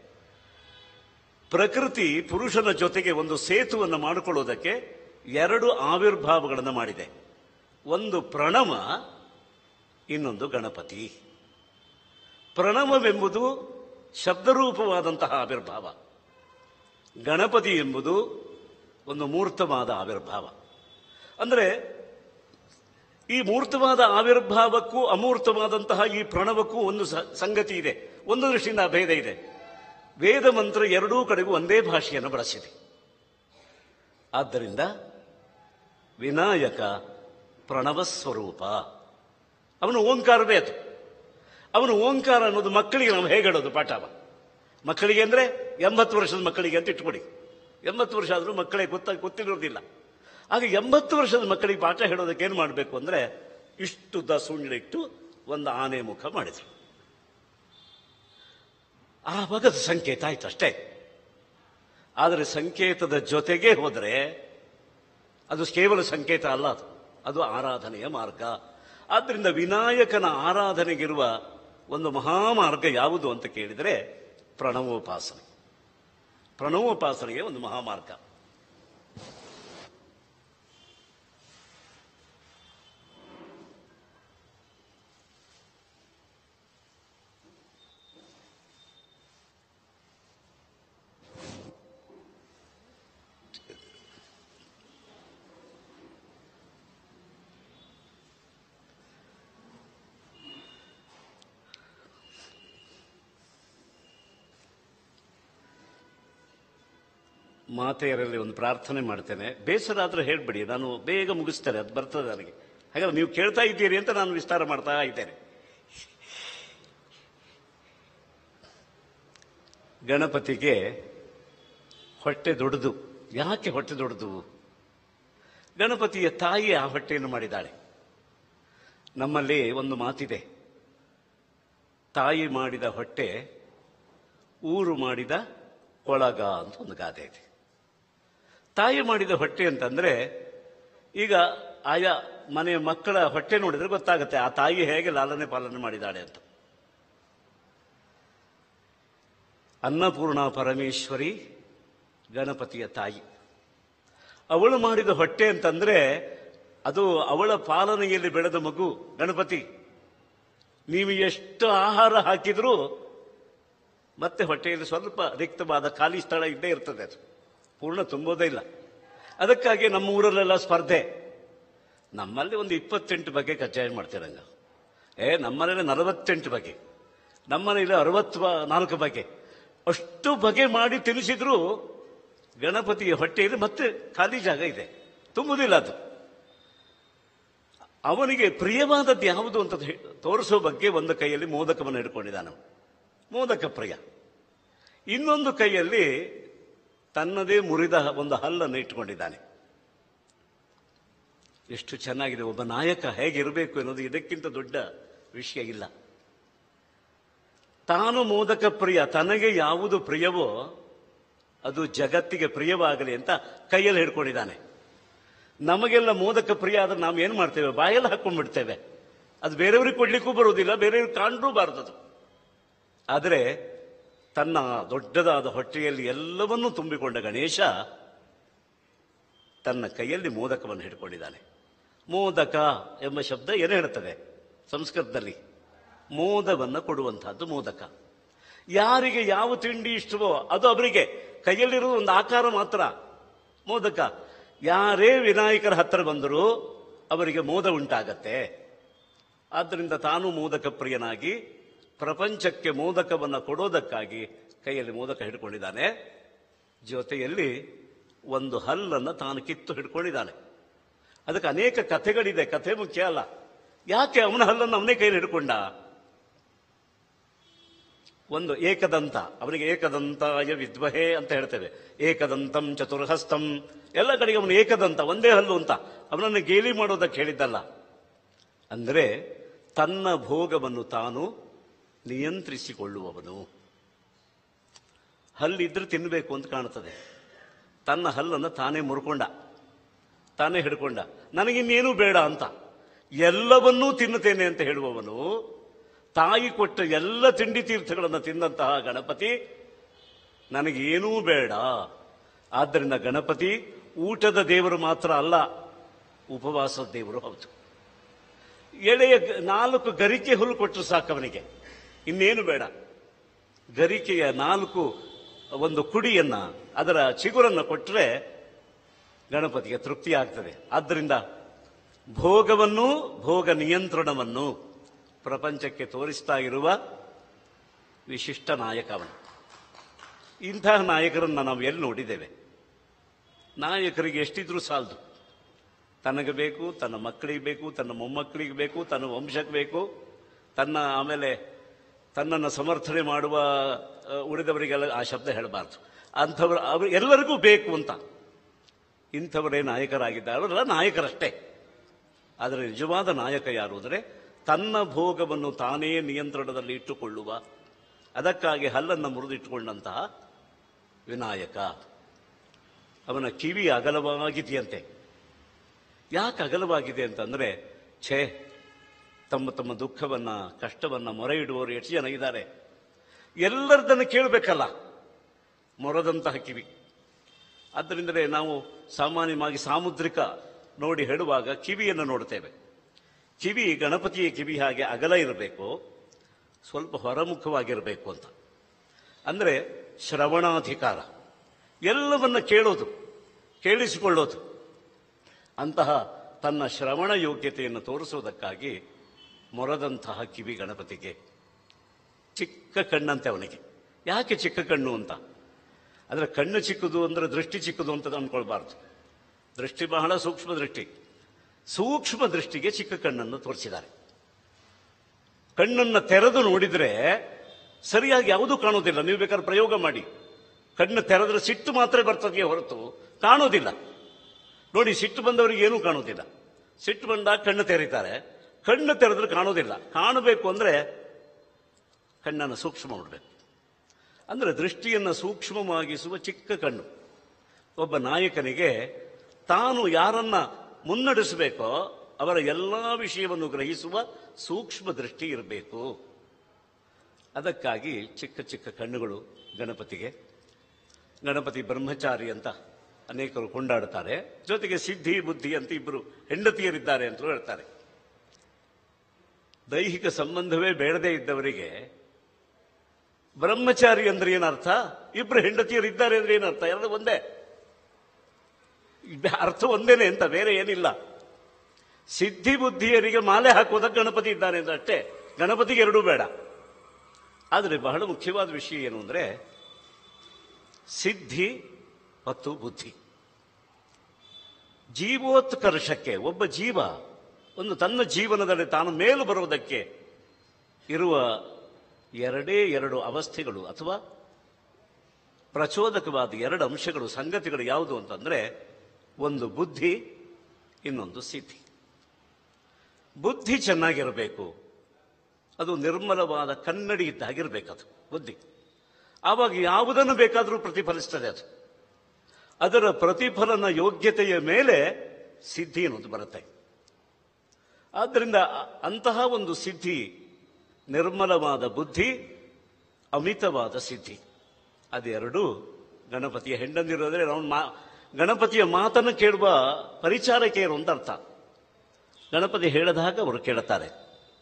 ಪ್ರಕೃತಿ ಪುರುಷನ ಜೊತೆಗೆ ಒಂದು ಸೇತುವನ್ನು ಮಾಡಿಕೊಳ್ಳುವುದಕ್ಕೆ ಎರಡು ಆವಿರ್ಭಾವಗಳನ್ನು ಮಾಡಿದೆ ಒಂದು ಪ್ರಣವ ಇನ್ನೊಂದು ಗಣಪತಿ ಪ್ರಣವವೆಂಬುದು ಶಬ್ದರೂಪವಾದಂತಹ ಆವಿರ್ಭಾವ ಗಣಪತಿ ಎಂಬುದು ಒಂದು ಮೂರ್ತವಾದ ಆವಿರ್ಭಾವ ಅಂದರೆ ಈ ಮೂರ್ತವಾದ ಆವಿರ್ಭಾವಕ್ಕೂ ಅಮೂರ್ತವಾದಂತಹ ಈ ಪ್ರಣವಕ್ಕೂ ಒಂದು ಸ- ಸಂಗತಿ ಇದೆ ಒಂದು ದೃಷ್ಟಿಯಿಂದ ಭೇದ ಇದೆ ವೇದ ಮಂತ್ರ ಎರಡೂ ಕಡೆಗೂ ಒಂದೇ ಭಾಷೆಯನ್ನು ಬಳಸಿದೆ ಆದ್ದರಿಂದ ವಿನಾಯಕ ಪ್ರಣವ ಸ್ವರೂಪ ಅವನು ಓಂಕಾರವೇ ಅದು ಅವನು ಓಂಕಾರ ಅನ್ನೋದು ಮಕ್ಕಳಿಗೆ ನಾವು ಹೇಗೆ ಹೇಳೋದು ಪಾಠವ ಮಕ್ಕಳಿಗೆ ಅಂದರೆ ಎಂಬತ್ತು ವರ್ಷದ ಮಕ್ಕಳಿಗೆ ಅಂತ ಇಟ್ಕೊಡಿ ಎಂಬತ್ತು ವರ್ಷ ಆದರೂ ಮಕ್ಕಳಿಗೆ ಗೊತ್ತ ಗೊತ್ತಿರೋದಿಲ್ಲ ಆಗ ಎಂಬತ್ತು ವರ್ಷದ ಮಕ್ಕಳಿಗೆ ಪಾಠ ಹೇಳೋದಕ್ಕೆ ಏನು ಮಾಡಬೇಕು ಅಂದರೆ ಇಷ್ಟುದ್ದ ಸುಳ್ಳಿಟ್ಟು ಒಂದು ಆನೆ ಮುಖ ಮಾಡಿದರು ಆವಾಗ ಅದು ಸಂಕೇತ ಆಯ್ತು ಅಷ್ಟೇ ಆದರೆ ಸಂಕೇತದ ಜೊತೆಗೆ ಹೋದರೆ ಅದು ಕೇವಲ ಸಂಕೇತ ಅಲ್ಲ ಅದು ಅದು ಆರಾಧನೆಯ ಮಾರ್ಗ ಆದ್ದರಿಂದ ವಿನಾಯಕನ ಆರಾಧನೆಗಿರುವ ಒಂದು ಮಹಾಮಾರ್ಗ ಯಾವುದು ಅಂತ ಕೇಳಿದರೆ ಪ್ರಣವೋಪಾಸನೆ ಪ್ರಣವೋಪಾಸನೆಗೆ ಒಂದು ಮಹಾಮಾರ್ಗ ಮಾತೆಯರಲ್ಲಿ ಒಂದು ಪ್ರಾರ್ಥನೆ ಮಾಡ್ತೇನೆ ಬೇಸರ ಆದ್ರೆ ಹೇಳ್ಬಿಡಿ ನಾನು ಬೇಗ ಮುಗಿಸ್ತೇನೆ ಅದು ಬರ್ತದೆ ನನಗೆ ಹಾಗಾದ್ರೆ ನೀವು ಕೇಳ್ತಾ ಇದ್ದೀರಿ ಅಂತ ನಾನು ವಿಸ್ತಾರ ಮಾಡ್ತಾ ಇದ್ದೇನೆ ಗಣಪತಿಗೆ ಹೊಟ್ಟೆ ದೊಡ್ಡದು ಯಾಕೆ ಹೊಟ್ಟೆ ದೊಡ್ಡದು ಗಣಪತಿಯ ತಾಯಿ ಆ ಹೊಟ್ಟೆಯನ್ನು ಮಾಡಿದ್ದಾಳೆ ನಮ್ಮಲ್ಲಿ ಒಂದು ಮಾತಿದೆ ತಾಯಿ ಮಾಡಿದ ಹೊಟ್ಟೆ ಊರು ಮಾಡಿದ ಕೊಳಗ ಅಂತ ಒಂದು ಗಾದೆ ಇದೆ ತಾಯಿ ಮಾಡಿದ ಹೊಟ್ಟೆ ಅಂತಂದ್ರೆ ಈಗ ಆಯಾ ಮನೆಯ ಮಕ್ಕಳ ಹೊಟ್ಟೆ ನೋಡಿದ್ರೆ ಗೊತ್ತಾಗುತ್ತೆ ಆ ತಾಯಿ ಹೇಗೆ ಲಾಲನೆ ಪಾಲನೆ ಮಾಡಿದ್ದಾಳೆ ಅಂತ ಅನ್ನಪೂರ್ಣ ಪರಮೇಶ್ವರಿ ಗಣಪತಿಯ ತಾಯಿ ಅವಳು ಮಾಡಿದ ಹೊಟ್ಟೆ ಅಂತಂದ್ರೆ ಅದು ಅವಳ ಪಾಲನೆಯಲ್ಲಿ ಬೆಳೆದ ಮಗು ಗಣಪತಿ ನೀವು ಎಷ್ಟು ಆಹಾರ ಹಾಕಿದ್ರೂ ಮತ್ತೆ ಹೊಟ್ಟೆಯಲ್ಲಿ ಸ್ವಲ್ಪ ರಿಕ್ತವಾದ ಖಾಲಿ ಸ್ಥಳ ಇದ್ದೇ ಇರ್ತದೆ ಅದು ಪೂರ್ಣ ತುಂಬೋದೇ ಇಲ್ಲ ಅದಕ್ಕಾಗಿ ನಮ್ಮ ಊರಲ್ಲೆಲ್ಲ ಸ್ಪರ್ಧೆ ನಮ್ಮಲ್ಲಿ ಒಂದು ಇಪ್ಪತ್ತೆಂಟು ಬಗೆ ಕಜ್ಜಾಯ ಮಾಡ್ತೀರಂಗ ಏ ನಮ್ಮನೇಲಿ ನಲವತ್ತೆಂಟು ಬಗೆ ನಮ್ಮನೇಲಿ ಅರವತ್ತು ನಾಲ್ಕು ಬಗೆ ಅಷ್ಟು ಬಗೆ ಮಾಡಿ ತಿನ್ನಿಸಿದ್ರು ಗಣಪತಿಯ ಹೊಟ್ಟೆಯಲ್ಲಿ ಮತ್ತೆ ಖಾಲಿ ಜಾಗ ಇದೆ ತುಂಬುವುದಿಲ್ಲ ಅದು ಅವನಿಗೆ ಪ್ರಿಯವಾದದ್ದು ಯಾವುದು ಅಂತ ಹೇ- ತೋರಿಸೋ ಬಗ್ಗೆ ಒಂದು ಕೈಯಲ್ಲಿ ಮೋದಕವನ್ನು ಹಿಡ್ಕೊಂಡಿದ್ದಾನೆ ಮೋದಕ ಪ್ರಿಯ ಇನ್ನೊಂದು ಕೈಯಲ್ಲಿ ತನ್ನದೇ ಮುರಿದ ಒಂದು ಹಲ್ಲನ್ನು ಇಟ್ಟುಕೊಂಡಿದ್ದಾನೆ ಎಷ್ಟು ಚೆನ್ನಾಗಿದೆ ಒಬ್ಬ ನಾಯಕ ಹೇಗಿರಬೇಕು ಎನ್ನುವುದು ಇದಕ್ಕಿಂತ ದೊಡ್ಡ ವಿಷಯ ಇಲ್ಲ ತಾನು ಮೋದಕ ಪ್ರಿಯ ತನಗೆ ಯಾವುದು ಪ್ರಿಯವೋ ಅದು ಜಗತ್ತಿಗೆ ಪ್ರಿಯವಾಗಲಿ ಅಂತ ಕೈಯಲ್ಲಿ ಹಿಡ್ಕೊಂಡಿದ್ದಾನೆ ನಮಗೆಲ್ಲ ಮೋದಕ ಪ್ರಿಯ ಆದ್ರೆ ನಾವು ಏನು ಮಾಡ್ತೇವೆ ಬಾಯಲ್ಲಿ ಹಾಕೊಂಡ್ಬಿಡ್ತೇವೆ ಅದು ಬೇರೆಯವ್ರಿಗೆ ಕೊಡ್ಲಿಕ್ಕೂ ಬರುವುದಿಲ್ಲ ಬೇರೆಯವ್ರಿಗೆ ಕಾಣರೂ ಬಾರದು ಆದರೆ ತನ್ನ ದೊಡ್ಡದಾದ ಹೊಟ್ಟೆಯಲ್ಲಿ ಎಲ್ಲವನ್ನೂ ತುಂಬಿಕೊಂಡ ಗಣೇಶ ತನ್ನ ಕೈಯಲ್ಲಿ ಮೋದಕವನ್ನು ಹಿಡ್ಕೊಂಡಿದ್ದಾನೆ ಮೋದಕ ಎಂಬ ಶಬ್ದ ಏನು ಹೇಳುತ್ತದೆ ಸಂಸ್ಕೃತದಲ್ಲಿ ಮೋದವನ್ನು ಕೊಡುವಂತಹದ್ದು ಮೋದಕ ಯಾರಿಗೆ ಯಾವ ತಿಂಡಿ ಇಷ್ಟವೋ ಅದು ಅವರಿಗೆ ಕೈಯಲ್ಲಿರುವ ಒಂದು ಆಕಾರ ಮಾತ್ರ ಮೋದಕ ಯಾರೇ ವಿನಾಯಕರ ಹತ್ತಿರ ಬಂದರೂ ಅವರಿಗೆ ಮೋದ ಉಂಟಾಗತ್ತೆ ಆದ್ದರಿಂದ ತಾನು ಮೋದಕ ಪ್ರಿಯನಾಗಿ ಪ್ರಪಂಚಕ್ಕೆ ಮೋದಕವನ್ನು ಕೊಡೋದಕ್ಕಾಗಿ ಕೈಯಲ್ಲಿ ಮೋದಕ ಹಿಡ್ಕೊಂಡಿದ್ದಾನೆ ಜೊತೆಯಲ್ಲಿ ಒಂದು ಹಲ್ಲನ್ನು ತಾನು ಕಿತ್ತು ಹಿಡ್ಕೊಂಡಿದ್ದಾನೆ ಅದಕ್ಕೆ ಅನೇಕ ಕಥೆಗಳಿದೆ ಕಥೆ ಮುಖ್ಯ ಅಲ್ಲ ಯಾಕೆ ಅವನ ಹಲ್ಲನ್ನು ಅವನೇ ಕೈಯಲ್ಲಿ ಹಿಡ್ಕೊಂಡ ಒಂದು ಏಕದಂತ ಅವನಿಗೆ ಏಕದಂತಾಯ ವಿದ್ವಹೇ ಅಂತ ಹೇಳ್ತೇವೆ ಏಕದಂತಂ ಚತುರ್ಹಸ್ತಂ ಎಲ್ಲ ಕಡೆಗೆ ಅವನು ಏಕದಂತ ಒಂದೇ ಹಲ್ಲು ಅಂತ ಅವನನ್ನು ಗೇಲಿ ಮಾಡೋದಕ್ಕೆ ಹೇಳಿದ್ದಲ್ಲ ಅಂದರೆ ತನ್ನ ಭೋಗವನ್ನು ತಾನು ನಿಯಂತ್ರಿಸಿಕೊಳ್ಳುವವನು ಹಲ್ಲಿದ್ರೆ ತಿನ್ನಬೇಕು ಅಂತ ಕಾಣುತ್ತದೆ ತನ್ನ ಹಲ್ಲನ್ನು ತಾನೇ ಮುರ್ಕೊಂಡ ತಾನೇ ಹಿಡ್ಕೊಂಡ ನನಗಿನ್ನೇನೂ ಬೇಡ ಅಂತ ಎಲ್ಲವನ್ನೂ ತಿನ್ನುತ್ತೇನೆ ಅಂತ ಹೇಳುವವನು ತಾಯಿ ಕೊಟ್ಟ ಎಲ್ಲ ತಿಂಡಿ ತೀರ್ಥಗಳನ್ನು ತಿಂದಂತಹ ಗಣಪತಿ ನನಗೇನೂ ಬೇಡ ಆದ್ದರಿಂದ ಗಣಪತಿ ಊಟದ ದೇವರು ಮಾತ್ರ ಅಲ್ಲ ಉಪವಾಸದ ದೇವರು ಹೌದು ಎಳೆಯ ಗ- ನಾಲ್ಕು ಗರಿಕೆ ಹುಲ್ಲು ಕೊಟ್ಟರು ಸಾಕವನಿಗೆ ಇನ್ನೇನು ಬೇಡ ಗರಿಕೆಯ ನಾಲ್ಕು ಒಂದು ಕುಡಿಯನ್ನ ಅದರ ಚಿಗುರನ್ನು ಕೊಟ್ಟರೆ ಗಣಪತಿಗೆ ತೃಪ್ತಿ ಆಗ್ತದೆ ಆದ್ದರಿಂದ ಭೋಗವನ್ನು ಭೋಗ ನಿಯಂತ್ರಣವನ್ನು ಪ್ರಪಂಚಕ್ಕೆ ತೋರಿಸ್ತಾ ಇರುವ ವಿಶಿಷ್ಟ ನಾಯಕ ಅವನು ಇಂತಹ ನಾಯಕರನ್ನು ನಾವು ಎಲ್ಲಿ ನೋಡಿದ್ದೇವೆ ನಾಯಕರಿಗೆ ಎಷ್ಟಿದ್ರೂ ಸಾಲದು ತನಗೆ ಬೇಕು ತನ್ನ ಮಕ್ಕಳಿಗೆ ಬೇಕು ತನ್ನ ಮೊಮ್ಮಕ್ಕಳಿಗೆ ಬೇಕು ತನ್ನ ವಂಶಕ್ಕೆ ಬೇಕು ತನ್ನ ಆಮೇಲೆ ತನ್ನನ್ನು ಸಮರ್ಥನೆ ಮಾಡುವ ಆ, ಉಳಿದವರಿಗೆಲ್ಲ ಆ ಶಬ್ದ ಹೇಳಬಾರ್ದು ಅಂಥವರು ಅವರು ಎಲ್ಲರಿಗೂ ಬೇಕು ಅಂತ ಇಂಥವರೇ ನಾಯಕರಾಗಿದ್ದಾರೆ ಅವರೆಲ್ಲ ನಾಯಕರಷ್ಟೇ ಆದರೆ ನಿಜವಾದ ನಾಯಕ ಯಾರು ಅಂದರೆ ತನ್ನ ಭೋಗವನ್ನು ತಾನೇ ನಿಯಂತ್ರಣದಲ್ಲಿ ಇಟ್ಟುಕೊಳ್ಳುವ ಅದಕ್ಕಾಗಿ ಹಲ್ಲನ್ನು ಮುರಿದಿಟ್ಟುಕೊಂಡಂತಹ ವಿನಾಯಕ ಅವನ ಕಿವಿ ಅಗಲವಾಗಿದೆಯಂತೆ ಯಾಕೆ ಅಗಲವಾಗಿದೆ ಅಂತಂದ್ರೆ ಛೇ ತಮ್ಮ ತಮ್ಮ ದುಃಖವನ್ನ ಕಷ್ಟವನ್ನ ಮೊರೆ ಇಡುವವರು ಎಷ್ಟು ಜನ ಇದ್ದಾರೆ ಎಲ್ಲರದನ್ನು ಕೇಳಬೇಕಲ್ಲ ಮೊರದಂತಹ ಕಿವಿ ಆದ್ದರಿಂದಲೇ ನಾವು ಸಾಮಾನ್ಯವಾಗಿ ಸಾಮುದ್ರಿಕ ನೋಡಿ ಹೇಳುವಾಗ ಕಿವಿಯನ್ನು ನೋಡ್ತೇವೆ ಕಿವಿ ಗಣಪತಿಯ ಕಿವಿ ಹಾಗೆ ಅಗಲ ಇರಬೇಕು ಸ್ವಲ್ಪ ಹೊರಮುಖವಾಗಿರಬೇಕು ಅಂತ ಅಂದರೆ ಶ್ರವಣಾಧಿಕಾರ ಎಲ್ಲವನ್ನ ಕೇಳೋದು ಕೇಳಿಸಿಕೊಳ್ಳೋದು ಅಂತಹ ತನ್ನ ಶ್ರವಣ ಯೋಗ್ಯತೆಯನ್ನು ತೋರಿಸುವುದಕ್ಕಾಗಿ ಮೊರದಂತಹ ಕಿವಿ ಗಣಪತಿಗೆ ಚಿಕ್ಕ ಕಣ್ಣಂತೆ ಅವನಿಗೆ ಯಾಕೆ ಚಿಕ್ಕ ಕಣ್ಣು ಅಂತ ಅಂದರೆ ಕಣ್ಣು ಚಿಕ್ಕದು ಅಂದರೆ ದೃಷ್ಟಿ ಚಿಕ್ಕದು ಅಂತ ಅಂದ್ಕೊಳ್ಬಾರ್ದು ದೃಷ್ಟಿ ಬಹಳ ಸೂಕ್ಷ್ಮ ದೃಷ್ಟಿ ಸೂಕ್ಷ್ಮ ದೃಷ್ಟಿಗೆ ಚಿಕ್ಕ ಕಣ್ಣನ್ನು ತೋರಿಸಿದ್ದಾರೆ ಕಣ್ಣನ್ನು ತೆರೆದು ನೋಡಿದ್ರೆ ಸರಿಯಾಗಿ ಯಾವುದೂ ಕಾಣೋದಿಲ್ಲ ನೀವು ಬೇಕಾದ್ರೆ ಪ್ರಯೋಗ ಮಾಡಿ ಕಣ್ಣು ತೆರೆದ್ರೆ ಸಿಟ್ಟು ಮಾತ್ರ ಬರ್ತದೆಯೇ ಹೊರತು ಕಾಣೋದಿಲ್ಲ ನೋಡಿ ಸಿಟ್ಟು ಬಂದವರಿಗೆ ಏನೂ ಕಾಣೋದಿಲ್ಲ ಸಿಟ್ಟು ಬಂದಾಗ ಕಣ್ಣು ತೆರೀತಾರೆ ಕಣ್ಣು ತೆರೆದ್ರೆ ಕಾಣೋದಿಲ್ಲ ಕಾಣಬೇಕು ಅಂದ್ರೆ ಕಣ್ಣನ್ನು ಸೂಕ್ಷ್ಮ ಮಾಡಬೇಕು ಅಂದ್ರೆ ದೃಷ್ಟಿಯನ್ನು ಸೂಕ್ಷ್ಮವಾಗಿಸುವ ಚಿಕ್ಕ ಕಣ್ಣು ಒಬ್ಬ ನಾಯಕನಿಗೆ ತಾನು ಯಾರನ್ನ ಮುನ್ನಡೆಸಬೇಕೋ ಅವರ ಎಲ್ಲಾ ವಿಷಯವನ್ನು ಗ್ರಹಿಸುವ ಸೂಕ್ಷ್ಮ ದೃಷ್ಟಿ ಇರಬೇಕು ಅದಕ್ಕಾಗಿ ಚಿಕ್ಕ ಚಿಕ್ಕ ಕಣ್ಣುಗಳು ಗಣಪತಿಗೆ ಗಣಪತಿ ಬ್ರಹ್ಮಚಾರಿ ಅಂತ ಅನೇಕರು ಕೊಂಡಾಡುತ್ತಾರೆ ಜೊತೆಗೆ ಸಿದ್ಧಿ ಬುದ್ಧಿ ಅಂತ ಇಬ್ಬರು ಹೆಂಡತಿಯರಿದ್ದಾರೆ ಅಂತ ಹೇಳ್ತಾರೆ ದೈಹಿಕ ಸಂಬಂಧವೇ ಬೇಡದೇ ಇದ್ದವರಿಗೆ ಬ್ರಹ್ಮಚಾರಿ ಅಂದ್ರೆ ಏನರ್ಥ ಇಬ್ಬರು ಹೆಂಡತಿಯರಿದ್ದಾರೆ ಅಂದ್ರೆ ಏನರ್ಥ ಎರಡು ಒಂದೇ ಇದ್ ಅರ್ಥ ಒಂದೇನೆ ಅಂತ ಬೇರೆ ಏನಿಲ್ಲ ಸಿದ್ಧಿ ಬುದ್ಧಿಯರಿಗೆ ಮಾಲೆ ಹಾಕುವುದಕ್ಕೆ ಗಣಪತಿ ಇದ್ದಾನೆ ಅಂತ ಅಷ್ಟೇ ಗಣಪತಿಗೆ ಎರಡೂ ಬೇಡ ಆದರೆ ಬಹಳ ಮುಖ್ಯವಾದ ವಿಷಯ ಏನು ಅಂದ್ರೆ ಸಿದ್ಧಿ ಮತ್ತು ಬುದ್ಧಿ ಜೀವೋತ್ಕರ್ಷಕ್ಕೆ ಒಬ್ಬ ಜೀವ ಒಂದು ತನ್ನ ಜೀವನದಲ್ಲಿ ತಾನು ಮೇಲು ಬರುವುದಕ್ಕೆ ಇರುವ ಎರಡೇ ಎರಡು ಅವಸ್ಥೆಗಳು ಅಥವಾ ಪ್ರಚೋದಕವಾದ ಎರಡು ಅಂಶಗಳು ಸಂಗತಿಗಳು ಯಾವುದು ಅಂತಂದ್ರೆ ಒಂದು ಬುದ್ಧಿ ಇನ್ನೊಂದು ಸಿದ್ಧಿ ಬುದ್ಧಿ ಚೆನ್ನಾಗಿರಬೇಕು ಅದು ನಿರ್ಮಲವಾದ ಕನ್ನಡಿ ಇದ್ದಾಗಿರ್ಬೇಕದು ಬುದ್ಧಿ ಆವಾಗ ಯಾವುದನ್ನು ಬೇಕಾದರೂ ಪ್ರತಿಫಲಿಸ್ತದೆ ಅದು ಅದರ ಪ್ರತಿಫಲನ ಯೋಗ್ಯತೆಯ ಮೇಲೆ ಸಿದ್ಧಿ ಅನ್ನೋದು ಬರುತ್ತೆ ಆದ್ದರಿಂದ ಅ- ಅಂತಹ ಒಂದು ಸಿದ್ಧಿ ನಿರ್ಮಲವಾದ ಬುದ್ಧಿ ಅಮಿತವಾದ ಸಿದ್ಧಿ ಅದೆರಡೂ ಗಣಪತಿಯ ಹೆಂಡಂದಿರೋದ್ರೆ ನಾವು ಮಾ ಗಣಪತಿಯ ಮಾತನ್ನು ಕೇಳುವ ಪರಿಚಾರಕೆಯರು ಅಂತ ಅರ್ಥ ಗಣಪತಿ ಹೇಳಿದಾಗ ಅವರು ಕೇಳುತ್ತಾರೆ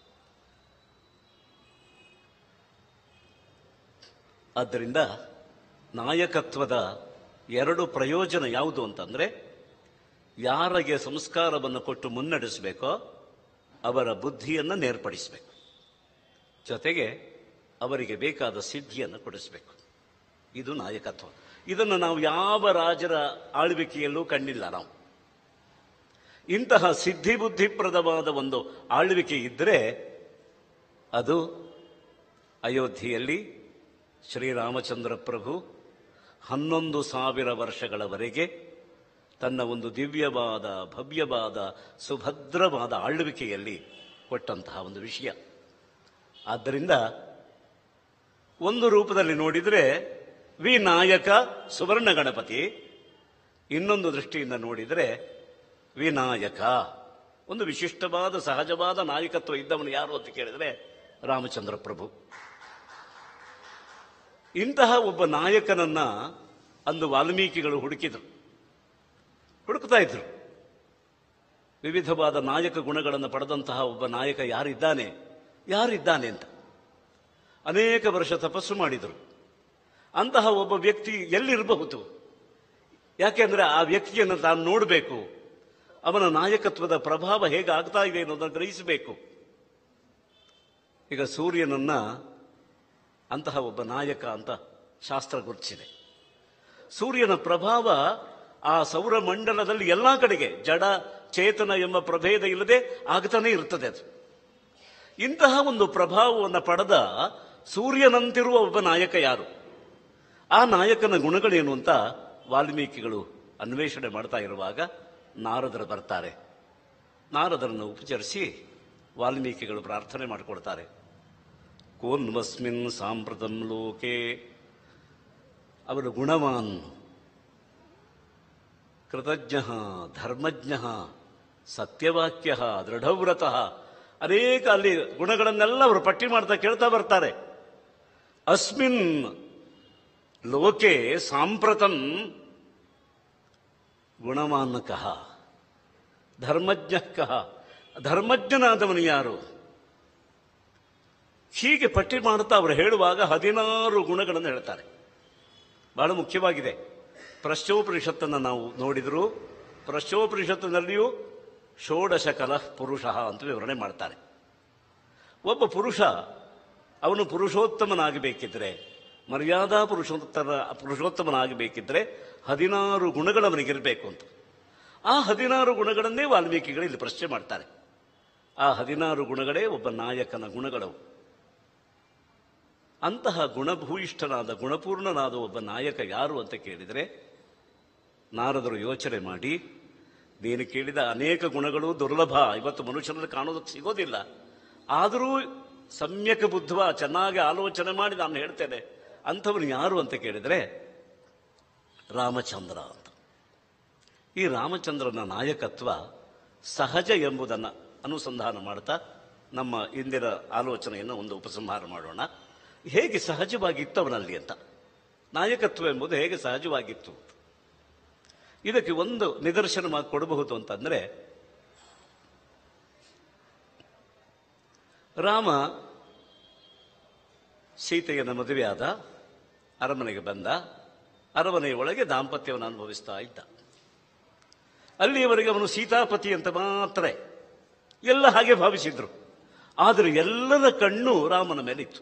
ಆದ್ದರಿಂದ ನಾಯಕತ್ವದ ಎರಡು ಪ್ರಯೋಜನ ಯಾವುದು ಅಂತಂದ್ರೆ ಯಾರಿಗೆ ಸಂಸ್ಕಾರವನ್ನು ಕೊಟ್ಟು ಮುನ್ನಡೆಸಬೇಕೋ ಅವರ ಬುದ್ಧಿಯನ್ನು ನೇರ್ಪಡಿಸಬೇಕು ಜೊತೆಗೆ ಅವರಿಗೆ ಬೇಕಾದ ಸಿದ್ಧಿಯನ್ನು ಕೊಡಿಸಬೇಕು ಇದು ನಾಯಕತ್ವ ಇದನ್ನು ನಾವು ಯಾವ ರಾಜರ ಆಳ್ವಿಕೆಯಲ್ಲೂ ಕಂಡಿಲ್ಲ ನಾವು ಇಂತಹ ಸಿದ್ಧಿ ಬುದ್ಧಿಪ್ರದವಾದ ಒಂದು ಆಳ್ವಿಕೆ ಇದ್ದರೆ ಅದು ಅಯೋಧ್ಯೆಯಲ್ಲಿ ಶ್ರೀರಾಮಚಂದ್ರ ಪ್ರಭು ಹನ್ನೊಂದು ಸಾವಿರ ವರ್ಷಗಳವರೆಗೆ ತನ್ನ ಒಂದು ದಿವ್ಯವಾದ ಭವ್ಯವಾದ ಸುಭದ್ರವಾದ ಆಳ್ವಿಕೆಯಲ್ಲಿ ಕೊಟ್ಟಂತಹ ಒಂದು ವಿಷಯ ಆದ್ದರಿಂದ ಒಂದು ರೂಪದಲ್ಲಿ ನೋಡಿದರೆ ವಿನಾಯಕ ಸುವರ್ಣ ಗಣಪತಿ ಇನ್ನೊಂದು ದೃಷ್ಟಿಯಿಂದ ನೋಡಿದರೆ ವಿನಾಯಕ ಒಂದು ವಿಶಿಷ್ಟವಾದ ಸಹಜವಾದ ನಾಯಕತ್ವ ಇದ್ದವನು ಯಾರು ಅಂತ ಕೇಳಿದರೆ ರಾಮಚಂದ್ರ ಪ್ರಭು ಇಂತಹ ಒಬ್ಬ ನಾಯಕನನ್ನ ಅಂದು ವಾಲ್ಮೀಕಿಗಳು ಹುಡುಕಿದರು ಹುಡುಕ್ತಾ ಇದ್ರು ವಿವಿಧವಾದ ನಾಯಕ ಗುಣಗಳನ್ನು ಪಡೆದಂತಹ ಒಬ್ಬ ನಾಯಕ ಯಾರಿದ್ದಾನೆ ಯಾರಿದ್ದಾನೆ ಅಂತ ಅನೇಕ ವರ್ಷ ತಪಸ್ಸು ಮಾಡಿದರು ಅಂತಹ ಒಬ್ಬ ವ್ಯಕ್ತಿ ಎಲ್ಲಿರಬಹುದು ಯಾಕೆಂದ್ರೆ ಆ ವ್ಯಕ್ತಿಯನ್ನು ತಾನು ನೋಡಬೇಕು ಅವನ ನಾಯಕತ್ವದ ಪ್ರಭಾವ ಹೇಗೆ ಆಗ್ತಾ ಇದೆ ಅನ್ನೋದನ್ನು ಗ್ರಹಿಸಬೇಕು ಈಗ ಸೂರ್ಯನನ್ನ ಅಂತಹ ಒಬ್ಬ ನಾಯಕ ಅಂತ ಶಾಸ್ತ್ರ ಗುರುತಿಸಿದೆ ಸೂರ್ಯನ ಪ್ರಭಾವ ಆ ಸೌರಮಂಡಲದಲ್ಲಿ ಎಲ್ಲಾ ಕಡೆಗೆ ಜಡ ಚೇತನ ಎಂಬ ಪ್ರಭೇದ ಇಲ್ಲದೆ ಆಗ್ತಾನೆ ಇರ್ತದೆ ಅದು ಇಂತಹ ಒಂದು ಪ್ರಭಾವವನ್ನು ಪಡೆದ ಸೂರ್ಯನಂತಿರುವ ಒಬ್ಬ ನಾಯಕ ಯಾರು ಆ ನಾಯಕನ ಗುಣಗಳೇನು ಅಂತ ವಾಲ್ಮೀಕಿಗಳು ಅನ್ವೇಷಣೆ ಮಾಡ್ತಾ ಇರುವಾಗ ನಾರದರು ಬರ್ತಾರೆ ನಾರದರನ್ನು ಉಪಚರಿಸಿ ವಾಲ್ಮೀಕಿಗಳು ಪ್ರಾರ್ಥನೆ ಮಾಡಿಕೊಡ್ತಾರೆ ಕೋನ್ವಸ್ಮಿನ್ ಸಾಂಪ್ರತಂ ಲೋಕೆ ಅವರ ಗುಣವಾನ್ ಕೃತಜ್ಞ ಧರ್ಮಜ್ಞ ಸತ್ಯವಾಕ್ಯ ದೃಢವ್ರತ ಅನೇಕ ಅಲ್ಲಿ ಗುಣಗಳನ್ನೆಲ್ಲ ಅವರು ಪಟ್ಟಿ ಮಾಡ್ತಾ ಕೇಳ್ತಾ ಬರ್ತಾರೆ ಅಸ್ಮಿನ್ ಲೋಕೆ ಸಾಂಪ್ರತಂ ಗುಣವಾನ್ ಕಹ ಧರ್ಮಜ್ಞ ಕಹ ಧರ್ಮಜ್ಞನಾದವನು ಯಾರು ಹೀಗೆ ಪಟ್ಟಿ ಮಾಡುತ್ತಾ ಅವರು ಹೇಳುವಾಗ ಹದಿನಾರು ಗುಣಗಳನ್ನು ಹೇಳ್ತಾರೆ ಬಹಳ ಮುಖ್ಯವಾಗಿದೆ ಪ್ರಶ್ನೋಪನಿಷತ್ತನ್ನು ನಾವು ನೋಡಿದರೂ ಪ್ರಶ್ನೋಪನಿಷತ್ತಿನಲ್ಲಿಯೂ ಷೋಡಶ ಕಲಃ ಪುರುಷ ಅಂತ ವಿವರಣೆ ಮಾಡ್ತಾರೆ ಒಬ್ಬ ಪುರುಷ ಅವನು ಪುರುಷೋತ್ತಮನಾಗಬೇಕಿದ್ರೆ ಮರ್ಯಾದಾ ಪುರುಷೋತ್ತರ ಪುರುಷೋತ್ತಮನಾಗಬೇಕಿದ್ರೆ ಹದಿನಾರು ಗುಣಗಳು ಅವನಿಗಿರಬೇಕು ಅಂತ ಆ ಹದಿನಾರು ಗುಣಗಳನ್ನೇ ವಾಲ್ಮೀಕಿಗಳು ಇಲ್ಲಿ ಪ್ರಶ್ನೆ ಮಾಡ್ತಾರೆ ಆ ಹದಿನಾರು ಗುಣಗಳೇ ಒಬ್ಬ ನಾಯಕನ ಗುಣಗಳು ಅಂತಹ ಗುಣಭೂಯಿಷ್ಠನಾದ ಗುಣಪೂರ್ಣನಾದ ಒಬ್ಬ ನಾಯಕ ಯಾರು ಅಂತ ಕೇಳಿದರೆ ನಾರದರು ಯೋಚನೆ ಮಾಡಿ ನೀನು ಕೇಳಿದ ಅನೇಕ ಗುಣಗಳು ದುರ್ಲಭ ಇವತ್ತು ಮನುಷ್ಯನಲ್ಲಿ ಕಾಣೋದಕ್ಕೆ ಸಿಗೋದಿಲ್ಲ ಆದರೂ ಸಮ್ಯಕ ಬುದ್ಧವ ಚೆನ್ನಾಗಿ ಆಲೋಚನೆ ಮಾಡಿ ನಾನು ಹೇಳ್ತೇನೆ ಅಂಥವನು ಯಾರು ಅಂತ ಕೇಳಿದರೆ ರಾಮಚಂದ್ರ ಅಂತ ಈ ರಾಮಚಂದ್ರನ ನಾಯಕತ್ವ ಸಹಜ ಎಂಬುದನ್ನು ಅನುಸಂಧಾನ ಮಾಡ್ತಾ ನಮ್ಮ ಇಂದಿನ ಆಲೋಚನೆಯನ್ನು ಒಂದು ಉಪಸಂಹಾರ ಮಾಡೋಣ ಹೇಗೆ ಸಹಜವಾಗಿತ್ತು ಅವನಲ್ಲಿ ಅಂತ ನಾಯಕತ್ವ ಎಂಬುದು ಹೇಗೆ ಸಹಜವಾಗಿತ್ತು ಇದಕ್ಕೆ ಒಂದು ನಿದರ್ಶನ ಕೊಡಬಹುದು ಅಂತಂದ್ರೆ ರಾಮ ಸೀತೆಯನ್ನು ಮದುವೆಯಾದ ಅರಮನೆಗೆ ಬಂದ ಅರಮನೆಯ ಒಳಗೆ ದಾಂಪತ್ಯವನ್ನು ಅನುಭವಿಸ್ತಾ ಇದ್ದ ಅಲ್ಲಿಯವರೆಗೆ ಅವನು ಸೀತಾಪತಿ ಅಂತ ಮಾತ್ರ ಎಲ್ಲ ಹಾಗೆ ಭಾವಿಸಿದ್ರು ಆದರೆ ಎಲ್ಲರ ಕಣ್ಣು ರಾಮನ ಮೇಲಿತ್ತು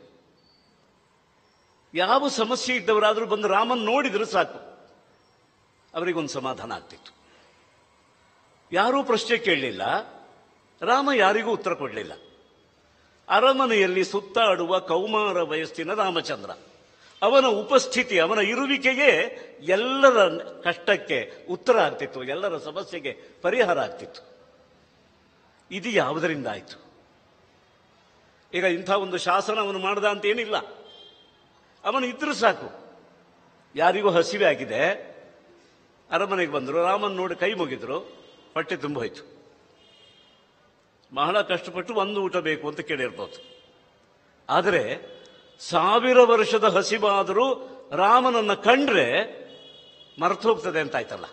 ಯಾವ ಸಮಸ್ಯೆ ಇದ್ದವರಾದರೂ ಬಂದು ರಾಮನ್ ನೋಡಿದ್ರೆ ಸಾಕು ಅವರಿಗೊಂದು ಸಮಾಧಾನ ಆಗ್ತಿತ್ತು ಯಾರೂ ಪ್ರಶ್ನೆ ಕೇಳಲಿಲ್ಲ ರಾಮ ಯಾರಿಗೂ ಉತ್ತರ ಕೊಡಲಿಲ್ಲ ಅರಮನೆಯಲ್ಲಿ ಸುತ್ತಾಡುವ ಕೌಮಾರ ವಯಸ್ಸಿನ ರಾಮಚಂದ್ರ ಅವನ ಉಪಸ್ಥಿತಿ ಅವನ ಇರುವಿಕೆಯೇ ಎಲ್ಲರ ಕಷ್ಟಕ್ಕೆ ಉತ್ತರ ಆಗ್ತಿತ್ತು ಎಲ್ಲರ ಸಮಸ್ಯೆಗೆ ಪರಿಹಾರ ಆಗ್ತಿತ್ತು ಇದು ಯಾವುದರಿಂದ ಆಯಿತು ಈಗ ಇಂಥ ಒಂದು ಶಾಸನ ಅವನು ಮಾಡ್ದ ಅಂತ ಏನಿಲ್ಲ ಅವನು ಇದ್ರೂ ಸಾಕು ಯಾರಿಗೂ ಹಸಿವೆ ಆಗಿದೆ ಅರಮನೆಗೆ ಬಂದರು ರಾಮನ್ ನೋಡಿ ಕೈ ಮುಗಿದ್ರು ಹೊಟ್ಟೆ ತುಂಬ ಹೋಯ್ತು ಬಹಳ ಕಷ್ಟಪಟ್ಟು ಒಂದು ಊಟ ಬೇಕು ಅಂತ ಕೇಳಿರ್ಬೋದು ಆದರೆ ಸಾವಿರ ವರ್ಷದ ಹಸಿವಾದರೂ ರಾಮನನ್ನ ಕಂಡ್ರೆ ಮರೆತು ಹೋಗ್ತದೆ ಅಂತ ಆಯ್ತಲ್ಲ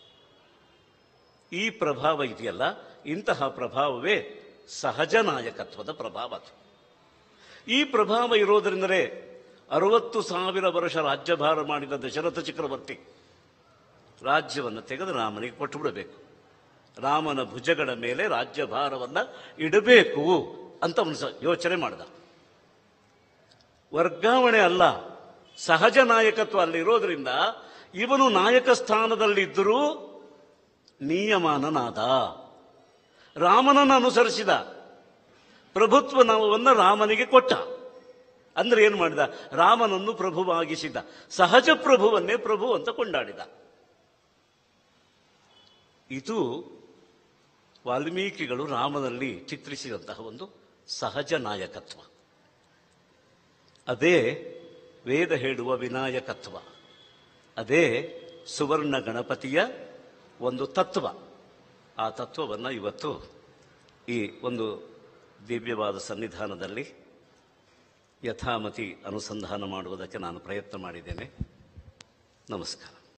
ಈ ಪ್ರಭಾವ ಇದೆಯಲ್ಲ ಇಂತಹ ಪ್ರಭಾವವೇ ಸಹಜ ನಾಯಕತ್ವದ ಪ್ರಭಾವ ಅದು. ಈ ಪ್ರಭಾವ ಇರೋದರಿಂದಲೇ ಅರವತ್ತು ಸಾವಿರ ವರ್ಷ ರಾಜ್ಯಭಾರ ಮಾಡಿದ ದಶರಥ ಚಕ್ರವರ್ತಿ ರಾಜ್ಯವನ್ನು ತೆಗೆದು ರಾಮನಿಗೆ ಕೊಟ್ಟು ಬಿಡಬೇಕು ರಾಮನ ಭುಜಗಳ ಮೇಲೆ ರಾಜ್ಯಭಾರವನ್ನ ಇಡಬೇಕು ಅಂತ ಅವನು ಸ- ಯೋಚನೆ ಮಾಡಿದ ವರ್ಗಾವಣೆ ಅಲ್ಲ ಸಹಜ ನಾಯಕತ್ವ ಅಲ್ಲಿ ಇರೋದ್ರಿಂದ ಇವನು ನಾಯಕ ಸ್ಥಾನದಲ್ಲಿದ್ದರೂ ನಿಯಮಾನನಾದ ರಾಮನನ್ನು ಅನುಸರಿಸಿದ ಪ್ರಭುತ್ವ ನಾಮವನ್ನ ರಾಮನಿಗೆ ಕೊಟ್ಟ ಅಂದ್ರೆ ಏನು ಮಾಡಿದ ರಾಮನನ್ನು ಪ್ರಭುವಾಗಿಸಿದ ಸಹಜ ಪ್ರಭುವನ್ನೇ ಪ್ರಭು ಅಂತ ಕೊಂಡಾಡಿದ ಇದು ವಾಲ್ಮೀಕಿಗಳು ರಾಮನಲ್ಲಿ ಚಿತ್ರಿಸಿದಂತಹ ಒಂದು ಸಹಜ ನಾಯಕತ್ವ ಅದೇ ವೇದ ಹೇಳುವ ವಿನಾಯಕತ್ವ ಅದೇ ಸುವರ್ಣ ಗಣಪತಿಯ ಒಂದು ತತ್ವ ಆ ತತ್ವವನ್ನು ಇವತ್ತು ಈ ಒಂದು ದಿವ್ಯವಾದ ಸನ್ನಿಧಾನದಲ್ಲಿ ಯಥಾಮತಿ ಅನುಸಂಧಾನ ಮಾಡುವುದಕ್ಕೆ ನಾನು ಪ್ರಯತ್ನ ಮಾಡಿದ್ದೇನೆ ನಮಸ್ಕಾರ